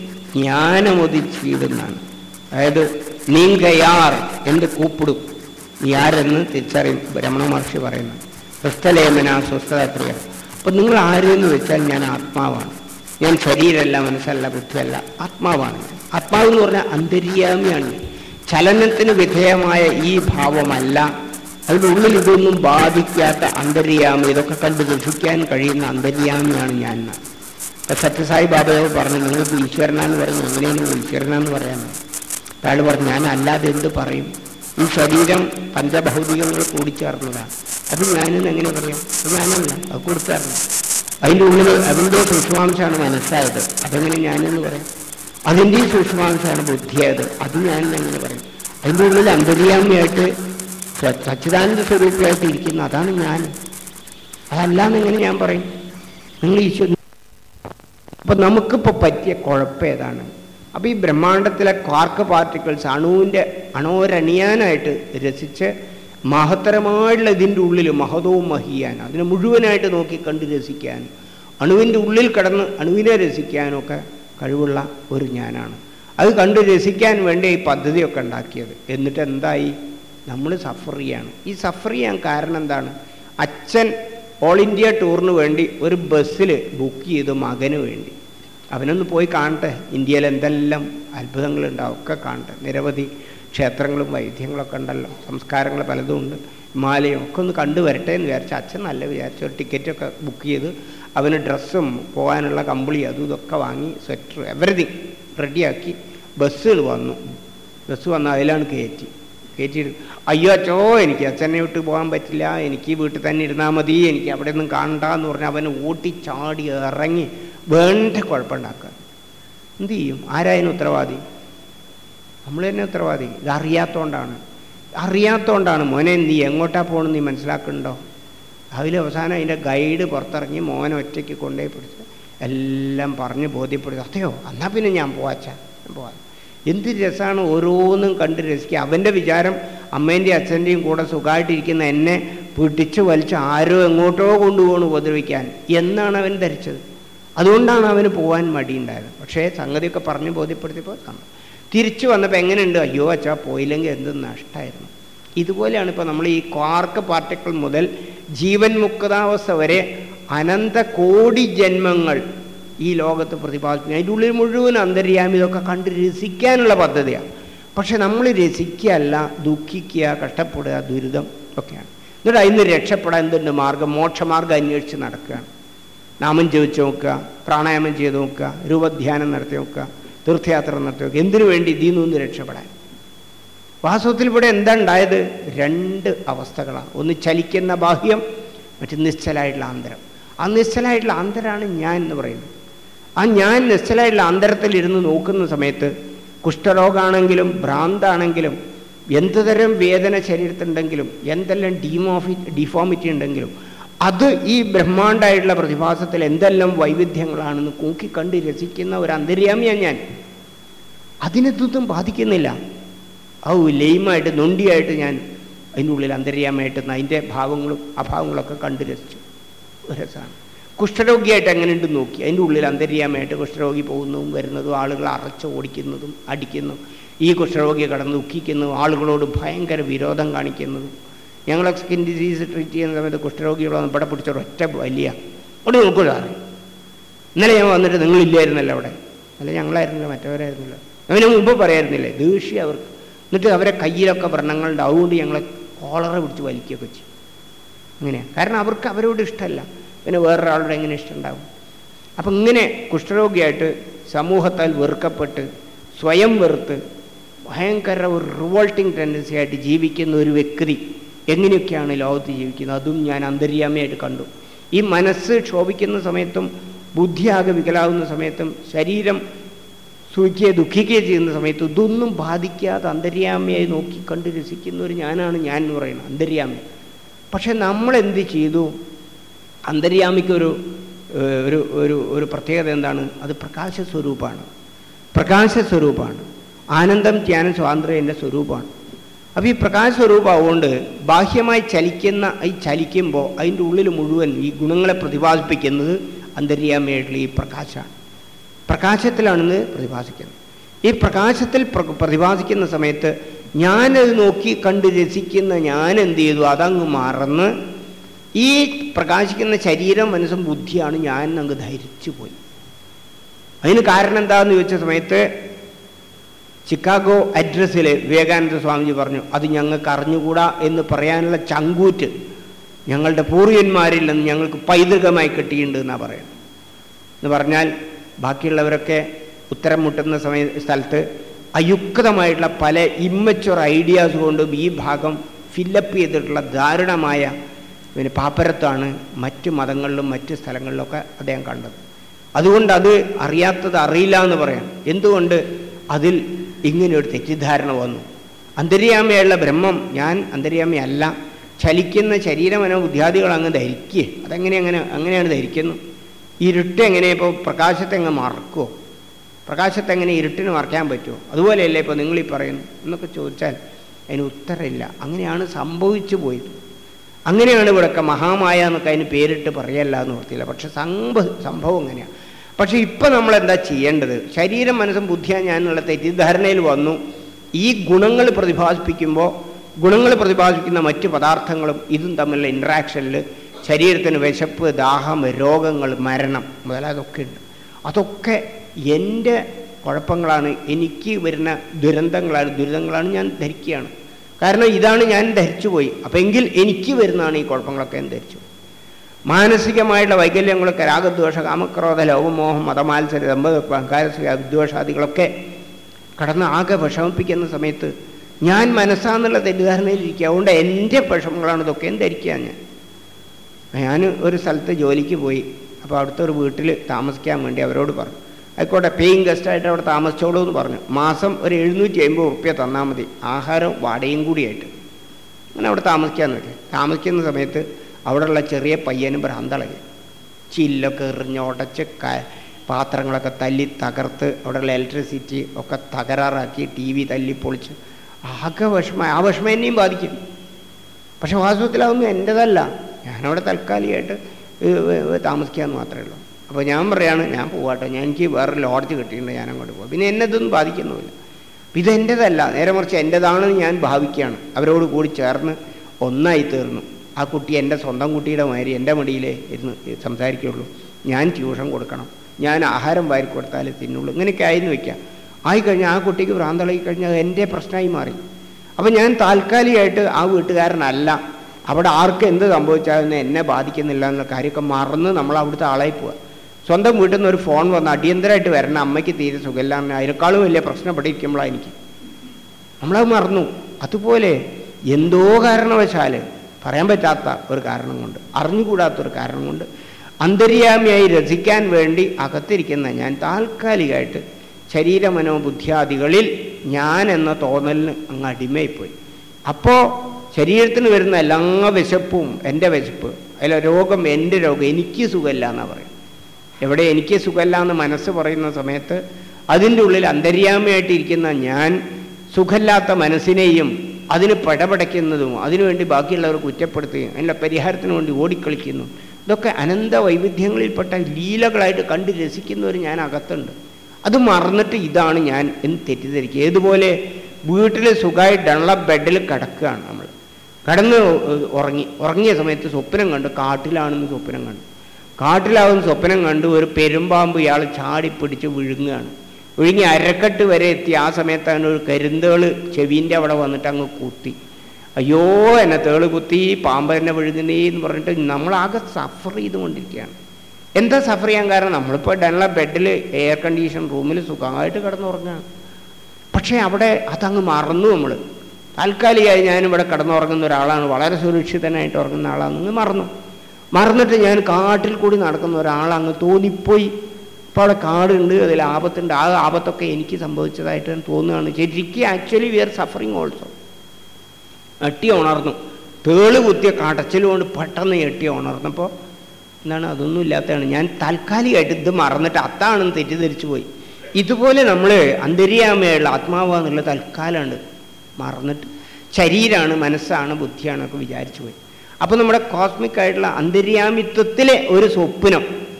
ജ്ഞാനമുദിച്ചിടുന്നാണ് അതായത് നീങ്കയാർ എന്ന് കൂപ്പിടും നീ ആരെന്ന് തിരിച്ചറിയും രമണ മഹർഷി പറയുന്നത് സ്വസ്ഥലേമന സ്വസ്ഥത പ്രിയം അപ്പം നിങ്ങൾ ആരെന്ന് വെച്ചാൽ ഞാൻ ആത്മാവാണ് ഞാൻ ശരീരമല്ല മനസ്സല്ല ബുദ്ധിയല്ല ആത്മാവാണ് ആത്മാവ് എന്ന് പറഞ്ഞാൽ അന്തര്യാമിയാണ് ചലനത്തിന് വിധേയമായ ഈ ഭാവമല്ല അതിൻ്റെ ഉള്ളിൽ ഇതൊന്നും ബാധിക്കാത്ത അന്തര്യാമി ഇതൊക്കെ കണ്ട് രസിക്കാൻ കഴിയുന്ന അന്തര്യാമിയാണ് ഞാൻ ഇപ്പം സത്യസായി ബാബയോട് പറഞ്ഞു നിങ്ങൾക്ക് ഈശ്വരനാന്ന് പറയുന്നത് എങ്ങനെയാണ് ഈശ്വരനാന്ന് പറയാമോ അയാൾ പറഞ്ഞു ഞാൻ അല്ലാതെ എന്ത് പറയും ഈ ശരീരം പഞ്ചഭൗതികങ്ങൾ കൂടിച്ചേർന്നതാണ് അത് ഞാനെന്ന് എങ്ങനെ പറയാം അത് ഞാനല്ല അത് കൂടിച്ചേർന്നു അതിൻ്റെ ഉള്ളിൽ അതിൻ്റെ സൂക്ഷ്മാംശമാണ് മനസ്സായത് അതെങ്ങനെ ഞാനെന്ന് പറയാം അതിൻ്റെ സൂക്ഷ്മാംശമാണ് ബുദ്ധിയായത് അത് ഞാനെന്ന് എങ്ങനെ പറയും അതിൻ്റെ ഉള്ളിൽ അന്തര്യാമിയായിട്ട് സ- സച്ചിദാനന്ദ സ്വരൂപമായിട്ട് ഇരിക്കുന്ന അതാണ് ഞാൻ അതല്ലാന്ന് എങ്ങനെ ഞാൻ പറയും നിങ്ങൾ ഈശ്വരൻ അപ്പൊ നമുക്കിപ്പോൾ പറ്റിയ കുഴപ്പം ഏതാണ് അപ്പോൾ ഈ ബ്രഹ്മാണ്ടത്തിലെ ക്വാർക്ക് പാർട്ടിക്കിൾസ് അണുവിൻ്റെ അണോരണിയാനായിട്ട് രസിച്ച് മഹത്തരമായിട്ടുള്ള ഇതിൻ്റെ ഉള്ളിൽ മഹതവും മഹിയാൻ അതിനെ മുഴുവനായിട്ട് നോക്കി കണ്ട് രസിക്കാൻ അണുവിൻ്റെ ഉള്ളിൽ കിടന്ന് അണുവിനെ രസിക്കാനൊക്കെ കഴിവുള്ള ഒരു ഞാനാണ് അത് കണ്ട് രസിക്കാൻ വേണ്ടി ഈ പദ്ധതിയൊക്കെ ഉണ്ടാക്കിയത് എന്നിട്ട് എന്തായി നമ്മൾ സഫർ ചെയ്യാണ് ഈ സഫർ ചെയ്യാൻ കാരണം എന്താണ് അച്ഛൻ ഓൾ ഇന്ത്യ ടൂറിന് വേണ്ടി ഒരു ബസ്സിൽ ബുക്ക് ചെയ്തു മകന് വേണ്ടി അവനൊന്ന് പോയി കാണട്ടെ ഇന്ത്യയിൽ എന്തെല്ലാം അത്ഭുതങ്ങളുണ്ടാവും ഒക്കെ കാണട്ടെ നിരവധി ക്ഷേത്രങ്ങളും വൈദ്യങ്ങളൊക്കെ ഉണ്ടല്ലോ സംസ്കാരങ്ങൾ പലതും ഉണ്ട് ഹിമാലയം ഒക്കെ ഒന്ന് കണ്ടു വരട്ടെ എന്ന് വിചാരിച്ച അച്ഛൻ നല്ല വിചാരിച്ച ഒരു ടിക്കറ്റൊക്കെ ബുക്ക് ചെയ്ത് അവന് ഡ്രസ്സും പോകാനുള്ള കമ്പിളി അതും ഇതൊക്കെ വാങ്ങി സ്വെറ്റർ എവറിതിങ് റെഡിയാക്കി ബസ്സുകൾ വന്നു ബസ് വന്ന് അതിലാണ് കയറ്റി കയറ്റിയിട്ട് അയ്യോ അച്ചോ എനിക്ക് അച്ഛനെ വിട്ട് പോകാൻ പറ്റില്ല എനിക്ക് വീട്ടിൽ തന്നെ ഇരുന്നാൽ മതി എനിക്ക് അവിടെ ഒന്നും കാണണ്ട എന്ന് പറഞ്ഞ് അവൻ ഓട്ടി ചാടി ഇറങ്ങി വേണ്ട കുഴപ്പമുണ്ടാക്കുക എന്ത് ചെയ്യും ആരായതിന് ഉത്തരവാദി നമ്മൾ തന്നെ ഉത്തരവാദി ഇത് അറിയാത്തോണ്ടാണ് അറിയാത്തോണ്ടാണ് മോനെ നീ എങ്ങോട്ടാ പോകണമെന്ന് നീ മനസ്സിലാക്കുന്നുണ്ടോ അതിൽ അവസാനം അതിൻ്റെ ഗൈഡ് പുറത്തിറങ്ങി മോനെ ഒറ്റയ്ക്ക് കൊണ്ടുപോയി പിടിച്ച് എല്ലാം പറഞ്ഞ് ബോധ്യപ്പെടുത്തി അതെയോ എന്നാൽ പിന്നെ ഞാൻ പോവാച്ചാ ഞാൻ പോവാ എന്ത് രസമാണ് ഓരോന്നും കണ്ട് രസിക്കുക അവൻ്റെ വിചാരം അമ്മേൻ്റെയും അച്ഛൻ്റെയും കൂടെ സുഖമായിട്ടിരിക്കുന്ന എന്നെ പിടിച്ചു വലിച്ച് ആരോ എങ്ങോട്ടോ കൊണ്ടുപോകണം ഉപദ്രവിക്കാൻ എന്നാണ് അവൻ ധരിച്ചത് അതുകൊണ്ടാണ് അവന് പോകാൻ മടിയുണ്ടായത് പക്ഷേ സംഗതിയൊക്കെ പറഞ്ഞ് ബോധ്യപ്പെടുത്തിയപ്പോൾ തന്നു തിരിച്ചു വന്നപ്പോൾ എങ്ങനെയുണ്ട് അയ്യോ അച്ഛാ പോയില്ലെങ്കിൽ എന്ത് നഷ്ടമായിരുന്നു ഇതുപോലെയാണ് ഇപ്പോൾ നമ്മൾ ഈ ക്വാർക്ക് പാർട്ടിക്കിൾ മുതൽ ജീവൻ മുക്താവസ്ഥ വരെ അനന്ത കോടി ജന്മങ്ങൾ ഈ ലോകത്ത് പ്രതിപാദിക്കുന്നത് അതിൻ്റെ ഉള്ളിൽ മുഴുവൻ അന്തര്യാമി ഇതൊക്കെ കണ്ട് രസിക്കാനുള്ള പദ്ധതിയാണ് പക്ഷെ നമ്മൾ രസിക്കുകയല്ല ദുഃഖിക്കുക കഷ്ടപ്പെടുക ദുരിതം ഒക്കെയാണ് എന്നിട്ട് അതിന് രക്ഷപ്പെടാൻ എന്തുണ്ട് മാർഗം മോക്ഷമാർഗം അന്വേഷിച്ച് നടക്കുകയാണ് നാമം ജപിച്ച് നോക്കുക പ്രാണായാമം ചെയ്ത് നോക്കുക രൂപധ്യാനം നടത്തി നോക്കുക തീർത്ഥയാത്ര നടത്തി നോക്കുക എന്തിനു വേണ്ടി ഇതിൽ നിന്ന് രക്ഷപ്പെടാൻ വാസ്തവത്തിൽ ഇവിടെ എന്താ ഉണ്ടായത് രണ്ട് അവസ്ഥകളാണ് ഒന്ന് ചലിക്കുന്ന ബാഹ്യം മറ്റ് നിശ്ചലായിട്ടുള്ള ആന്തരം ആ നിശ്ചലായിട്ടുള്ള ആന്തരാണ് ഞാൻ എന്ന് പറയുന്നത് ആ ഞാൻ നിശ്ചലായിട്ടുള്ള ആന്തരത്തിൽ ഇരുന്ന് നോക്കുന്ന സമയത്ത് കുഷ്ഠരോഗമാണെങ്കിലും ഭ്രാന്താണെങ്കിലും എന്ത് തരം വേദന ശരീരത്തിലുണ്ടെങ്കിലും എന്തെല്ലാം ഡീമോഫി ഡിഫോമിറ്റി ഉണ്ടെങ്കിലും അത് ഈ ബ്രഹ്മാണ്ടായിട്ടുള്ള പ്രതിഭാസത്തിൽ എന്തെല്ലാം വൈവിധ്യങ്ങളാണെന്ന് കൂക്കിക്കണ്ട് രസിക്കുന്ന ഒരു അന്തര്യാമിയാണ് ഞാൻ അതിനെതൊന്നും ബാധിക്കുന്നില്ല ഔ ലെയിമായിട്ട് നൊണ്ടിയായിട്ട് ഞാൻ അതിൻ്റെ ഉള്ളിൽ അന്തര്യാമയായിട്ട് അതിൻ്റെ ഭാവങ്ങളും അഭാവങ്ങളൊക്കെ കണ്ട് രസിച്ചു ഒരു രസമാണ് കുഷ്ഠരോഗിയായിട്ട് എങ്ങനെയുണ്ട് നോക്കി അതിൻ്റെ ഉള്ളിൽ അന്തര്യാമയായിട്ട് കുഷ്ഠരോഗി പോകുന്നതും വരുന്നതും ആളുകൾ അറച്ച് ഓടിക്കുന്നതും അടിക്കുന്നു ഈ കുഷ്ഠരോഗിയെ കടന്ന് ദുഃഖിക്കുന്നതും ആളുകളോട് ഭയങ്കര വിരോധം കാണിക്കുന്നതും ഞങ്ങളൊക്കെ സ്കിൻ ഡിസീസ് ട്രീറ്റ് ചെയ്യുന്ന സമയത്ത് കുഷ്ഠരോഗികളൊന്നും ഇവിടെ പിടിച്ച ഒറ്റ വലിയ അവിടെ നോക്കുക ഇന്നലെ ഞാൻ വന്നിട്ട് നിങ്ങളില്ലായിരുന്നല്ലോ അവിടെ അല്ല ഞങ്ങളായിരുന്നില്ല മറ്റവരായിരുന്നല്ലോ അവന് മുമ്പ് പറയായിരുന്നില്ലേ ദേഷ്യം അവർക്ക് എന്നിട്ട് അവരെ കയ്യിലൊക്കെ വ്രണങ്ങളുണ്ട് അതുകൊണ്ട് ഞങ്ങളെ കോളറ പിടിച്ച് വലിക്കുകയൊക്കെ ചെയ്യും അങ്ങനെയാണ് കാരണം അവർക്ക് അവരോട് ഇഷ്ടമല്ല പിന്നെ വേറൊരാളോട് എങ്ങനെ ഇഷ്ടമുണ്ടാവും അപ്പം ഇങ്ങനെ കുഷ്ഠരോഗിയായിട്ട് സമൂഹത്താൽ വെറുക്കപ്പെട്ട് സ്വയം വെറുത്ത് ഭയങ്കര ഒരു റിവോൾട്ടിങ് ടെൻഡൻസി ആയിട്ട് ജീവിക്കുന്ന ഒരു വ്യക്തി എങ്ങനെയൊക്കെയാണ് ലോകത്ത് ജീവിക്കുന്നത് അതും ഞാൻ അന്തര്യാമയായിട്ട് കണ്ടു ഈ മനസ്സ് ക്ഷോഭിക്കുന്ന സമയത്തും ബുദ്ധിയാകെ വികലാവുന്ന സമയത്തും ശരീരം സുഖിക്കുകയോ ദുഃഖിക്കുകയോ ചെയ്യുന്ന സമയത്ത് ഇതൊന്നും ബാധിക്കാതെ അന്തര്യാമയായി നോക്കി കണ്ട് രസിക്കുന്ന ഒരു ഞാനാണ് ഞാൻ എന്ന് പറയുന്നത് അന്തര്യാമി പക്ഷെ നമ്മൾ എന്ത് ചെയ്തു അന്തര്യാമിക്കൊരു ഏഹ്, ഒരു ഒരു ഒരു പ്രത്യേകത എന്താണ് അത് പ്രകാശ സ്വരൂപമാണ് പ്രകാശ സ്വരൂപമാണ് ആനന്ദം ധ്യാന സ്വാതന്ത്ര്യം എൻ്റെ സ്വരൂപമാണ് അപ്പോൾ ഈ പ്രകാശ സ്വരൂപമാവുകൊണ്ട് ബാഹ്യമായി ചലിക്കുന്ന ഈ ചലിക്കുമ്പോൾ അതിൻ്റെ ഉള്ളിൽ മുഴുവൻ ഈ ഗുണങ്ങളെ പ്രതിപാദിപ്പിക്കുന്നത് അന്തര്യാമയായിട്ടുള്ള ഈ പ്രകാശമാണ് പ്രകാശത്തിലാണിത് പ്രതിഭാസിക്കുന്നത് ഈ പ്രകാശത്തിൽ പ്ര- പ്രതിഭാസിക്കുന്ന സമയത്ത് ഞാനത് നോക്കി കണ്ട് രസിക്കുന്ന ഞാൻ എന്ത് ചെയ്തു അതങ്ങ് മറന്ന് ഈ പ്രകാശിക്കുന്ന ശരീരം മനസ്സും ബുദ്ധിയാണ് ഞാൻ അങ്ങ് ധരിച്ചു പോയി അതിന് കാരണം എന്താണെന്ന് ചോദിച്ച സമയത്ത് ചിക്കാഗോ അഡ്രസ്സിൽ വിവേകാനന്ദ സ്വാമിജി പറഞ്ഞു അത് ഞങ്ങൾക്ക് അറിഞ്ഞുകൂടാ എന്ന് പറയാനുള്ള ചങ്കൂറ്റ് ഞങ്ങളുടെ പൂർവ്വന്മാരിൽ നിന്ന് ഞങ്ങൾക്ക് പൈതൃകമായി കിട്ടിയിട്ടുണ്ട് എന്നാണ് പറയുന്നത് എന്ന് പറഞ്ഞാൽ ബാക്കിയുള്ളവരൊക്കെ ഉത്തരം മുട്ടുന്ന സമയ സ്ഥലത്ത് അയുക്തമായിട്ടുള്ള പല ഇമ്മച്ചുവർ ഐഡിയാസ് കൊണ്ടും ഈ ഭാഗം ഫില്ലപ്പ് ചെയ്തിട്ടുള്ള ദാരുണമായ പിന്നെ പാപ്പരത്താണ് മറ്റ് മതങ്ങളിലും മറ്റ് സ്ഥലങ്ങളിലൊക്കെ അദ്ദേഹം കണ്ടത് അതുകൊണ്ട് അത് അറിയാത്തത് അറിയില്ല എന്ന് പറയാം എന്തുകൊണ്ട് അതിൽ ഇങ്ങനെ ഒരു തെറ്റിദ്ധാരണ വന്നു അന്തര്യാമയുള്ള ബ്രഹ്മം ഞാൻ അന്തര്യാമയല്ല ചലിക്കുന്ന ശരീരമനോ ബുദ്ധിയാദികൾ അങ്ങ് ധരിക്കുക അതെങ്ങനെ അങ്ങനെ അങ്ങനെയാണ് ധരിക്കുന്നു ഇരുട്ട് എങ്ങനെ ഇപ്പോൾ പ്രകാശത്തെ അങ്ങ് മറക്കുമോ പ്രകാശത്തെ എങ്ങനെ ഇരുട്ടിന് മറക്കാൻ പറ്റുമോ അതുപോലെയല്ലേ ഇപ്പോൾ നിങ്ങൾ ഈ പറയുന്നു എന്നൊക്കെ ചോദിച്ചാൽ അതിന് ഉത്തരമില്ല അങ്ങനെയാണ് സംഭവിച്ചു പോയത് അങ്ങനെയാണ് ഇവിടെയൊക്കെ മഹാമായ എന്നൊക്കെ അതിന് പേരിട്ട് പറയല്ല എന്ന് ഓർത്തില്ല പക്ഷെ സംഭ സംഭവം അങ്ങനെയാണ് പക്ഷെ ഇപ്പം നമ്മൾ എന്താ ചെയ്യേണ്ടത് ശരീരം മനസ്സും ബുദ്ധിയാ ഞാനുള്ള തെറ്റിദ്ധാരണയിൽ വന്നു ഈ ഗുണങ്ങൾ പ്രതിഭാസിപ്പിക്കുമ്പോൾ ഗുണങ്ങൾ പ്രതിഭാസിക്കുന്ന മറ്റ് പദാർത്ഥങ്ങളും ഇതും തമ്മിലുള്ള ഇൻട്രാക്ഷനിൽ ശരീരത്തിന് വിശപ്പ് ദാഹം രോഗങ്ങൾ മരണം മുതലായതൊക്കെ ഉണ്ട് അതൊക്കെ എൻ്റെ കുഴപ്പങ്ങളാണ് എനിക്ക് വരുന്ന ദുരന്തങ്ങളാണ് ദുരിതങ്ങളാണ് ഞാൻ ധരിക്കുകയാണ് കാരണം ഇതാണ് ഞാൻ ധരിച്ചു പോയി അപ്പം എങ്കിൽ എനിക്ക് വരുന്നതാണ് ഈ കുഴപ്പങ്ങളൊക്കെ ഞാൻ ധരിച്ചു മാനസികമായിട്ടുള്ള വൈകല്യങ്ങളൊക്കെ രാഗദ്വേഷ കാമക്രോധ ലോകമോഹം മതമാത്സര ദമ്പത അഹങ്കാരസിക വിദ്വേഷാദികളൊക്കെ കടന്ന് ആകെ വിഷമിപ്പിക്കുന്ന സമയത്ത് ഞാൻ മനസ്സാന്നുള്ള തെറ്റിദ്ധാരണയിലിരിക്കുക അതുകൊണ്ട് എൻ്റെ വിഷമങ്ങളാണ് ഇതൊക്കെ ധരിക്കുക ഞാൻ ഞാൻ ഒരു സ്ഥലത്ത് ജോലിക്ക് പോയി അപ്പോൾ അവിടുത്തെ ഒരു വീട്ടിൽ താമസിക്കാൻ വേണ്ടി അവരോട് പറഞ്ഞു ആയിക്കോട്ടെ പേയിങ് ഗസ്റ്റായിട്ട് അവിടെ താമസിച്ചോളൂ എന്ന് പറഞ്ഞു മാസം ഒരു എഴുന്നൂറ്റി അമ്പത് റുപ്യ തന്നാൽ മതി ആഹാരം വാടകയും കൂടിയായിട്ട് അങ്ങനെ അവിടെ താമസിക്കാൻ നോക്കി താമസിക്കുന്ന സമയത്ത് അവിടെയുള്ള ചെറിയ പയ്യനും ഭ്രാന്തളകി ചില്ലൊക്കെ എറിഞ്ഞ് ഉടച്ച് ക പാത്രങ്ങളൊക്കെ തല്ലി തകർത്ത് അവിടെയുള്ള ഇലക്ട്രിസിറ്റി ഒക്കെ തകരാറാക്കി ടി വി തല്ലി പൊളിച്ച് ആകെ വിഷമം ആ വിഷമം എന്നെയും ബാധിക്കും പക്ഷെ വാസ്തവത്തിൽ അതൊന്നും എൻ്റെതല്ല ഞാനവിടെ താൽക്കാലികമായിട്ട് താമസിക്കാമെന്ന് മാത്രമേ ഉള്ളൂ അപ്പോൾ ഞാൻ പറയാണ് ഞാൻ പോവാട്ടോ ഞാൻ എനിക്ക് വേറെ ലോഡ്ജ് കിട്ടിയിട്ടുണ്ട് ഞാൻ അങ്ങോട്ട് പോകാം പിന്നെ എന്നെ ഇതൊന്നും ബാധിക്കുന്നുമില്ല അപ്പം ഇത് എൻ്റെതല്ല നേരെ മറിച്ച് എൻ്റെതാണെന്ന് ഞാൻ ഭാവിക്കുകയാണ് അവരോട് കൂടി ചേർന്ന് ഒന്നായി തീർന്നു ആ കുട്ടി എൻ്റെ സ്വന്തം കുട്ടിയുടെ മാതിരി എൻ്റെ മടിയിലേ ഇരുന്ന് സംസാരിക്കുള്ളൂ ഞാൻ ട്യൂഷൻ കൊടുക്കണം ഞാൻ ആഹാരം വാരി കൊടുത്താലേ തിന്നുള്ളൂ ഇങ്ങനെയൊക്കെ ആയിരുന്നു വയ്ക്കാം ആയിക്കഴിഞ്ഞാൽ ആ കുട്ടിക്ക് ഭ്രാന്തളകി കഴിഞ്ഞാൽ അത് എൻ്റെ പ്രശ്നമായി മാറി അപ്പം ഞാൻ താൽക്കാലികമായിട്ട് ആ വീട്ടുകാരനല്ല അവിടെ ആർക്ക് എന്ത് സംഭവിച്ചാലും എന്നെ ബാധിക്കുന്നില്ല എന്നുള്ള കാര്യമൊക്കെ മറന്ന് നമ്മൾ അവിടുത്തെ ആളായി പോവുക സ്വന്തം വീട്ടിൽ നിന്ന് ഒരു ഫോൺ വന്ന് അടിയന്തരമായിട്ട് വരണം അമ്മയ്ക്ക് തീരെ സുഖമില്ല എന്ന് അതിനേക്കാളും വലിയ പ്രശ്നം ഇവിടെ ഇരിക്കുമ്പോഴാണ് എനിക്ക് നമ്മളത് മറന്നു അതുപോലെ എന്തോ കാരണവശാൽ പറയാൻ പറ്റാത്ത ഒരു കാരണം കൊണ്ട് അറിഞ്ഞുകൂടാത്ത ഒരു കാരണം കൊണ്ട് അന്തര്യാമിയായി രസിക്കാൻ വേണ്ടി അകത്തിരിക്കുന്ന ഞാൻ താൽക്കാലികമായിട്ട് ശരീരമനോബുദ്ധ്യാദികളിൽ ഞാൻ എന്ന തോന്നലിന് അങ്ങ് അടിമയിപ്പോയി അപ്പോൾ ശരീരത്തിന് വരുന്ന എല്ലാ വിശപ്പും എൻ്റെ വിശപ്പ് അതിലെ രോഗം എൻ്റെ രോഗം എനിക്ക് സുഖമില്ല എന്നാണ് പറയും എവിടെ എനിക്ക് സുഖമില്ല എന്ന് മനസ്സ് പറയുന്ന സമയത്ത് അതിൻ്റെ ഉള്ളിൽ അന്തര്യാമയായിട്ടിരിക്കുന്ന ഞാൻ സുഖമില്ലാത്ത മനസ്സിനെയും അതിന് പടപടയ്ക്കുന്നതും അതിനുവേണ്ടി ബാക്കിയുള്ളവർ കുറ്റപ്പെടുത്തുകയും അതിനുള്ള പരിഹാരത്തിന് വേണ്ടി ഓടിക്കളിക്കുന്നു ഇതൊക്കെ അനന്ത വൈവിധ്യങ്ങളിൽപ്പെട്ട ലീലകളായിട്ട് കണ്ട് രസിക്കുന്നവർ ഞാൻ അകത്തുണ്ട് അത് മറന്നിട്ട് ഇതാണ് ഞാൻ എന്ന് തെറ്റിദ്ധരിക്കുക ഏതുപോലെ വീട്ടിൽ സുഖമായി ഡള്ള ബെഡിൽ കിടക്കുകയാണ് നമ്മൾ കിടന്ന് ഉറങ്ങി ഉറങ്ങിയ സമയത്ത് സ്വപ്നം കണ്ട് കാട്ടിലാണെന്ന് സ്വപ്നം കണ്ടു കാട്ടിലാവുന്ന സ്വപ്നം കണ്ട് ഒരു പെരുമ്പാമ്പ് ഇയാൾ ചാടി പിടിച്ച് വിഴുങ്ങുകയാണ് വിഴുങ്ങി അരക്കെട്ട് വരെ എത്തി ആ സമയത്താണ് ഒരു കരുന്തേള് ചെവീൻ്റെ അവിടെ വന്നിട്ട് അങ്ങ് കുത്തി അയ്യോ എന്നെ തേള് കുത്തി പാമ്പ് എന്നെ വിഴുങ്ങുന്നേ എന്ന് പറഞ്ഞിട്ട് നമ്മളാകെ സഫർ ചെയ്തുകൊണ്ടിരിക്കുകയാണ് എന്താ സഫർ ചെയ്യാൻ കാരണം നമ്മളിപ്പോൾ ഇടാനുള്ള ബെഡിൽ എയർ കണ്ടീഷൻ റൂമിൽ സുഖമായിട്ട് കിടന്നുറങ്ങുകയാണ് പക്ഷേ അവിടെ അതങ്ങ് മറന്നു നമ്മൾ താൽക്കാലികമായി ഞാനിവിടെ കിടന്നുറങ്ങുന്ന ഒരാളാണ് വളരെ സുരക്ഷിതനായിട്ട് ഉറങ്ങുന്ന ആളാണെന്ന് മറന്നു മറന്നിട്ട് ഞാൻ കാട്ടിൽ കൂടി നടക്കുന്ന ഒരാളങ്ങ് തോന്നിപ്പോയി ഇപ്പോൾ അവിടെ കാടുണ്ട് അതിൽ ആപത്തുണ്ട് ആ ആപത്തൊക്കെ എനിക്ക് സംഭവിച്ചതായിട്ട് തോന്നുകയാണ് ശരിക്കും actually we are suffering also എട്ടി ഉണർന്നു തേള് കുത്തിയ കടച്ചിൽ കൊണ്ട് പെട്ടെന്ന് എട്ടി ഉണർന്നപ്പോൾ എന്താണ് അതൊന്നും ഇല്ലാത്തതാണ് ഞാൻ താൽക്കാലികമായിട്ട് ഇത് മറന്നിട്ട് അത്താണെന്ന് തെറ്റിദ്ധരിച്ചു പോയി ഇതുപോലെ നമ്മൾ അന്തര്യാമയുള്ള ആത്മാവാന്നുള്ള തൽക്കാലമുണ്ട് മറന്നിട്ട് ശരീരമാണ് മനസ്സാണ് ബുദ്ധിയാണ് ഒക്കെ വിചാരിച്ചു പോയി അപ്പോൾ നമ്മുടെ കോസ്മിക് ആയിട്ടുള്ള അന്തര്യാമിത്വത്തിലെ ഒരു സ്വപ്നം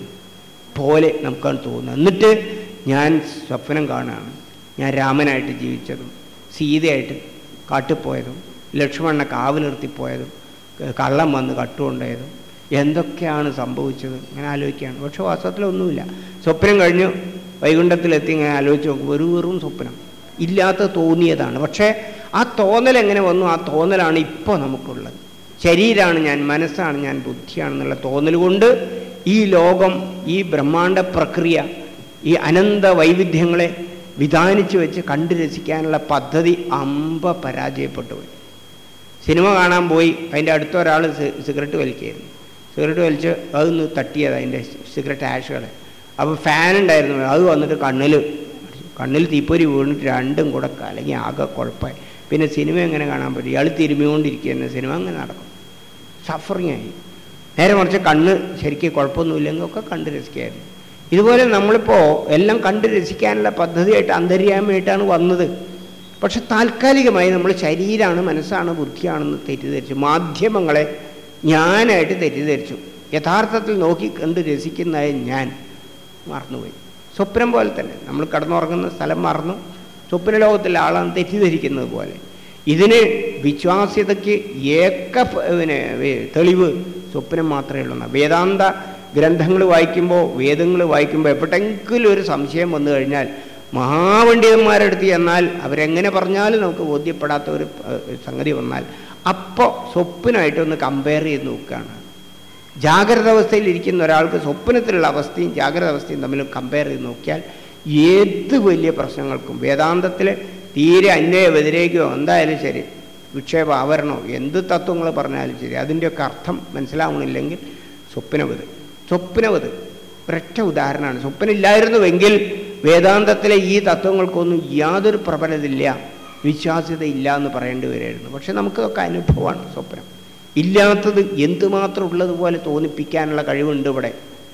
പോലെ നമുക്കാണ് തോന്നുന്നത് എന്നിട്ട് ഞാൻ സ്വപ്നം കാണുകയാണ് ഞാൻ രാമനായിട്ട് ജീവിച്ചതും സീതയായിട്ട് കാട്ടിപ്പോയതും ലക്ഷ്മണനെ കാവ് നിർത്തിപ്പോയതും കള്ളം വന്ന് കട്ടുകൊണ്ടതും എന്തൊക്കെയാണ് സംഭവിച്ചത് ഇങ്ങനെ ആലോചിക്കുകയാണ് പക്ഷെ വാസ്തവത്തിലൊന്നുമില്ല സ്വപ്നം കഴിഞ്ഞു വൈകുണ്ഠത്തിലെത്തി ഇങ്ങനെ ആലോചിച്ച് നോക്കുമ്പോൾ ഒരു വെറും സ്വപ്നം ഇല്ലാത്ത തോന്നിയതാണ് പക്ഷേ ആ തോന്നൽ എങ്ങനെ വന്നു ആ തോന്നലാണ് ഇപ്പോൾ നമുക്കുള്ളത് ശരീരമാണ് ഞാൻ മനസ്സാണ് ഞാൻ ബുദ്ധിയാണെന്നുള്ള തോന്നൽ കൊണ്ട് ഈ ലോകം ഈ ബ്രഹ്മാണ്ട പ്രക്രിയ ഈ അനന്ത വൈവിധ്യങ്ങളെ വിധാനിച്ച് വെച്ച് കണ്ടു രസിക്കാനുള്ള പദ്ധതി അമ്പ പരാജയപ്പെട്ടു പോയി സിനിമ കാണാൻ പോയി അതിൻ്റെ അടുത്ത ഒരാൾ സിഗരറ്റ് വലിക്കുകയായിരുന്നു സിഗരറ്റ് വലിച്ച് അതൊന്ന് തട്ടിയത് അതിൻ്റെ സിഗരറ്റ് ആഷുകൾ അപ്പോൾ ഫാൻ ഉണ്ടായിരുന്നു അത് വന്നിട്ട് കണ്ണിൽ കണ്ണിൽ തീപ്പൊരി വീണിട്ട് രണ്ടും കൂടെ കലങ്ങി ആകെ കുഴപ്പമായി പിന്നെ സിനിമ എങ്ങനെ കാണാൻ പറ്റും ഇയാൾ തിരുമിക്കൊണ്ടിരിക്കുന്ന സിനിമ അങ്ങനെ നടക്കും സഫറിങ് ആയി നേരെ മറിച്ച് കണ്ണ് ശരിക്കും കുഴപ്പമൊന്നുമില്ലെങ്കിൽ ഒക്കെ കണ്ട് രസിക്കായിരുന്നു ഇതുപോലെ നമ്മളിപ്പോൾ എല്ലാം കണ്ട് രസിക്കാനുള്ള പദ്ധതിയായിട്ട് അന്തര്യാമയായിട്ടാണ് വന്നത് പക്ഷെ താൽക്കാലികമായി നമ്മൾ ശരീരമാണ് മനസ്സാണ് ബുദ്ധിയാണെന്ന് തെറ്റിദ്ധരിച്ചു മാധ്യമങ്ങളെ ഞാനായിട്ട് തെറ്റിദ്ധരിച്ചു യഥാർത്ഥത്തിൽ നോക്കി കണ്ട് രസിക്കുന്നതായ ഞാൻ മറന്നുപോയി സ്വപ്നം പോലെ തന്നെ നമ്മൾ കടന്നുറങ്ങുന്ന സ്ഥലം മറന്നു സ്വപ്ന ലോകത്തിലെ ആളാണ് തെറ്റിദ്ധരിക്കുന്നത് പോലെ ഇതിന് വിശ്വാസ്യതയ്ക്ക് ഏക പിന്നെ തെളിവ് സ്വപ്നം മാത്രമേ ഉള്ളൂ വേദാന്ത ഗ്രന്ഥങ്ങൾ വായിക്കുമ്പോൾ വേദങ്ങൾ വായിക്കുമ്പോൾ എപ്പോഴെങ്കിലും ഒരു സംശയം വന്നു കഴിഞ്ഞാൽ മഹാപണ്ഡിതന്മാരെടുത്ത് ചെന്നാൽ അവരെങ്ങനെ പറഞ്ഞാലും നമുക്ക് ബോധ്യപ്പെടാത്ത ഒരു സംഗതി വന്നാൽ അപ്പോൾ സ്വപ്നമായിട്ടൊന്ന് കമ്പയർ ചെയ്ത് നോക്കുകയാണ് ജാഗ്രത അവസ്ഥയിൽ ഇരിക്കുന്ന ഒരാൾക്ക് സ്വപ്നത്തിലുള്ള അവസ്ഥയും ജാഗ്രത അവസ്ഥയും തമ്മിൽ കമ്പയർ ചെയ്ത് നോക്കിയാൽ ഏത് വലിയ പ്രശ്നങ്ങൾക്കും വേദാന്തത്തിൽ തീരെ അന്വയ വ്യതിരേകയോ എന്തായാലും ശരി വിക്ഷേപ ആവരണോ എന്ത് തത്വങ്ങൾ പറഞ്ഞാലും ശരി അതിൻ്റെയൊക്കെ അർത്ഥം മനസ്സിലാവണില്ലെങ്കിൽ സ്വപ്നവത് സ്വപ്നവത് ഒരൊറ്റ ഉദാഹരണമാണ് സ്വപ്നമില്ലായിരുന്നുവെങ്കിൽ വേദാന്തത്തിലെ ഈ തത്വങ്ങൾക്കൊന്നും യാതൊരു പ്രബലതയില്ല വിശ്വാസ്യത ഇല്ല എന്ന് പറയേണ്ടി വരായിരുന്നു പക്ഷെ നമുക്കൊക്കെ അനുഭവമാണ് സ്വപ്നം ഇല്ലാത്തത് എന്തുമാത്രം ഉള്ളതുപോലെ തോന്നിപ്പിക്കാനുള്ള കഴിവുണ്ട് ഇവിടെ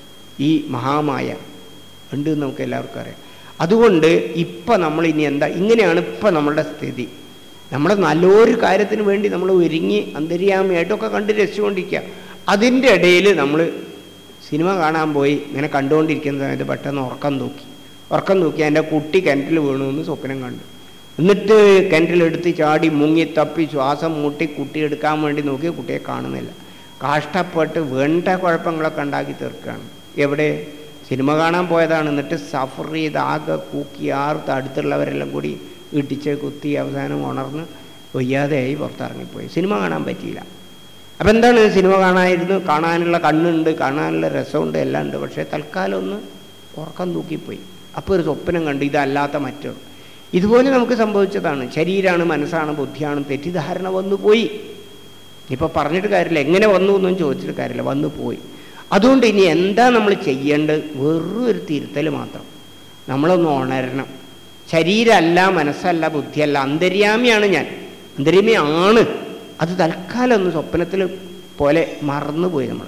ഈ മഹാമായ ഉണ്ട് എന്ന് നമുക്ക് എല്ലാവർക്കും അറിയാം അതുകൊണ്ട് ഇപ്പം നമ്മൾ ഇനി എന്താ ഇങ്ങനെയാണ് ഇപ്പം നമ്മളുടെ സ്ഥിതി നമ്മുടെ നല്ലൊരു കാര്യത്തിന് വേണ്ടി നമ്മൾ ഒരുങ്ങി അന്തര്യാമയായിട്ടൊക്കെ കണ്ട് രസിച്ചുകൊണ്ടിരിക്കുക അതിൻ്റെ ഇടയിൽ നമ്മൾ സിനിമ കാണാൻ പോയി ഇങ്ങനെ കണ്ടുകൊണ്ടിരിക്കുന്ന സമയത്ത് പെട്ടെന്ന് ഉറക്കം തൂക്കി ഉറക്കം തൂക്കി എൻ്റെ കുട്ടി കിണറ്റിൽ വീണു എന്ന് സ്വപ്നം കണ്ടു എന്നിട്ട് കിണറ്റിലെടുത്ത് ചാടി മുങ്ങി തപ്പി ശ്വാസം മുട്ടി കുട്ടി എടുക്കാൻ വേണ്ടി നോക്കി കുട്ടിയെ കാണുന്നില്ല കഷ്ടപ്പെട്ട് വേണ്ട കുഴപ്പങ്ങളൊക്കെ ഉണ്ടാക്കി തീർക്കുകയാണ് എവിടെ സിനിമ കാണാൻ പോയതാണ് എന്നിട്ട് സഫർ ചെയ്ത് ആകെ കൂക്കി ആർത്ത് അടുത്തുള്ളവരെല്ലാം കൂടി ഇടിച്ച് കുത്തി അവസാനം ഉണർന്ന് വയ്യാതെയായി പുറത്തിറങ്ങിപ്പോയി സിനിമ കാണാൻ പറ്റിയില്ല അപ്പം എന്താണ് സിനിമ കാണായിരുന്നു കാണാനുള്ള കണ്ണുണ്ട് കാണാനുള്ള രസമുണ്ട് എല്ലാം ഉണ്ട് പക്ഷേ തൽക്കാലം ഒന്ന് ഉറക്കം തൂക്കിപ്പോയി അപ്പോൾ ഒരു സ്വപ്നം കണ്ട് ഇതല്ലാത്ത മറ്റൊരു ഇതുപോലെ നമുക്ക് സംഭവിച്ചതാണ് ശരീരമാണ് മനസ്സാണ് ബുദ്ധിയാണ് തെറ്റിദ്ധാരണ വന്നു പോയി ഇപ്പോൾ പറഞ്ഞിട്ട് കാര്യമില്ല എങ്ങനെ വന്നു എന്നൊന്നും ചോദിച്ചിട്ട് കാര്യമില്ല വന്നു പോയി അതുകൊണ്ട് ഇനി എന്താ നമ്മൾ ചെയ്യേണ്ടത് വെറും ഒരു തിരുത്തൽ മാത്രം നമ്മളൊന്ന് ഉണരണം ശരീരമല്ല മനസ്സല്ല ബുദ്ധിയല്ല അന്തര്യാമിയാണ് ഞാൻ അന്തര്യാമിയാണ് അത് തൽക്കാലം ഒന്ന് സ്വപ്നത്തിൽ പോലെ മറന്നുപോയി നമ്മൾ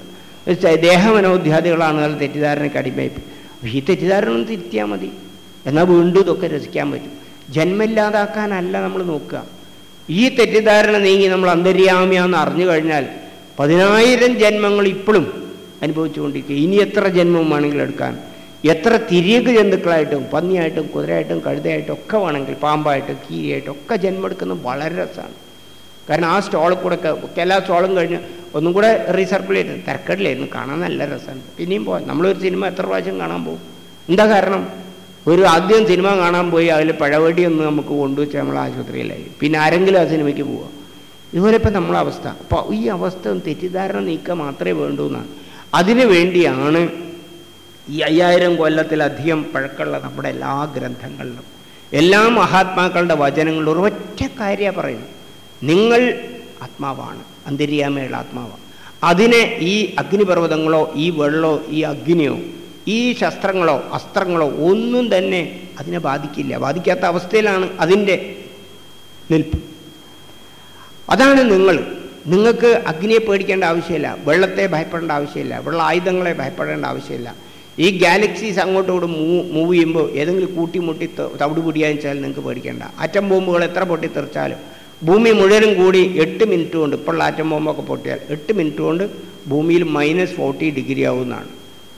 ദേഹമനോധ്യാദികളാണ് അത് തെറ്റിദ്ധാരണയ്ക്ക് അടിമയായി ഈ തെറ്റിദ്ധാരണ ഒന്ന് തിരുത്തിയാൽ മതി എന്നാൽ വീണ്ടും ഇതൊക്കെ രസിക്കാൻ പറ്റും ജന്മമില്ലാതാക്കാനല്ല നമ്മൾ നോക്കുക ഈ തെറ്റിദ്ധാരണ നീങ്ങി നമ്മൾ അന്തര്യാമിയാന്ന് അറിഞ്ഞു കഴിഞ്ഞാൽ പതിനായിരം ജന്മങ്ങൾ ഇപ്പോഴും അനുഭവിച്ചുകൊണ്ടിരിക്കുക ഇനി എത്ര ജന്മം വേണമെങ്കിലും എടുക്കാൻ എത്ര തിരിയക്ക് ജന്തുക്കളായിട്ടും പന്നിയായിട്ടും കുതിരയായിട്ടും കഴുതയായിട്ടും ഒക്കെ വേണമെങ്കിൽ പാമ്പായിട്ടും കീരിയായിട്ടും ഒക്കെ ജന്മം എടുക്കുന്നത് വളരെ രസമാണ് കാരണം ആ സ്റ്റോളിൽ കൂടെ ഒക്കെ എല്ലാ സ്റ്റോളും കഴിഞ്ഞ് ഒന്നും കൂടെ റീസർക്കുലേറ്റ് തിരക്കടിലായിരുന്നു കാണാൻ നല്ല രസമാണ് പിന്നെയും പോകാം നമ്മളൊരു സിനിമ എത്ര പ്രാവശ്യം കാണാൻ പോകും എന്താ കാരണം ഒരു ആദ്യം സിനിമ കാണാൻ പോയി അതിൽ പഴവടി ഒന്ന് നമുക്ക് കൊണ്ടുവച്ച് നമ്മൾ ആശുപത്രിയിലായി പിന്നെ ആരെങ്കിലും ആ സിനിമയ്ക്ക് പോവുക ഇതുപോലെ ഇപ്പം നമ്മളെ അവസ്ഥ അപ്പോൾ ഈ അവസ്ഥ തെറ്റിദ്ധാരണ നീക്കുക മാത്രമേ വേണ്ടൂ എന്നാണ് അതിനു വേണ്ടിയാണ് ഈ അയ്യായിരം കൊല്ലത്തിലധികം പഴക്കമുള്ള നമ്മുടെ എല്ലാ ഗ്രന്ഥങ്ങളിലും എല്ലാ മഹാത്മാക്കളുടെ വചനങ്ങളിലും ഒരൊറ്റ കാര്യമാണ് പറയുന്നത് നിങ്ങൾ ആത്മാവാണ് അന്തര്യാമയുള്ള ആത്മാവാണ് അതിനെ ഈ അഗ്നിപർവ്വതങ്ങളോ ഈ വെള്ളമോ ഈ അഗ്നിയോ ഈ ശസ്ത്രങ്ങളോ അസ്ത്രങ്ങളോ ഒന്നും തന്നെ അതിനെ ബാധിക്കില്ല ബാധിക്കാത്ത അവസ്ഥയിലാണ് അതിൻ്റെ നിൽപ്പ് അതാണ് നിങ്ങൾ നിങ്ങൾക്ക് അഗ്നിയെ പേടിക്കേണ്ട ആവശ്യമില്ല വെള്ളത്തെ ഭയപ്പെടേണ്ട ആവശ്യമില്ല വെള്ള ആയുധങ്ങളെ ഭയപ്പെടേണ്ട ആവശ്യമില്ല ഈ ഗാലക്സീസ് അങ്ങോട്ടും മൂവ് മൂവ് ചെയ്യുമ്പോൾ ഏതെങ്കിലും കൂട്ടിമുട്ടി തവിട് പിടിയാന്ന് വെച്ചാൽ നിങ്ങൾക്ക് പേടിക്കേണ്ട ആറ്റം ബോംബുകൾ എത്ര പൊട്ടിത്തെറിച്ചാലും ഭൂമി മുഴുവനും കൂടി എട്ട് മിനിറ്റ് കൊണ്ട് ഇപ്പോൾ ആറ്റം ബോംബൊക്കെ പൊട്ടിയാൽ എട്ട് മിനിറ്റ് കൊണ്ട് ഭൂമിയിൽ മൈനസ് ഫോർട്ടി ഡിഗ്രി ആവുന്നതാണ്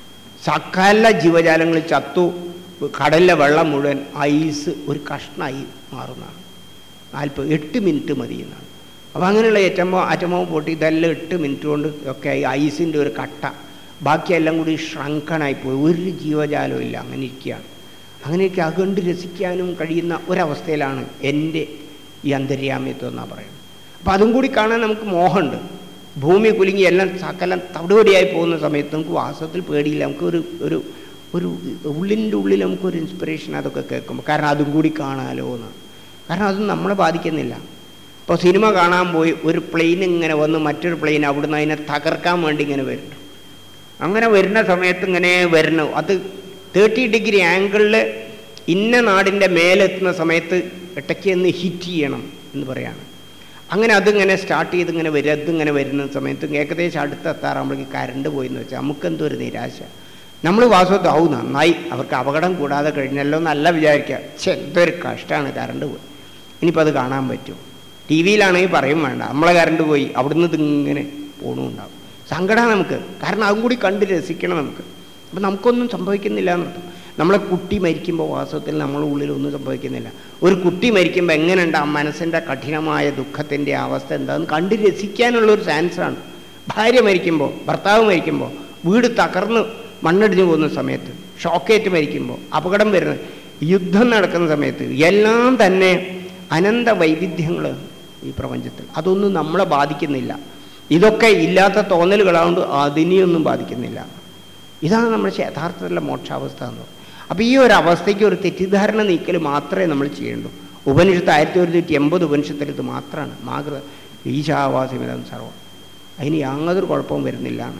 സകല ജീവജാലങ്ങൾ ചത്തു കടലിലെ വെള്ളം മുഴുവൻ ഐസ് ഒരു കഷ്ണമായി മാറുന്നതാണ് നാൽപ്പത് എട്ട് മിനിറ്റ് മതി എന്നാണ് അപ്പോൾ അങ്ങനെയുള്ള ഏറ്റമോ അറ്റമോ പൊട്ടി ഇതെല്ലാം എട്ട് മിനിറ്റ് കൊണ്ട് ഒക്കെ ആയി ഐസിൻ്റെ ഒരു കട്ട ബാക്കിയെല്ലാം കൂടി ഷ്രങ്കണായി പോയി ഒരു ജീവജാലവും ഇല്ല അങ്ങനെ ഇരിക്കുകയാണ് അങ്ങനെയൊക്കെ അകണ്ട് രസിക്കാനും കഴിയുന്ന ഒരവസ്ഥയിലാണ് എൻ്റെ ഈ അന്തര്യാമ്യത്വം എന്നാണ് പറയുന്നത് അപ്പോൾ അതും കൂടി കാണാൻ നമുക്ക് മോഹമുണ്ട് ഭൂമി കുലുങ്ങി എല്ലാം സകലം തവിടുപടിയായി പോകുന്ന സമയത്ത് നമുക്ക് വാസ്തവത്തിൽ പേടിയില്ല നമുക്ക് ഒരു ഒരു ഒരു ഉള്ളിൻ്റെ ഉള്ളിൽ നമുക്കൊരു ഇൻസ്പിറേഷൻ അതൊക്കെ കേൾക്കുമ്പോൾ കാരണം അതും കൂടി കാണാലോ എന്ന് കാരണം അതൊന്നും നമ്മളെ ബാധിക്കുന്നില്ല ഇപ്പോൾ സിനിമ കാണാൻ പോയി ഒരു പ്ലെയിൻ ഇങ്ങനെ വന്ന് മറ്റൊരു പ്ലെയിൻ അവിടുന്ന് അതിനെ തകർക്കാൻ വേണ്ടി ഇങ്ങനെ വരുന്നു അങ്ങനെ വരുന്ന സമയത്ത് ഇങ്ങനെ വരുന്നു അത് തേർട്ടി ഡിഗ്രി ആംഗിളിൽ ഇന്ന നാടിൻ്റെ മേലെത്തുന്ന സമയത്ത് ഇടയ്ക്ക് ഒന്ന് ഹിറ്റ് ചെയ്യണം എന്ന് പറയാണ് അങ്ങനെ അതിങ്ങനെ സ്റ്റാർട്ട് ചെയ്ത് ഇങ്ങനെ വരും അതിങ്ങനെ വരുന്ന സമയത്ത് ഏകദേശം അടുത്തെത്താറാകുമ്പോഴേക്ക് കരണ്ട് പോയി എന്ന് വെച്ചാൽ നമുക്കെന്തോ ഒരു നിരാശ നമ്മൾ വാസ്തവത്തിൽ ആവും നന്നായി അവർക്ക് അപകടം കൂടാതെ കഴിഞ്ഞല്ലോ എന്നല്ല വിചാരിക്കുക പക്ഷെ എന്തൊരു കഷ്ടമാണ് കരണ്ട് പോയി ഇനിയിപ്പോൾ അത് കാണാൻ പറ്റുമോ ടി വിയിലാണെങ്കിൽ പറയും വേണ്ട നമ്മളെ കരണ്ട് പോയി അവിടുന്ന് ഇതിങ്ങനെ പോണുണ്ടാവും സങ്കടമാണ് നമുക്ക് കാരണം അതും കൂടി കണ്ട് രസിക്കണം നമുക്ക് അപ്പം നമുക്കൊന്നും സംഭവിക്കുന്നില്ല എന്നർത്ഥം നമ്മളെ കുട്ടി മരിക്കുമ്പോൾ വാസ്തവത്തിൽ നമ്മളെ ഉള്ളിൽ ഒന്നും സംഭവിക്കുന്നില്ല ഒരു കുട്ടി മരിക്കുമ്പോൾ എങ്ങനെയുണ്ട് ആ മനസ്സിൻ്റെ കഠിനമായ ദുഃഖത്തിൻ്റെ അവസ്ഥ എന്താണെന്ന് കണ്ട് രസിക്കാനുള്ളൊരു ചാൻസാണ് ഭാര്യ മരിക്കുമ്പോൾ ഭർത്താവ് മരിക്കുമ്പോൾ വീട് തകർന്ന് മണ്ണടിഞ്ഞു പോകുന്ന സമയത്ത് ഷോക്കേറ്റ് മരിക്കുമ്പോൾ അപകടം വരുന്ന യുദ്ധം നടക്കുന്ന സമയത്ത് എല്ലാം തന്നെ അനന്ത വൈവിധ്യങ്ങൾ ഈ പ്രപഞ്ചത്തിൽ അതൊന്നും നമ്മളെ ബാധിക്കുന്നില്ല ഇതൊക്കെ ഇല്ലാത്ത തോന്നലുകളാകൊണ്ട് അതിനെയൊന്നും ബാധിക്കുന്നില്ല ഇതാണ് നമ്മുടെ യഥാർത്ഥത്തിലുള്ള മോക്ഷാവസ്ഥ എന്ന് പറയുന്നത് അപ്പോൾ ഈ ഒരു അവസ്ഥയ്ക്ക് ഒരു തെറ്റിദ്ധാരണ നീക്കൽ മാത്രമേ നമ്മൾ ചെയ്യേണ്ടൂ ഉപനിഷത്ത് ആയിരത്തി ഒരുന്നൂറ്റി എൺപത് ഉപനിഷത്തിൽ ഇത് മാത്രമാണ് മാതൃ ഈശാവാസിമിതം സർവം അതിന് യാതൊരു കുഴപ്പവും വരുന്നില്ല എന്ന്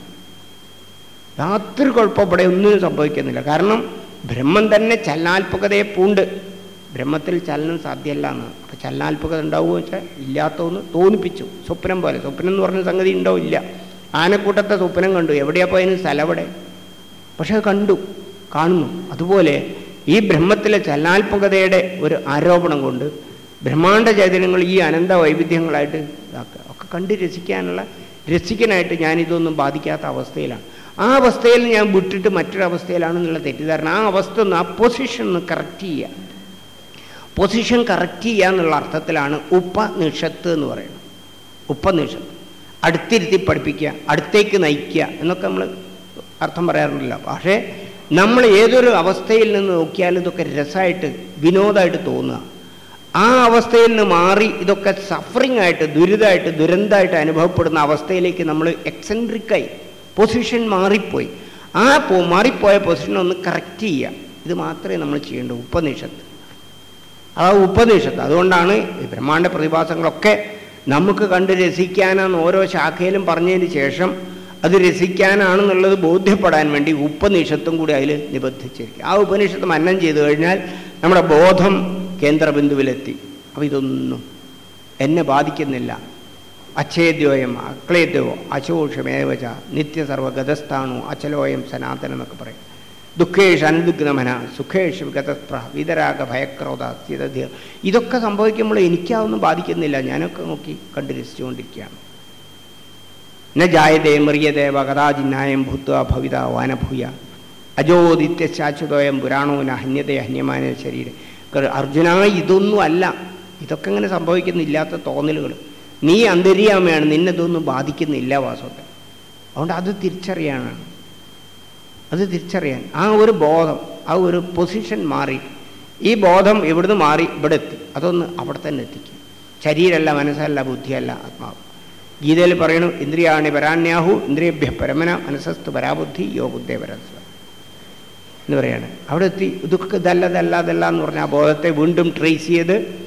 യാതൊരു കുഴപ്പം ഇവിടെ ഒന്നും സംഭവിക്കുന്നില്ല കാരണം ബ്രഹ്മം തന്നെ ചലനാത്മകതയെ പൂണ്ട് ബ്രഹ്മത്തിൽ ചലനം സാധ്യമല്ല എന്ന് അപ്പോൾ ചലനാത്മകത ഉണ്ടാവുമോ വെച്ചാൽ ഇല്ലാത്തതെന്ന് തോന്നിപ്പിച്ചു സ്വപ്നം പോലെ സ്വപ്നം എന്ന് പറഞ്ഞ സംഗതി ഉണ്ടോ ഇല്ല ആനക്കൂട്ടത്തെ സ്വപ്നം കണ്ടു എവിടെയാ പോയതിന് സ്ഥലവിടെ പക്ഷെ അത് കണ്ടു കാണുന്നു അതുപോലെ ഈ ബ്രഹ്മത്തിലെ ചലനാത്മകതയുടെ ഒരു ആരോപണം കൊണ്ട് ബ്രഹ്മാണ്ട ചൈതന്യങ്ങൾ ഈ അനന്ത വൈവിധ്യങ്ങളായിട്ട് ഇതാക്കുക ഒക്കെ കണ്ട് രസിക്കാനുള്ള രസിക്കാനായിട്ട് ഞാനിതൊന്നും ബാധിക്കാത്ത അവസ്ഥയിലാണ് ആ അവസ്ഥയിൽ ഞാൻ വിട്ടിട്ട് മറ്റൊരവസ്ഥയിലാണെന്നുള്ള തെറ്റിദ്ധാരണ ആ അവസ്ഥ ഒന്ന് ആ പൊസിഷൻ ഒന്ന് കറക്റ്റ് ചെയ്യുക പൊസിഷൻ കറക്റ്റ് ചെയ്യുക എന്നുള്ള അർത്ഥത്തിലാണ് ഉപനിഷത്ത് എന്ന് പറയുന്നത് ഉപനിഷത്ത് അടുത്തിരുത്തി പഠിപ്പിക്കുക അടുത്തേക്ക് നയിക്കുക എന്നൊക്കെ നമ്മൾ അർത്ഥം പറയാറുണ്ടല്ലോ പക്ഷേ നമ്മൾ ഏതൊരു അവസ്ഥയിൽ നിന്ന് നോക്കിയാലും ഇതൊക്കെ രസമായിട്ട് വിനോദമായിട്ട് തോന്നുക ആ അവസ്ഥയിൽ നിന്ന് മാറി ഇതൊക്കെ സഫറിങ് ആയിട്ട് ദുരിതമായിട്ട് ദുരന്തമായിട്ട് അനുഭവപ്പെടുന്ന അവസ്ഥയിലേക്ക് നമ്മൾ എക്സെൻട്രിക്കായി പൊസിഷൻ മാറിപ്പോയി ആ പോ മാറിപ്പോയ പൊസിഷൻ ഒന്ന് കറക്റ്റ് ചെയ്യുക ഇത് മാത്രമേ നമ്മൾ ചെയ്യേണ്ടൂ ഉപനിഷത്ത് ആ ഉപനിഷത്ത് അതുകൊണ്ടാണ് ഈ ബ്രഹ്മാണ്ട പ്രതിഭാസങ്ങളൊക്കെ നമുക്ക് കണ്ട് രസിക്കാനാണ് ഓരോ ശാഖയിലും പറഞ്ഞതിന് ശേഷം അത് രസിക്കാനാണെന്നുള്ളത് ബോധ്യപ്പെടാൻ വേണ്ടി ഉപനിഷത്തും കൂടി അതിൽ നിബന്ധിച്ചിരിക്കും ആ ഉപനിഷത്ത് മന്നം ചെയ്തു കഴിഞ്ഞാൽ നമ്മുടെ ബോധം കേന്ദ്രബിന്ദുവിലെത്തി അപ്പോൾ ഇതൊന്നും എന്നെ ബാധിക്കുന്നില്ല അച്ഛേദ്യോയം അക്ലേദ്യോ അശോഷമേവച നിത്യസർവഗതസ്ഥാണു അചലോയം സനാതനം എന്നൊക്കെ പറയും ദുഃഖേഷ് അനുദുഗ്നമന സുഖേഷ് വിഗതസ്പ്ര വിതരാഗ ഭയക്രോധ സ്ഥിതധീർ ഇതൊക്കെ സംഭവിക്കുമ്പോൾ എനിക്കതൊന്നും ബാധിക്കുന്നില്ല ഞാനൊക്കെ നോക്കി കണ്ട് രസിച്ചുകൊണ്ടിരിക്കുകയാണ് ന ജായതേ മറിയദേവ കഥാജിന്നായം ഭൂത്വ ഭവിത വാനഭൂയ അജോദിത്യ ശാശ്വതോയം പുരാണോ ന ഹന്യതേ ഹന്യമാന ശരീരം അർജുന ഇതൊന്നും അല്ല ഇതൊക്കെ ഇങ്ങനെ സംഭവിക്കുന്നില്ലാത്ത തോന്നലുകൾ നീ അന്തര്യാമയാണ് നിന്നതൊന്നും ബാധിക്കുന്നില്ല വാസത്തെ അതുകൊണ്ട് അത് തിരിച്ചറിയാനാണ് അത് തിരിച്ചറിയാൻ ആ ഒരു ബോധം ആ ഒരു പൊസിഷൻ മാറി ഈ ബോധം ഇവിടുന്ന് മാറി ഇവിടെ എത്തി അതൊന്ന് അവിടെ തന്നെ എത്തിക്കും ശരീരമല്ല മനസ്സല്ല ബുദ്ധിയല്ല ആത്മാവ് ഗീതയിൽ പറയണു ഇന്ദ്രിയാണി പരാന്യാഹു ഇന്ദ്രിയഭ്യ പരമന മനസ്സസ്തു പരാബുദ്ധി യോ ബുദ്ധേ പരസ്വ എന്ന് പറയാണ് അവിടെ എത്തി ഇതൊക്കെ ഇതല്ല ഇതല്ല അതല്ല എന്ന് പറഞ്ഞ ആ ബോധത്തെ വീണ്ടും ട്രേസ് ചെയ്ത്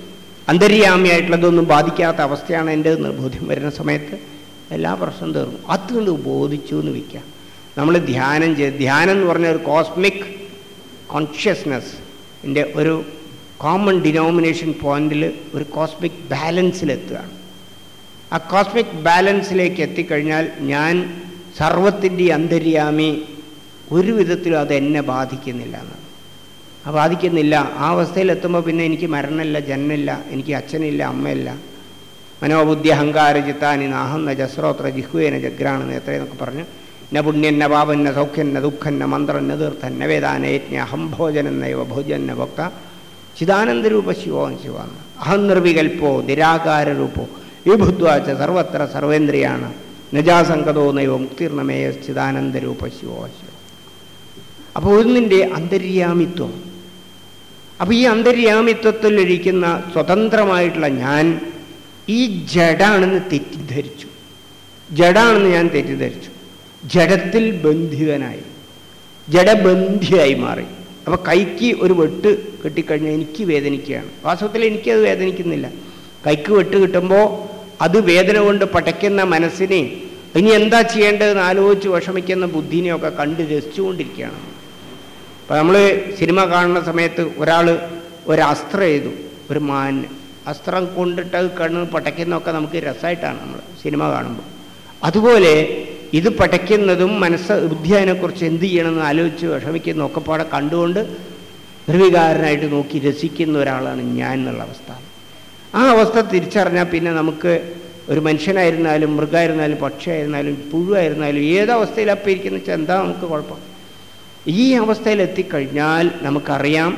അന്തര്യാമിയായിട്ടുള്ളതൊന്നും ബാധിക്കാത്ത അവസ്ഥയാണ് എൻ്റെ എന്ന് ബോധ്യം വരുന്ന സമയത്ത് എല്ലാ പ്രശ്നവും തീർന്നു അതുകൊണ്ട് ബോധിച്ചു എന്ന് വയ്ക്കാം നമ്മൾ ധ്യാനം ചെയ്ത് ധ്യാനം എന്ന് പറഞ്ഞ ഒരു കോസ്മിക് കോൺഷ്യസ്നെസ് ൻ്റെ ഒരു കോമൺ ഡിനോമിനേഷൻ പോയിന്റിൽ ഒരു കോസ്മിക് ബാലൻസിലെത്തുകയാണ് ആ കോസ്മിക് ബാലൻസിലേക്ക് എത്തിക്കഴിഞ്ഞാൽ ഞാൻ സർവത്തിൻ്റെ അന്തര്യാമി ഒരു വിധത്തിലും അത് എന്നെ ബാധിക്കുന്നില്ല എന്നാണ് ആ ബാധിക്കുന്നില്ല ആ അവസ്ഥയിലെത്തുമ്പോൾ പിന്നെ എനിക്ക് മരണമില്ല ജന്മില്ല എനിക്ക് അച്ഛനില്ല അമ്മയില്ല മനോബുദ്ധി അഹങ്കാര ചിത്താനി നാഹം ന ജസ്രോത്ര ജിഹ്വേന ജഗ്രാണെന്ന് എത്രയെന്നൊക്കെ പറഞ്ഞ് ന പുണ്യൻ ന പാപൻ ന സൗഖ്യൻ ന ദുഃഖൻ ന മന്ത്രൻ ന തീർത്ഥൻ ന വേദാനയജ്ഞ അഹം ഭോജനൻ നൈവ ഭോജൻ ന ഭക്ത ചിദാനന്ദരൂപ ശിവോൻ ശിവാന്ന് അഹം നിർവികൽപ്പോ നിരാകാരരൂപോ വിഭുദ്വാച്ച സർവത്ര സർവേന്ദ്രിയാണ് നജാസങ്കതോ നൈവ മുക്തിർണമേയ ചിദാനന്ദരൂപ ശിവോ ശിവ അപ്പോൾ ഒന്നിൻ്റെ അന്തര്യാമിത്വം അപ്പോൾ ഈ അന്തര്യാമിത്വത്തിലിരിക്കുന്ന സ്വതന്ത്രമായിട്ടുള്ള ഞാൻ ഈ ജഡാണെന്ന് തെറ്റിദ്ധരിച്ചു ജഡാണെന്ന് ഞാൻ തെറ്റിദ്ധരിച്ചു ജഡത്തിൽ ബന്ധിതനായി ജഡബന്ധിയായി മാറി അപ്പോൾ കൈക്ക് ഒരു വെട്ട് കെട്ടിക്കഴിഞ്ഞാൽ എനിക്ക് വേദനിക്കുകയാണ് വാസ്തവത്തിൽ എനിക്കത് വേദനിക്കുന്നില്ല കൈക്ക് വെട്ട് കിട്ടുമ്പോൾ അത് വേദന കൊണ്ട് പടയ്ക്കുന്ന മനസ്സിനെ ഇനി എന്താ ചെയ്യേണ്ടതെന്ന് ആലോചിച്ച് വിഷമിക്കുന്ന ബുദ്ധിനെയൊക്കെ കണ്ട് രസിച്ചുകൊണ്ടിരിക്കുകയാണ് അപ്പോൾ നമ്മൾ സിനിമ കാണുന്ന സമയത്ത് ഒരാൾ ഒരു അസ്ത്രം ചെയ്തു ഒരു മാൻ അസ്ത്രം കൊണ്ടിട്ട് അത് കണ്ണ് പടയ്ക്കുന്നതൊക്കെ നമുക്ക് രസമായിട്ടാണ് നമ്മൾ സിനിമ കാണുമ്പോൾ അതുപോലെ ഇത് പടയ്ക്കുന്നതും മനസ്സ് ബുദ്ധി അതിനെക്കുറിച്ച് എന്ത് ചെയ്യണമെന്ന് ആലോചിച്ച് വിഷമിക്കുന്ന ഒക്കെ പാടെ കണ്ടുകൊണ്ട് നിർവികാരനായിട്ട് നോക്കി രസിക്കുന്ന ഒരാളാണ് ഞാൻ എന്നുള്ള അവസ്ഥ ആ അവസ്ഥ തിരിച്ചറിഞ്ഞാൽ പിന്നെ നമുക്ക് ഒരു മനുഷ്യനായിരുന്നാലും മൃഗമായിരുന്നാലും പക്ഷിയായിരുന്നാലും പുഴുവായിരുന്നാലും ഏതവസ്ഥയിലപ്പോൾ ഇരിക്കുന്ന വെച്ചാൽ എന്താ നമുക്ക് കുഴപ്പം ഈ അവസ്ഥയിൽ എത്തിക്കഴിഞ്ഞാൽ നമുക്കറിയാം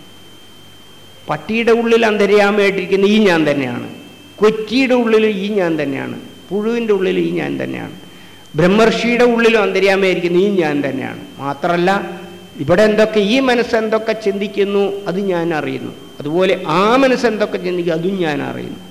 പട്ടിയുടെ ഉള്ളിൽ അന്തര്യാമയായിട്ടിരിക്കുന്ന ഈ ഞാൻ തന്നെയാണ് കൊറ്റിയുടെ ഉള്ളിൽ ഈ ഞാൻ തന്നെയാണ് പുഴുവിൻ്റെ ഉള്ളിൽ ഈ ഞാൻ തന്നെയാണ് ബ്രഹ്മർഷിയുടെ ഉള്ളിലും അന്തര്യാമയായിരിക്കുന്ന ഈ ഞാൻ തന്നെയാണ് മാത്രമല്ല ഇവിടെ എന്തൊക്കെ ഈ മനസ്സ് എന്തൊക്കെ ചിന്തിക്കുന്നു അത് ഞാൻ അറിയുന്നു അതുപോലെ ആ മനസ്സ് എന്തൊക്കെ ചിന്തിക്കും അതും ഞാൻ അറിയുന്നു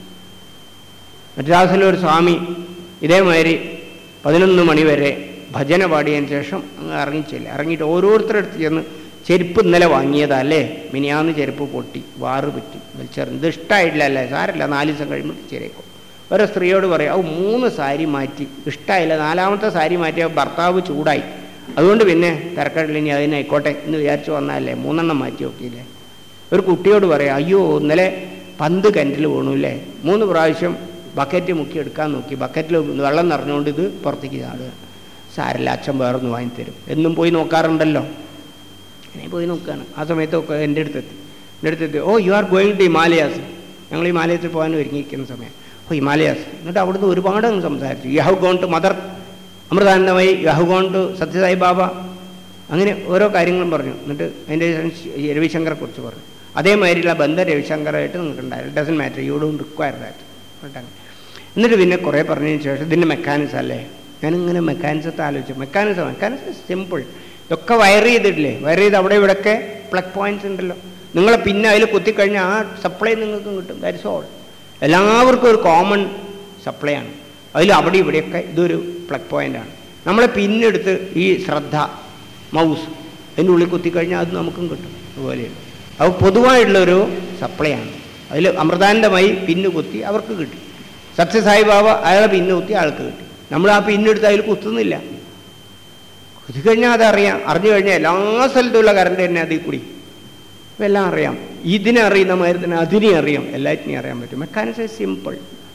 മദ്രാസിലൊരു സ്വാമി ഇതേമാതിരി പതിനൊന്ന് മണി വരെ ഭജന പാടിയതിന് ശേഷം അങ്ങ് ഇറങ്ങിച്ചില്ല ഇറങ്ങിയിട്ട് ഓരോരുത്തരടുത്ത് ചെന്ന് ചെരുപ്പ് ഇന്നലെ വാങ്ങിയതല്ലേ മിനിയാന്ന് ചെരുപ്പ് പൊട്ടി വാറ് പറ്റി വലിച്ചെറിഞ്ഞു ഇത് ഇഷ്ടമായിട്ടില്ല അല്ലേ സാരമില്ല നാല് ദിവസം കഴിയുമ്പോൾ ശരിയാക്കും ഒരു സ്ത്രീയോട് പറയും അത് മൂന്ന് സാരി മാറ്റി ഇഷ്ടമായില്ല നാലാമത്തെ സാരി മാറ്റിയ ഭർത്താവ് ചൂടായി അതുകൊണ്ട് പിന്നെ തിരക്കടില്ല ഇനി അതിനായിക്കോട്ടെ എന്ന് വിചാരിച്ചു വന്നാലേ മൂന്നെണ്ണം മാറ്റി നോക്കിയില്ലേ ഒരു കുട്ടിയോട് പറയാം അയ്യോ ഇന്നലെ പന്ത് കിണറ്റിൽ വീണു മൂന്ന് പ്രാവശ്യം ബക്കറ്റ് മുക്കി എടുക്കാൻ നോക്കി ബക്കറ്റിൽ വെള്ളം നിറഞ്ഞുകൊണ്ട് ഇത് പുറത്തേക്ക് ചാടുക സാരല്ല അച്ഛൻ വേറൊന്ന് വാങ്ങിത്തരും എന്നും പോയി നോക്കാറുണ്ടല്ലോ അങ്ങനെ പോയി നോക്കുകയാണ് ആ സമയത്തൊക്കെ എൻ്റെ അടുത്തെത്തി എൻ്റെ അടുത്തെത്തി oh you are going to Himalayas ഞങ്ങൾ ഹിമാലയത്തിൽ പോകാൻ ഒരുങ്ങിയിരിക്കുന്ന സമയം ഓ ഹിമാലയാസ് എന്നിട്ട് അവിടുന്ന് ഒരുപാട് അങ്ങ് സംസാരിച്ചു you have gone to Mother Amritanandamayi you have gone to Sathya Sai Baba അങ്ങനെ ഓരോ കാര്യങ്ങളും പറഞ്ഞു എന്നിട്ട് അതിൻ്റെ രവിശങ്കറെ കുറിച്ച് പറഞ്ഞു അതേമാതിരിയുള്ള ബന്ധം രവിശങ്കറായിട്ട് നിങ്ങൾക്ക് ഉണ്ടായിരുന്നു doesn't matter you don't require that എന്നിട്ട് എന്നിട്ട് പിന്നെ കുറേ പറഞ്ഞതിന് ശേഷം ഇതിൻ്റെ മെക്കാനിസം അല്ലേ ഞാനിങ്ങനെ മെക്കാനിസത്തെ ആലോചിച്ചു മെക്കാനിസം മെക്കാനിസം സിമ്പിൾ ഇതൊക്കെ വയർ ചെയ്തിട്ടില്ലേ വയർ ചെയ്ത് അവിടെ ഇവിടെയൊക്കെ പ്ലഗ് പോയിന്റ്സ് ഉണ്ടല്ലോ നിങ്ങളെ പിന്നെ അതിൽ കുത്തിക്കഴിഞ്ഞാൽ ആ സപ്ലൈ നിങ്ങൾക്കും കിട്ടും ദാറ്റ്സ് ഓൾ എല്ലാവർക്കും ഒരു കോമൺ സപ്ലൈ ആണ് അതിൽ അവിടെ ഇവിടെയൊക്കെ ഇതൊരു പ്ലഗ് പോയിൻ്റാണ് നമ്മളെ പിന്നെടുത്ത് ഈ ശ്രദ്ധ മൗസ് അതിൻ്റെ ഉള്ളിൽ കുത്തിക്കഴിഞ്ഞാൽ അത് നമുക്കും കിട്ടും അതുപോലെയുള്ളൂ അത് പൊതുവായിട്ടുള്ളൊരു സപ്ലൈ ആണ് അതിൽ അമൃതാനന്ദമായി പിന്ന് കുത്തി അവർക്ക് കിട്ടി സത്യസായി ബാബ അയാളെ പിന്ന് കുത്തി ആൾക്ക് കിട്ടി നമ്മൾ ആ പിന്നെടുത്ത് അതിൽ കുത്തുന്നില്ല കുത്തി കഴിഞ്ഞാൽ അതറിയാം അറിഞ്ഞു കഴിഞ്ഞാൽ എല്ലാ സ്ഥലത്തുള്ള കറണ്ട് തന്നെ അതിൽ കൂടി അപ്പം എല്ലാം അറിയാം ഇതിനെ അറിയുന്ന മാതിരി തന്നെ അതിനെ അറിയാം എല്ലാറ്റിനെയും അറിയാൻ പറ്റും മെക്കാനിസം സിമ്പിൾ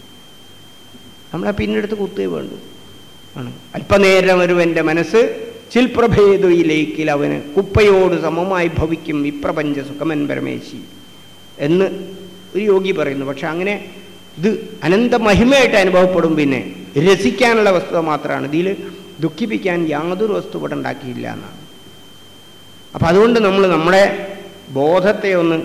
നമ്മളെ പിന്നെടുത്ത് കുത്തേ വേണ്ടു ആണ് അല്പനേരം ഒരുവൻ്റെ മനസ്സ് ചിൽപ്രഭേദയിലേക്കിൽ അവന് കുപ്പയോട് സമമായി ഭവിക്കും ഇപ്രപഞ്ച സുഖമൻ പരമേശി എന്ന് ഒരു യോഗി പറയുന്നു പക്ഷെ അങ്ങനെ ഇത് അനന്ത മഹിമയായിട്ട് അനുഭവപ്പെടും പിന്നെ രസിക്കാനുള്ള വസ്തുത മാത്രമാണ് ഇതിൽ ദുഃഖിപ്പിക്കാൻ യാതൊരു വസ്തു ഇവിടെ ഉണ്ടാക്കിയില്ല എന്നാണ് അപ്പം അതുകൊണ്ട് നമ്മൾ നമ്മുടെ ബോധത്തെ ഒന്ന്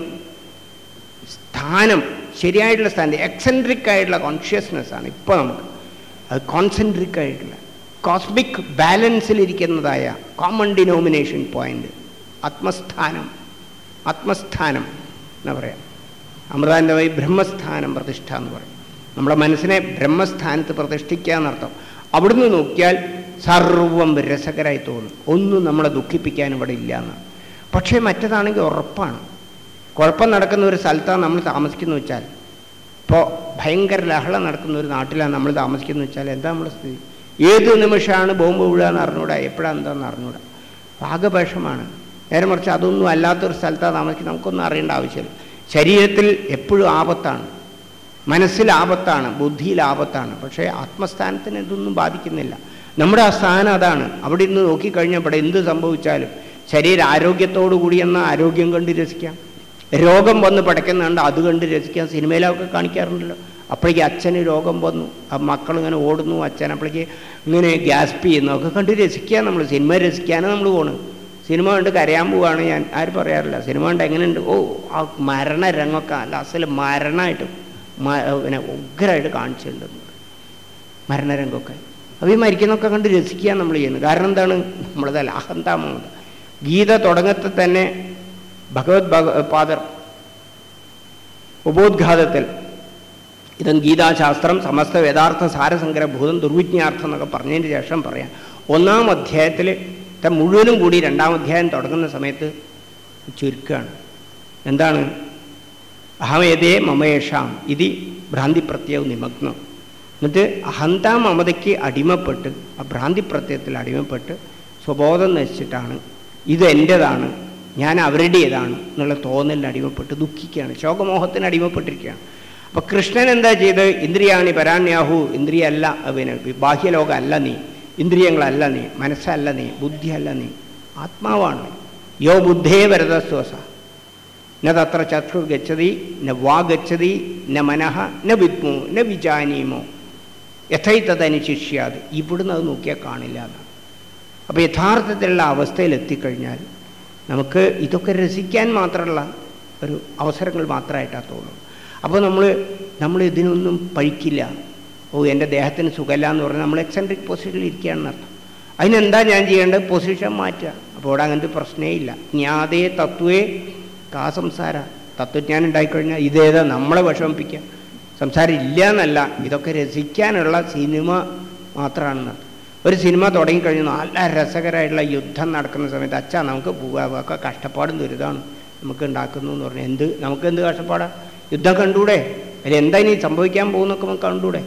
സ്ഥാനം ശരിയായിട്ടുള്ള സ്ഥാനം എക്സെൻട്രിക് ആയിട്ടുള്ള കോൺഷ്യസ്നെസ് ആണ് ഇപ്പോൾ നമുക്ക് അത് കോൺസെൻട്രിക് ആയിട്ടുള്ള കോസ്മിക് ബാലൻസിലിരിക്കുന്നതായ കോമൺ ഡിനോമിനേഷൻ പോയിന്റ് ആത്മസ്ഥാനം ആത്മസ്ഥാനം എന്നാ പറയാം അമൃതാനന്ദമായി ബ്രഹ്മസ്ഥാനം പ്രതിഷ്ഠ എന്ന് പറയും നമ്മുടെ മനസ്സിനെ ബ്രഹ്മസ്ഥാനത്ത് പ്രതിഷ്ഠിക്കുക എന്നർത്ഥം അവിടുന്ന് നോക്കിയാൽ സർവം രസകരമായി തോന്നും ഒന്നും നമ്മളെ ദുഃഖിപ്പിക്കാൻ ഇവിടെ ഇല്ല എന്നാണ് പക്ഷേ മറ്റതാണെങ്കിൽ ഉറപ്പാണ് കുഴപ്പം നടക്കുന്ന ഒരു സ്ഥലത്താണ് നമ്മൾ താമസിക്കുന്നു വെച്ചാൽ ഇപ്പോൾ ഭയങ്കര ലഹള നടക്കുന്ന ഒരു നാട്ടിലാണ് നമ്മൾ താമസിക്കുന്നത് വെച്ചാൽ എന്താ നമ്മുടെ സ്ഥിതി ഏത് നിമിഷമാണ് ബോംബ് വീഴുക എന്ന് അറിഞ്ഞൂടാ എപ്പോഴാണ് എന്താണെന്ന് അറിഞ്ഞൂടാ പാകപേഷമാണ് നേരെ മറിച്ച് അതൊന്നും അല്ലാത്തൊരു സ്ഥലത്താണ് താമസിക്കുന്നത് നമുക്കൊന്നും അറിയേണ്ട ആവശ്യമില്ല ശരീരത്തിൽ എപ്പോഴും ആപത്താണ് മനസ്സിൽ ആപത്താണ് ബുദ്ധിയിൽ ആപത്താണ് പക്ഷേ ആത്മസ്ഥാനത്തിന് ഇതൊന്നും ബാധിക്കുന്നില്ല നമ്മുടെ ആ സ്ഥാനം അതാണ് അവിടെ നിന്ന് നോക്കിക്കഴിഞ്ഞാൽ ഇവിടെ എന്ത് സംഭവിച്ചാലും ശരീര ആരോഗ്യത്തോടു കൂടി എന്ന ആരോഗ്യം കണ്ട് രസിക്കാം രോഗം വന്ന് പടയ്ക്കുന്നുണ്ട് അത് കണ്ട് രസിക്കാം സിനിമയിലൊക്കെ കാണിക്കാറുണ്ടല്ലോ അപ്പോഴേക്ക് അച്ഛന് രോഗം വന്നു ആ മക്കളിങ്ങനെ ഓടുന്നു അച്ഛൻ അപ്പോഴേക്ക് ഇങ്ങനെ ഗ്യാസ്പ് ചെയ്യുന്നു ഒക്കെ കണ്ട് രസിക്കുക നമ്മൾ സിനിമ രസിക്കാനാണ് നമ്മൾ പോണത് സിനിമ കണ്ട് കരയാൻ പോവാണ് ഞാൻ ആരും പറയാറില്ല സിനിമ കണ്ട് എങ്ങനെയുണ്ട് ഓ ആ മരണ രംഗമൊക്കെ അല്ല അസല് മരണമായിട്ട് മ- പിന്നെ ഉഗ്രമായിട്ട് കാണിച്ചിട്ടുണ്ട് മരണരംഗമൊക്കെ അപ്പോൾ ഈ മരിക്കുന്നൊക്കെ കണ്ട് രസിക്കുക നമ്മൾ ചെയ്യുന്നത് കാരണം എന്താണ് നമ്മളതല്ല അഹന്താമത ഗീത തുടങ്ങത്തിൽ തന്നെ ഭഗവത് ഭഗ പാദർ ഉപോദ്ഘാതത്തിൽ ഇതും ഗീതാശാസ്ത്രം സമസ്ത വേദാർത്ഥ സാരസംഗ്രഹഭൂതം ദുർവിജ്ഞാർത്ഥം എന്നൊക്കെ പറഞ്ഞതിന് ശേഷം പറയാം ഒന്നാം അധ്യായത്തിൽ ത്തെ മുഴുവനും കൂടി രണ്ടാം അധ്യായം തുടങ്ങുന്ന സമയത്ത് ചുരുക്കുകയാണ് എന്താണ് അഹമേതേ മമേഷാം ഇതി ഭ്രാന്തിപ്രത്യവും നിമഗ്നം എന്നിട്ട് അഹന്താ മമതയ്ക്ക് അടിമപ്പെട്ട് ആ ഭ്രാന്തിപ്രത്യയത്തിൽ അടിമപ്പെട്ട് സ്വബോധം നശിച്ചിട്ടാണ് ഇത് എൻ്റെതാണ് ഞാൻ അവരുടേതാണ് എന്നുള്ള തോന്നലിന് അടിമപ്പെട്ട് ദുഃഖിക്കുകയാണ് ശോകമോഹത്തിന് അടിമപ്പെട്ടിരിക്കുകയാണ് അപ്പോൾ കൃഷ്ണൻ എന്താ ചെയ്ത് ഇന്ദ്രിയാണി പരാണ്യാഹു ഇന്ദ്രിയല്ല പിന്നെ ബാഹ്യലോകം അല്ല നീ ഇന്ദ്രിയങ്ങളല്ല നീ മനസ്സല്ല നീ ബുദ്ധിയല്ല നീ ആത്മാവാണ് യോ ബുദ്ധേ വരതസ്വസ ന തത്ര ചക്ഷുർ ഗച്ഛതി ന വാ ഗച്ഛതി ന മനഃ ന വിദ്മോ ന വിജാനീമോ യഥൈത്തതനുശിഷ്യാത് ഇവിടുന്ന് അത് നോക്കിയാൽ കാണില്ല എന്നാണ് അപ്പോൾ യഥാർത്ഥത്തിലുള്ള അവസ്ഥയിൽ എത്തിക്കഴിഞ്ഞാൽ നമുക്ക് ഇതൊക്കെ രസിക്കാൻ മാത്രമുള്ള ഒരു അവസരങ്ങൾ മാത്രമായിട്ടാണ് തോന്നുന്നത് അപ്പോൾ നമ്മൾ നമ്മൾ ഇതിനൊന്നും പഴിക്കില്ല ഓ എൻ്റെ ദേഹത്തിന് സുഖമില്ല എന്ന് പറഞ്ഞാൽ നമ്മൾ എക്സെൻട്രിക് പൊസിഷനിൽ ഇരിക്കുകയാണെന്ന് അർത്ഥം അതിനെന്താ ഞാൻ ചെയ്യേണ്ടത് പൊസിഷൻ മാറ്റുക അപ്പോൾ അവിടെ അങ്ങനത്തെ പ്രശ്നമേ ഇല്ല ജ്ഞാതേ തത്വേ കാ സംസാര തത്വജ്ഞാനം ഉണ്ടായിക്കഴിഞ്ഞാൽ ഇതേതാ നമ്മളെ വിഷമിപ്പിക്കുക സംസാരം ഇല്ല എന്നല്ല ഇതൊക്കെ രസിക്കാനുള്ള സിനിമ മാത്രമാണെന്ന് അർത്ഥം ഒരു സിനിമ തുടങ്ങിക്കഴിഞ്ഞാൽ നല്ല രസകരമായിട്ടുള്ള യുദ്ധം നടക്കുന്ന സമയത്ത് അച്ഛാ നമുക്ക് പോകാം ഒക്കെ കഷ്ടപ്പാടും ദുരിതമാണ് നമുക്ക് ഉണ്ടാക്കുന്നു എന്ന് പറഞ്ഞാൽ എന്ത് നമുക്ക് എന്ത് കഷ്ടപ്പാടാ യുദ്ധം കണ്ടൂടെ അതിൽ എന്താ ഇനി സംഭവിക്കാൻ പോകുന്നൊക്കെ നമുക്ക് കണ്ടൂടെ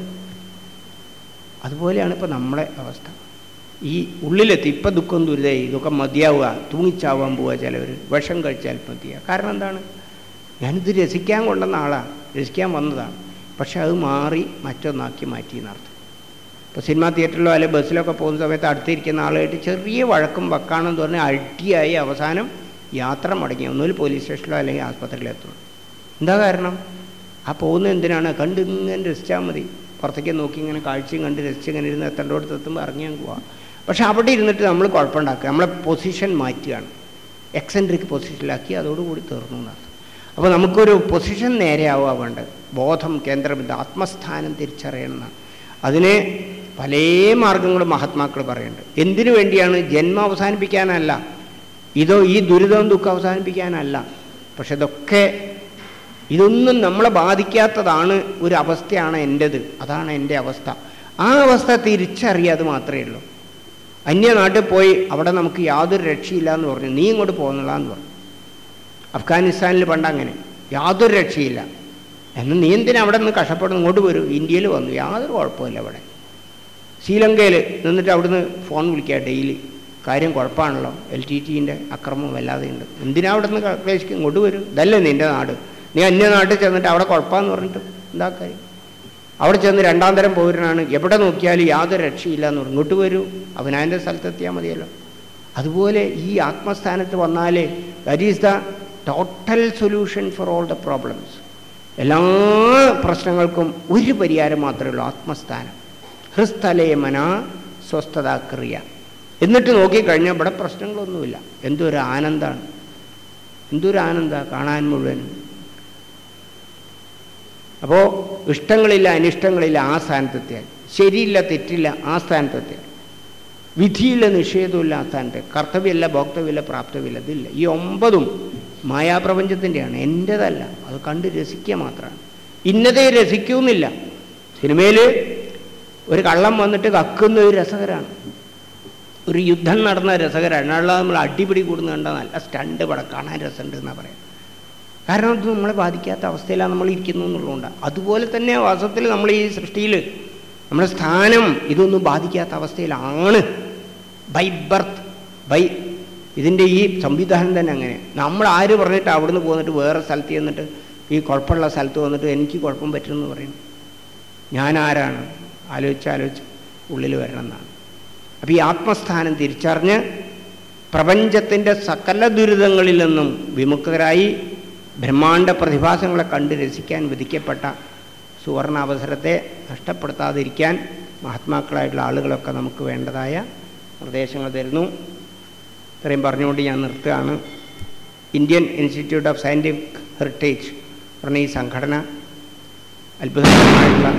അതുപോലെയാണ് ഇപ്പോൾ നമ്മളെ അവസ്ഥ ഈ ഉള്ളിലെത്തി ഇപ്പം ദുഃഖം ദുരിതമായി ഇതൊക്കെ മതിയാവുക തൂങ്ങിച്ചാവാൻ പോവുക ചിലവർ വിഷം കഴിച്ചാൽ മതിയാവുക കാരണം എന്താണ് ഞാനിത് രസിക്കാൻ കൊണ്ടുവന്ന ആളാണ് രസിക്കാൻ വന്നതാണ് പക്ഷെ അത് മാറി മറ്റൊന്നാക്കി മാറ്റി എന്നർത്ഥം ഇപ്പോൾ സിനിമാ തിയേറ്ററിലോ അല്ലെങ്കിൽ ബസ്സിലൊക്കെ പോകുന്ന സമയത്ത് അടുത്തിരിക്കുന്ന ആളായിട്ട് ചെറിയ വഴക്കും വക്കാണെന്ന് പറഞ്ഞാൽ അടിയായി അവസാനം യാത്ര മുടങ്ങി ഒന്നുകിൽ പോലീസ് സ്റ്റേഷനിലോ അല്ലെങ്കിൽ ആസ്പത്രിയിലോ എത്തണം എന്താ കാരണം ആ പോകുന്ന എന്തിനാണ് കണ്ട് ഇങ്ങനെ രസിച്ചാൽ മതി പുറത്തേക്ക് നോക്കി ഇങ്ങനെ കാഴ്ചയും കണ്ട് രസിച്ച് ഇങ്ങനെ ഇരുന്ന് എത്തേണ്ടോടത്ത് എത്തുമ്പോൾ ഇറങ്ങിയാൽ പോവാം പക്ഷെ അവിടെ ഇരുന്നിട്ട് നമ്മൾ കുഴപ്പമുണ്ടാക്കുക നമ്മളെ പൊസിഷൻ മാറ്റുകയാണ് എക്സെൻട്രിക് പൊസിഷനിലാക്കി അതോടുകൂടി തീർന്നു എന്നർത്ഥം അപ്പോൾ നമുക്കൊരു പൊസിഷൻ നേരെയാവുക വേണ്ടത് ബോധം കേന്ദ്രബിന്ദു ആത്മസ്ഥാനം തിരിച്ചറിയണം എന്നാണ് അതിന് പല മാർഗങ്ങളും മഹാത്മാക്കൾ പറയുന്നുണ്ട് എന്തിനു വേണ്ടിയാണ് ജന്മം അവസാനിപ്പിക്കാനല്ല ഇതോ ഈ ദുരിതവും ദുഃഖം അവസാനിപ്പിക്കാനല്ല പക്ഷെ ഇതൊക്കെ ഇതൊന്നും നമ്മളെ ബാധിക്കാത്തതാണ് ഒരു അവസ്ഥയാണ് എൻ്റെത് അതാണ് എൻ്റെ അവസ്ഥ ആ അവസ്ഥ തിരിച്ചറിയാതെ മാത്രമേ ഉള്ളൂ അന്യനാട്ടിൽ പോയി അവിടെ നമുക്ക് യാതൊരു രക്ഷയില്ല എന്ന് പറഞ്ഞു നീ ഇങ്ങോട്ട് പോകുന്നില്ല എന്ന് പറഞ്ഞു അഫ്ഗാനിസ്ഥാനിൽ പണ്ട് അങ്ങനെ യാതൊരു രക്ഷയില്ല എന്നാൽ നീ എന്തിനാ അവിടെ നിന്ന് കഷ്ടപ്പെടുന്നു ഇങ്ങോട്ട് വരൂ ഇന്ത്യയിൽ വന്നു യാതൊരു കുഴപ്പമില്ല അവിടെ ശ്രീലങ്കയിൽ നിന്നിട്ട് അവിടുന്ന് ഫോൺ വിളിക്കുക ഡെയിലി കാര്യം കുഴപ്പമാണല്ലോ എൽ ടി ടിൻ്റെ അക്രമം വല്ലാതെ ഉണ്ട് എന്തിനാ അവിടെ നിന്ന് ക്ലേശിക്കും ഇങ്ങോട്ട് വരും ഇതല്ലേ നിൻ്റെ നാട് നീ അന്യ നാട്ടിൽ ചെന്നിട്ട് അവിടെ കുഴപ്പമെന്ന് പറഞ്ഞിട്ട് എന്താ കാര്യം അവിടെ ചെന്ന് രണ്ടാം തരം പൗരനാണ് എവിടെ നോക്കിയാലും യാതൊരു രക്ഷയില്ല എന്ന് പറഞ്ഞു ഇങ്ങോട്ട് വരൂ അവനാൻ്റെ സ്ഥലത്തെത്തിയാൽ മതിയല്ലോ അതുപോലെ ഈ ആത്മസ്ഥാനത്ത് വന്നാലേ that is the total solution for all the problems എല്ലാ പ്രശ്നങ്ങൾക്കും ഒരു പരിഹാരം മാത്രമേ ഉള്ളൂ ആത്മസ്ഥാനം ഹൃസ്ഥലേമന സ്വസ്ഥത ക്രിയ എന്നിട്ട് നോക്കിക്കഴിഞ്ഞാൽ ഇവിടെ പ്രശ്നങ്ങളൊന്നുമില്ല എന്തൊരു ആനന്ദമാണ് എന്തൊരു ആനന്ദമാണ് കാണാൻ മുഴുവൻ അപ്പോൾ ഇഷ്ടങ്ങളില്ല അനിഷ്ടങ്ങളില്ല ആ സ്ഥാനത്തെത്തിയാൽ ശരിയില്ല തെറ്റില്ല ആ സ്ഥാനത്തെത്തിയാൽ വിധിയില്ല നിഷേധമില്ല ആ സ്ഥാനത്ത് കർത്തവ്യമല്ല ഭോക്തവ്യമില്ല പ്രാപ്തവ്യമില്ല ഇതില്ല ഈ ഒമ്പതും മായാപ്രപഞ്ചത്തിൻ്റെയാണ് എൻ്റേതല്ല അത് കണ്ട് രസിക്കുക മാത്രമാണ് ഇന്നതേ രസിക്കുന്നില്ല സിനിമയിൽ ഒരു കള്ളം വന്നിട്ട് കക്കുന്ന ഒരു രസകരമാണ് ഒരു യുദ്ധം നടന്ന രസകരമാണ് അല്ലാതെ നമ്മൾ അടിപിടി കൂടുന്ന കണ്ടാൽ നല്ല സ്റ്റണ്ട് പടം കാണാൻ രസമുണ്ട് എന്നാണ് പറയാം കാരണം അത് നമ്മളെ ബാധിക്കാത്ത അവസ്ഥയിലാണ് നമ്മൾ ഇരിക്കുന്നു എന്നുള്ളതുകൊണ്ട് അതുപോലെ തന്നെ വാസ്തവത്തിൽ നമ്മൾ ഈ സൃഷ്ടിയിൽ നമ്മുടെ സ്ഥാനം ഇതൊന്നും ബാധിക്കാത്ത അവസ്ഥയിലാണ് ബൈ ബർത്ത് ബൈ ഇതിൻ്റെ ഈ സംവിധാനം തന്നെ അങ്ങനെ നമ്മൾ ആര് പറഞ്ഞിട്ട് അവിടുന്ന് പോന്നിട്ട് വേറെ സ്ഥലത്ത് ചെന്നിട്ട് ഈ കുഴപ്പമുള്ള സ്ഥലത്ത് വന്നിട്ട് എനിക്ക് കുഴപ്പം പറ്റുമെന്ന് പറയും ഞാൻ ആരാണ് ആലോചിച്ച് ആലോചിച്ച് ഉള്ളിൽ വരണം എന്നാണ് അപ്പോൾ ഈ ആത്മസ്ഥാനം തിരിച്ചറിഞ്ഞ് പ്രപഞ്ചത്തിൻ്റെ സകല ദുരിതങ്ങളിൽ നിന്നും വിമുക്തരായി ബ്രഹ്മാണ്ട പ്രതിഭാസങ്ങളെ കണ്ട് രസിക്കാൻ വിധിക്കപ്പെട്ട സുവർണാവസരത്തെ നഷ്ടപ്പെടുത്താതിരിക്കാൻ മഹാത്മാക്കളായിട്ടുള്ള ആളുകളൊക്കെ നമുക്ക് വേണ്ടതായ നിർദ്ദേശങ്ങൾ തരുന്നു ഇത്രയും പറഞ്ഞുകൊണ്ട് ഞാൻ നിർത്തുകയാണ് Indian Institute of Scientific Heritage പറഞ്ഞ ഈ സംഘടന അത്ഭുതകരമായിട്ടുള്ള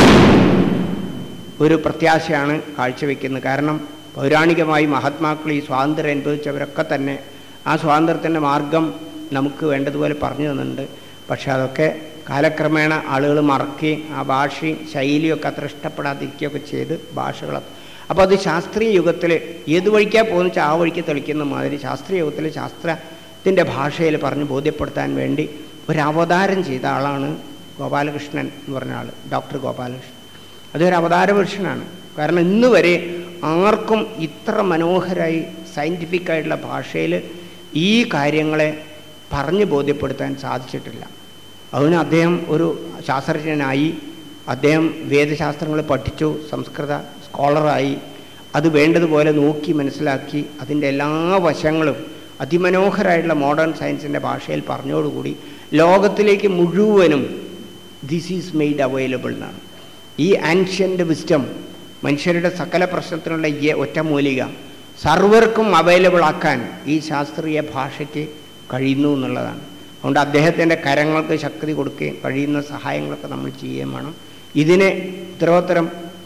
ഒരു പ്രത്യാശയാണ് കാഴ്ചവെക്കുന്നത് കാരണം പൗരാണികമായി മഹാത്മാക്കൾ ഈ സ്വാതന്ത്ര്യം അനുഭവിച്ചവരൊക്കെ തന്നെ ആ സ്വാതന്ത്ര്യത്തിൻ്റെ മാർഗം നമുക്ക് വേണ്ടതുപോലെ പറഞ്ഞു തന്നിട്ടുണ്ട് പക്ഷെ അതൊക്കെ കാലക്രമേണ ആളുകൾ മറക്കുകയും ആ ഭാഷയും ശൈലിയൊക്കെ അത്ര ഇഷ്ടപ്പെടാതിരിക്കുകയൊക്കെ ചെയ്ത് ഭാഷകളൊക്കെ അപ്പോൾ അത് ശാസ്ത്രീയ യുഗത്തിൽ ഏത് വഴിക്കാണ് പോകുന്ന വെച്ചാൽ ആ വഴിക്ക് തെളിക്കുന്ന മാതിരി ശാസ്ത്രീയ യുഗത്തിൽ ശാസ്ത്രത്തിൻ്റെ ഭാഷയിൽ പറഞ്ഞ് ബോധ്യപ്പെടുത്താൻ വേണ്ടി ഒരു അവതാരം ചെയ്ത ആളാണ് ഗോപാലകൃഷ്ണൻ എന്ന് പറഞ്ഞ ആൾ ഡോക്ടർ ഗോപാലകൃഷ്ണൻ അതൊരു അവതാര പുരുഷനാണ് കാരണം ഇന്ന് വരെ ആർക്കും ഇത്ര മനോഹരമായി സയൻറ്റിഫിക് ആയിട്ടുള്ള ഭാഷയിൽ ഈ കാര്യങ്ങളെ പറഞ്ഞ് ബോധ്യപ്പെടുത്താൻ സാധിച്ചിട്ടില്ല അതിന് അദ്ദേഹം ഒരു ശാസ്ത്രജ്ഞനായി അദ്ദേഹം വേദശാസ്ത്രങ്ങൾ പഠിച്ചു സംസ്കൃത സ്കോളറായി അത് വേണ്ടതുപോലെ നോക്കി മനസ്സിലാക്കി അതിൻ്റെ എല്ലാ വശങ്ങളും അതിമനോഹരമായിട്ടുള്ള മോഡേൺ സയൻസിൻ്റെ ഭാഷയിൽ പറഞ്ഞോടുകൂടി ലോകത്തിലേക്ക് മുഴുവനും ദിസ് ഈസ് മെയ്ഡ് അവൈലബിൾ എന്നാണ് ഈ ആൻഷ്യൻ്റ് വിസ്റ്റം മനുഷ്യരുടെ സകല പ്രശ്നത്തിനുള്ള ഈ ഒറ്റമൂലിക സർവർക്കും അവൈലബിൾ ആക്കാൻ ഈ ശാസ്ത്രീയ ഭാഷയ്ക്ക് കഴിയുന്നു എന്നുള്ളതാണ് അതുകൊണ്ട് അദ്ദേഹത്തിൻ്റെ കരങ്ങൾക്ക് ശക്തി കൊടുക്കുകയും കഴിയുന്ന സഹായങ്ങളൊക്കെ നമ്മൾ ചെയ്യുകയും വേണം ഇതിനെ ഉത്തരോത്തരം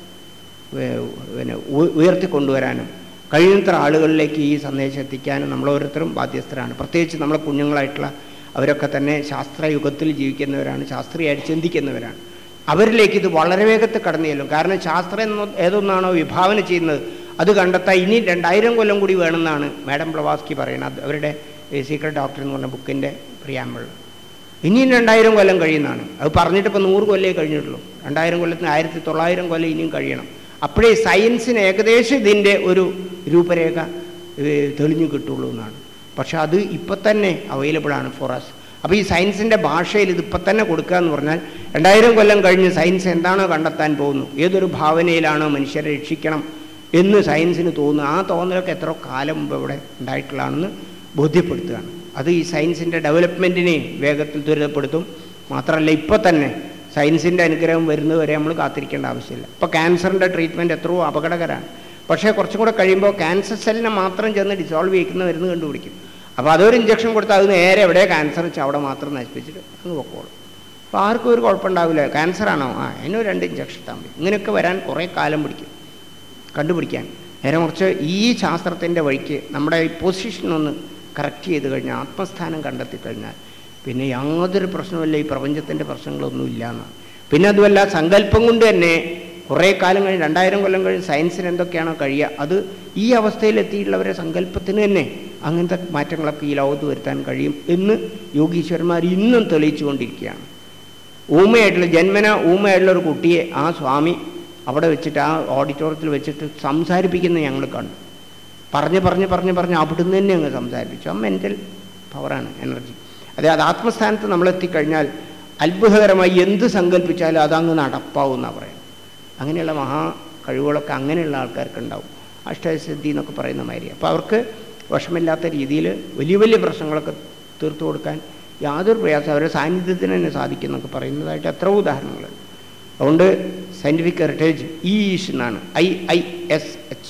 പിന്നെ ഉയർത്തിക്കൊണ്ടുവരാനും കഴിയുന്നത്ര ആളുകളിലേക്ക് ഈ സന്ദേശം എത്തിക്കാനും നമ്മൾ ഓരോരുത്തരും ബാധ്യസ്ഥരാണ് പ്രത്യേകിച്ച് നമ്മളെ കുഞ്ഞുങ്ങളായിട്ടുള്ള അവരൊക്കെ തന്നെ ശാസ്ത്രയുഗത്തിൽ ജീവിക്കുന്നവരാണ് ശാസ്ത്രീയമായിട്ട് ചിന്തിക്കുന്നവരാണ് അവരിലേക്ക് ഇത് വളരെ വേഗത്തിൽ കടന്നു ചെല്ലും കാരണം ശാസ്ത്രം എന്നോ ഏതൊന്നാണോ വിഭാവന ചെയ്യുന്നത് അത് കണ്ടെത്താൻ ഇനി രണ്ടായിരം കൊല്ലം കൂടി വേണമെന്നാണ് മാഡം ബ്ലവാസ്കി പറയുന്നത് അവരുടെ സീക്രട്ട് ഡോക്ടർ എന്ന് പറഞ്ഞ ബുക്കിൻ്റെ പ്രിയാമ്പിൾ ഇനിയും രണ്ടായിരം കൊല്ലം കഴിയുന്നതാണ് അത് പറഞ്ഞിട്ട് ഇപ്പോൾ നൂറ് കൊല്ലമേ കഴിഞ്ഞിട്ടുള്ളൂ രണ്ടായിരം കൊല്ലത്തിന് ആയിരത്തി തൊള്ളായിരം കൊല്ലം ഇനിയും കഴിയണം അപ്പോഴേ സയൻസിന് ഏകദേശം ഇതിൻ്റെ ഒരു രൂപരേഖ തെളിഞ്ഞു കിട്ടുള്ളൂ എന്നാണ് പക്ഷെ അത് ഇപ്പം തന്നെ അവൈലബിൾ ആണ് ഫോർ അസ് അപ്പോൾ ഈ സയൻസിൻ്റെ ഭാഷയിൽ ഇതിപ്പോൾ തന്നെ കൊടുക്കുക എന്ന് പറഞ്ഞാൽ രണ്ടായിരം കൊല്ലം കഴിഞ്ഞ് സയൻസ് എന്താണോ കണ്ടെത്താൻ പോകുന്നു ഏതൊരു ഭാവനയിലാണോ മനുഷ്യരെ രക്ഷിക്കണം എന്ന് സയൻസിന് തോന്നുന്നു ആ തോന്നലൊക്കെ എത്ര കാലം മുമ്പ് ഇവിടെ ഉണ്ടായിട്ടുള്ളതാണെന്ന് ബോധ്യപ്പെടുത്തുകയാണ് അത് ഈ സയൻസിൻ്റെ ഡെവലപ്മെൻറ്റിനെ വേഗത്തിൽ ത്വരിതപ്പെടുത്തും മാത്രമല്ല ഇപ്പോൾ തന്നെ സയൻസിൻ്റെ അനുഗ്രഹം വരുന്നതുവരെ നമ്മൾ കാത്തിരിക്കേണ്ട ആവശ്യമില്ല ഇപ്പോൾ ക്യാൻസറിൻ്റെ ട്രീറ്റ്മെൻറ്റ് എത്രയോ അപകടകരമാണ് പക്ഷേ കുറച്ചും കൂടെ കഴിയുമ്പോൾ ക്യാൻസർ സെല്ലിനെ മാത്രം ചെന്ന് ഡിസോൾവ് ചെയ്യിക്കുന്ന മരുന്ന് കണ്ടുപിടിക്കും അപ്പോൾ അതൊരു ഇഞ്ചക്ഷൻ കൊടുത്താൽ അത് നേരെ എവിടെ ക്യാൻസർ വെച്ചാൽ അവിടെ മാത്രം നശിപ്പിച്ചിട്ട് അങ്ങ് പൊക്കോളും അപ്പോൾ ആർക്കും ഒരു കുഴപ്പമുണ്ടാവില്ല ക്യാൻസർ ആണോ ആ അതിനൊരു രണ്ട് ഇഞ്ചക്ഷൻ ഇട്ടാൽ മതി ഇങ്ങനെയൊക്കെ വരാൻ കുറേ കാലം പിടിക്കും കണ്ടുപിടിക്കാൻ നേരെ മറിച്ച് ഈ ശാസ്ത്രത്തിൻ്റെ വഴിക്ക് നമ്മുടെ ഈ പൊസിഷൻ ഒന്ന് കറക്റ്റ് ചെയ്ത് കഴിഞ്ഞാൽ ആത്മസ്ഥാനം കണ്ടെത്തി കഴിഞ്ഞാൽ പിന്നെ യാതൊരു പ്രശ്നമില്ല ഈ പ്രപഞ്ചത്തിൻ്റെ പ്രശ്നങ്ങളൊന്നും ഇല്ല എന്നാണ് പിന്നെ അതുമല്ല സങ്കല്പം കൊണ്ട് തന്നെ കുറേ കാലം കഴിഞ്ഞ് രണ്ടായിരം കൊല്ലം കഴിഞ്ഞ് സയൻസിന് എന്തൊക്കെയാണോ കഴിയുക അത് ഈ അവസ്ഥയിലെത്തിയിട്ടുള്ളവരെ സങ്കല്പത്തിന് തന്നെ അങ്ങനത്തെ മാറ്റങ്ങളൊക്കെ ഈ ലോകത്ത് വരുത്താൻ കഴിയും എന്ന് യോഗീശ്വരന്മാർ ഇന്നും തെളിയിച്ചുകൊണ്ടിരിക്കുകയാണ് ഊമയായിട്ടുള്ള ജന്മന ഊമയായിട്ടുള്ള ഒരു കുട്ടിയെ ആ സ്വാമി അവിടെ വെച്ചിട്ട് ആ ഓഡിറ്റോറിയത്തിൽ വെച്ചിട്ട് സംസാരിപ്പിക്കുന്ന ഞങ്ങൾ കണ്ടു പറഞ്ഞ് പറഞ്ഞ് പറഞ്ഞ് പറഞ്ഞ് അവിടുന്ന് തന്നെ അങ്ങ് സംസാരിപ്പിച്ചു ആ മെൻ്റൽ പവറാണ് എനർജി അതെ അത് ആത്മസ്ഥാനത്ത് നമ്മളെത്തിക്കഴിഞ്ഞാൽ അത്ഭുതകരമായി എന്ത് സങ്കല്പിച്ചാലും അതങ്ങ് നടപ്പാവുമെന്നാണ് പറയുന്നത് അങ്ങനെയുള്ള മഹാ കഴിവുകളൊക്കെ അങ്ങനെയുള്ള ആൾക്കാർക്ക് ഉണ്ടാവും അഷ്ടസിദ്ധി എന്നൊക്കെ പറയുന്ന മാതിരി അപ്പോൾ അവർക്ക് വിഷമില്ലാത്ത രീതിയിൽ വലിയ വലിയ പ്രശ്നങ്ങളൊക്കെ തീർത്തു കൊടുക്കാൻ യാതൊരു പ്രയാസം അവരുടെ സാന്നിധ്യത്തിന് തന്നെ സാധിക്കും എന്നൊക്കെ പറയുന്നതായിട്ട് എത്രയോ ഉദാഹരണങ്ങളുണ്ട് അതുകൊണ്ട് സയൻറ്റിഫിക് ഹെറിറ്റേജ് ഈഷ് എന്നാണ് ഐ ഐ എസ് എച്ച്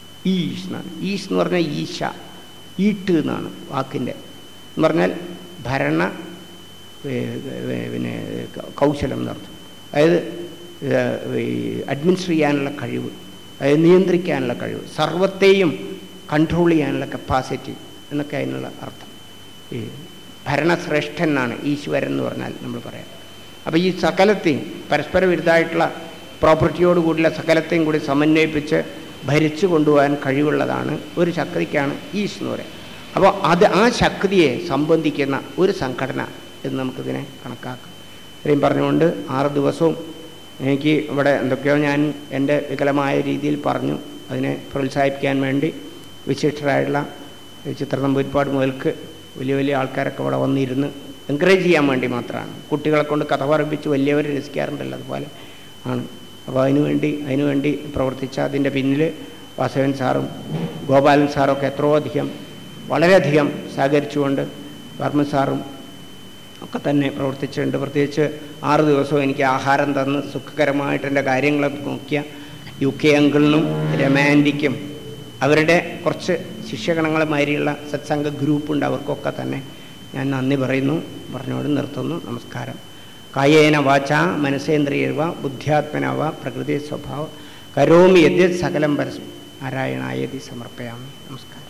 ഈഷ് എന്നാണ് ഈഷ് എന്ന് പറഞ്ഞാൽ ഈശ ഈട്ട് എന്നാണ് വാക്കിൻ്റെ എന്ന് പറഞ്ഞാൽ ഭരണ പിന്നെ കൗശലം എന്നർത്ഥം അതായത് അഡ്മിനിസ്റ്റർ ചെയ്യാനുള്ള കഴിവ് അതായത് നിയന്ത്രിക്കാനുള്ള കഴിവ് സർവത്തെയും കൺട്രോൾ ചെയ്യാനുള്ള കപ്പാസിറ്റി എന്നൊക്കെ അതിനുള്ള അർത്ഥം ഈ ഭരണശ്രേഷ്ഠൻ എന്നാണ് ഈശ്വരൻ എന്ന് പറഞ്ഞാൽ നമ്മൾ പറയാം അപ്പോൾ ഈ സകലത്തെയും പരസ്പര വിരുദ്ധമായിട്ടുള്ള പ്രോപ്പർട്ടിയോട് കൂടിയുള്ള സകലത്തെയും കൂടി സമന്വയിപ്പിച്ച് ഭരിച്ചു കൊണ്ടുപോകാൻ കഴിവുള്ളതാണ് ഒരു ശക്തിക്കാണ് ഈശ് എന്ന് പറയുന്നത് അപ്പോൾ അത് ആ ശക്തിയെ സംബന്ധിക്കുന്ന ഒരു സംഘടന എന്ന് നമുക്കിതിനെ കണക്കാക്കാം ഇത്രയും പറഞ്ഞുകൊണ്ട് ആറ് ദിവസവും എനിക്ക് ഇവിടെ എന്തൊക്കെയോ ഞാൻ എൻ്റെ വികലമായ രീതിയിൽ പറഞ്ഞു അതിനെ പ്രോത്സാഹിപ്പിക്കാൻ വേണ്ടി വിശിഷ്ടരായിട്ടുള്ള ഈ ചിത്രനമ്പൂരിപ്പാട് മുതൽക്ക് വലിയ വലിയ ആൾക്കാരൊക്കെ ഇവിടെ വന്നിരുന്ന് എൻകറേജ് ചെയ്യാൻ വേണ്ടി മാത്രമാണ് കുട്ടികളെ കൊണ്ട് കഥ പറപ്പിച്ച് വലിയവർ രസിക്കാറുണ്ടല്ലോ അതുപോലെ ആണ് അപ്പോൾ അതിനുവേണ്ടി അതിനുവേണ്ടി പ്രവർത്തിച്ച അതിൻ്റെ പിന്നിൽ വാസവൻ സാറും ഗോപാലൻ സാറും ഒക്കെ എത്രയോ അധികം വളരെയധികം സഹകരിച്ചുകൊണ്ട് വർമ്മ സാറും ഒക്കെ തന്നെ പ്രവർത്തിച്ചിട്ടുണ്ട് പ്രത്യേകിച്ച് ആറ് ദിവസവും എനിക്ക് ആഹാരം തന്ന് സുഖകരമായിട്ട് എൻ്റെ കാര്യങ്ങളൊക്കെ നോക്കിയ യു കെ അങ്കിളിനും രമാൻറ്റിക്കും അവരുടെ കുറച്ച് ശിഷ്യഗണങ്ങളുമാരിയുള്ള സത്സംഗ ഗ്രൂപ്പുണ്ട് അവർക്കൊക്കെ തന്നെ ഞാൻ നന്ദി പറയുന്നു പറഞ്ഞോട് നിർത്തുന്നു നമസ്കാരം കായേന വാച മനസേന്ദ്രിയവ ബുദ്ധ്യാത്മനവ പ്രകൃതി സ്വഭാവ കരോമി യദ്യത് സകലം പരസ്യം നാരായണായതി സമർപ്പയാമി നമസ്കാരം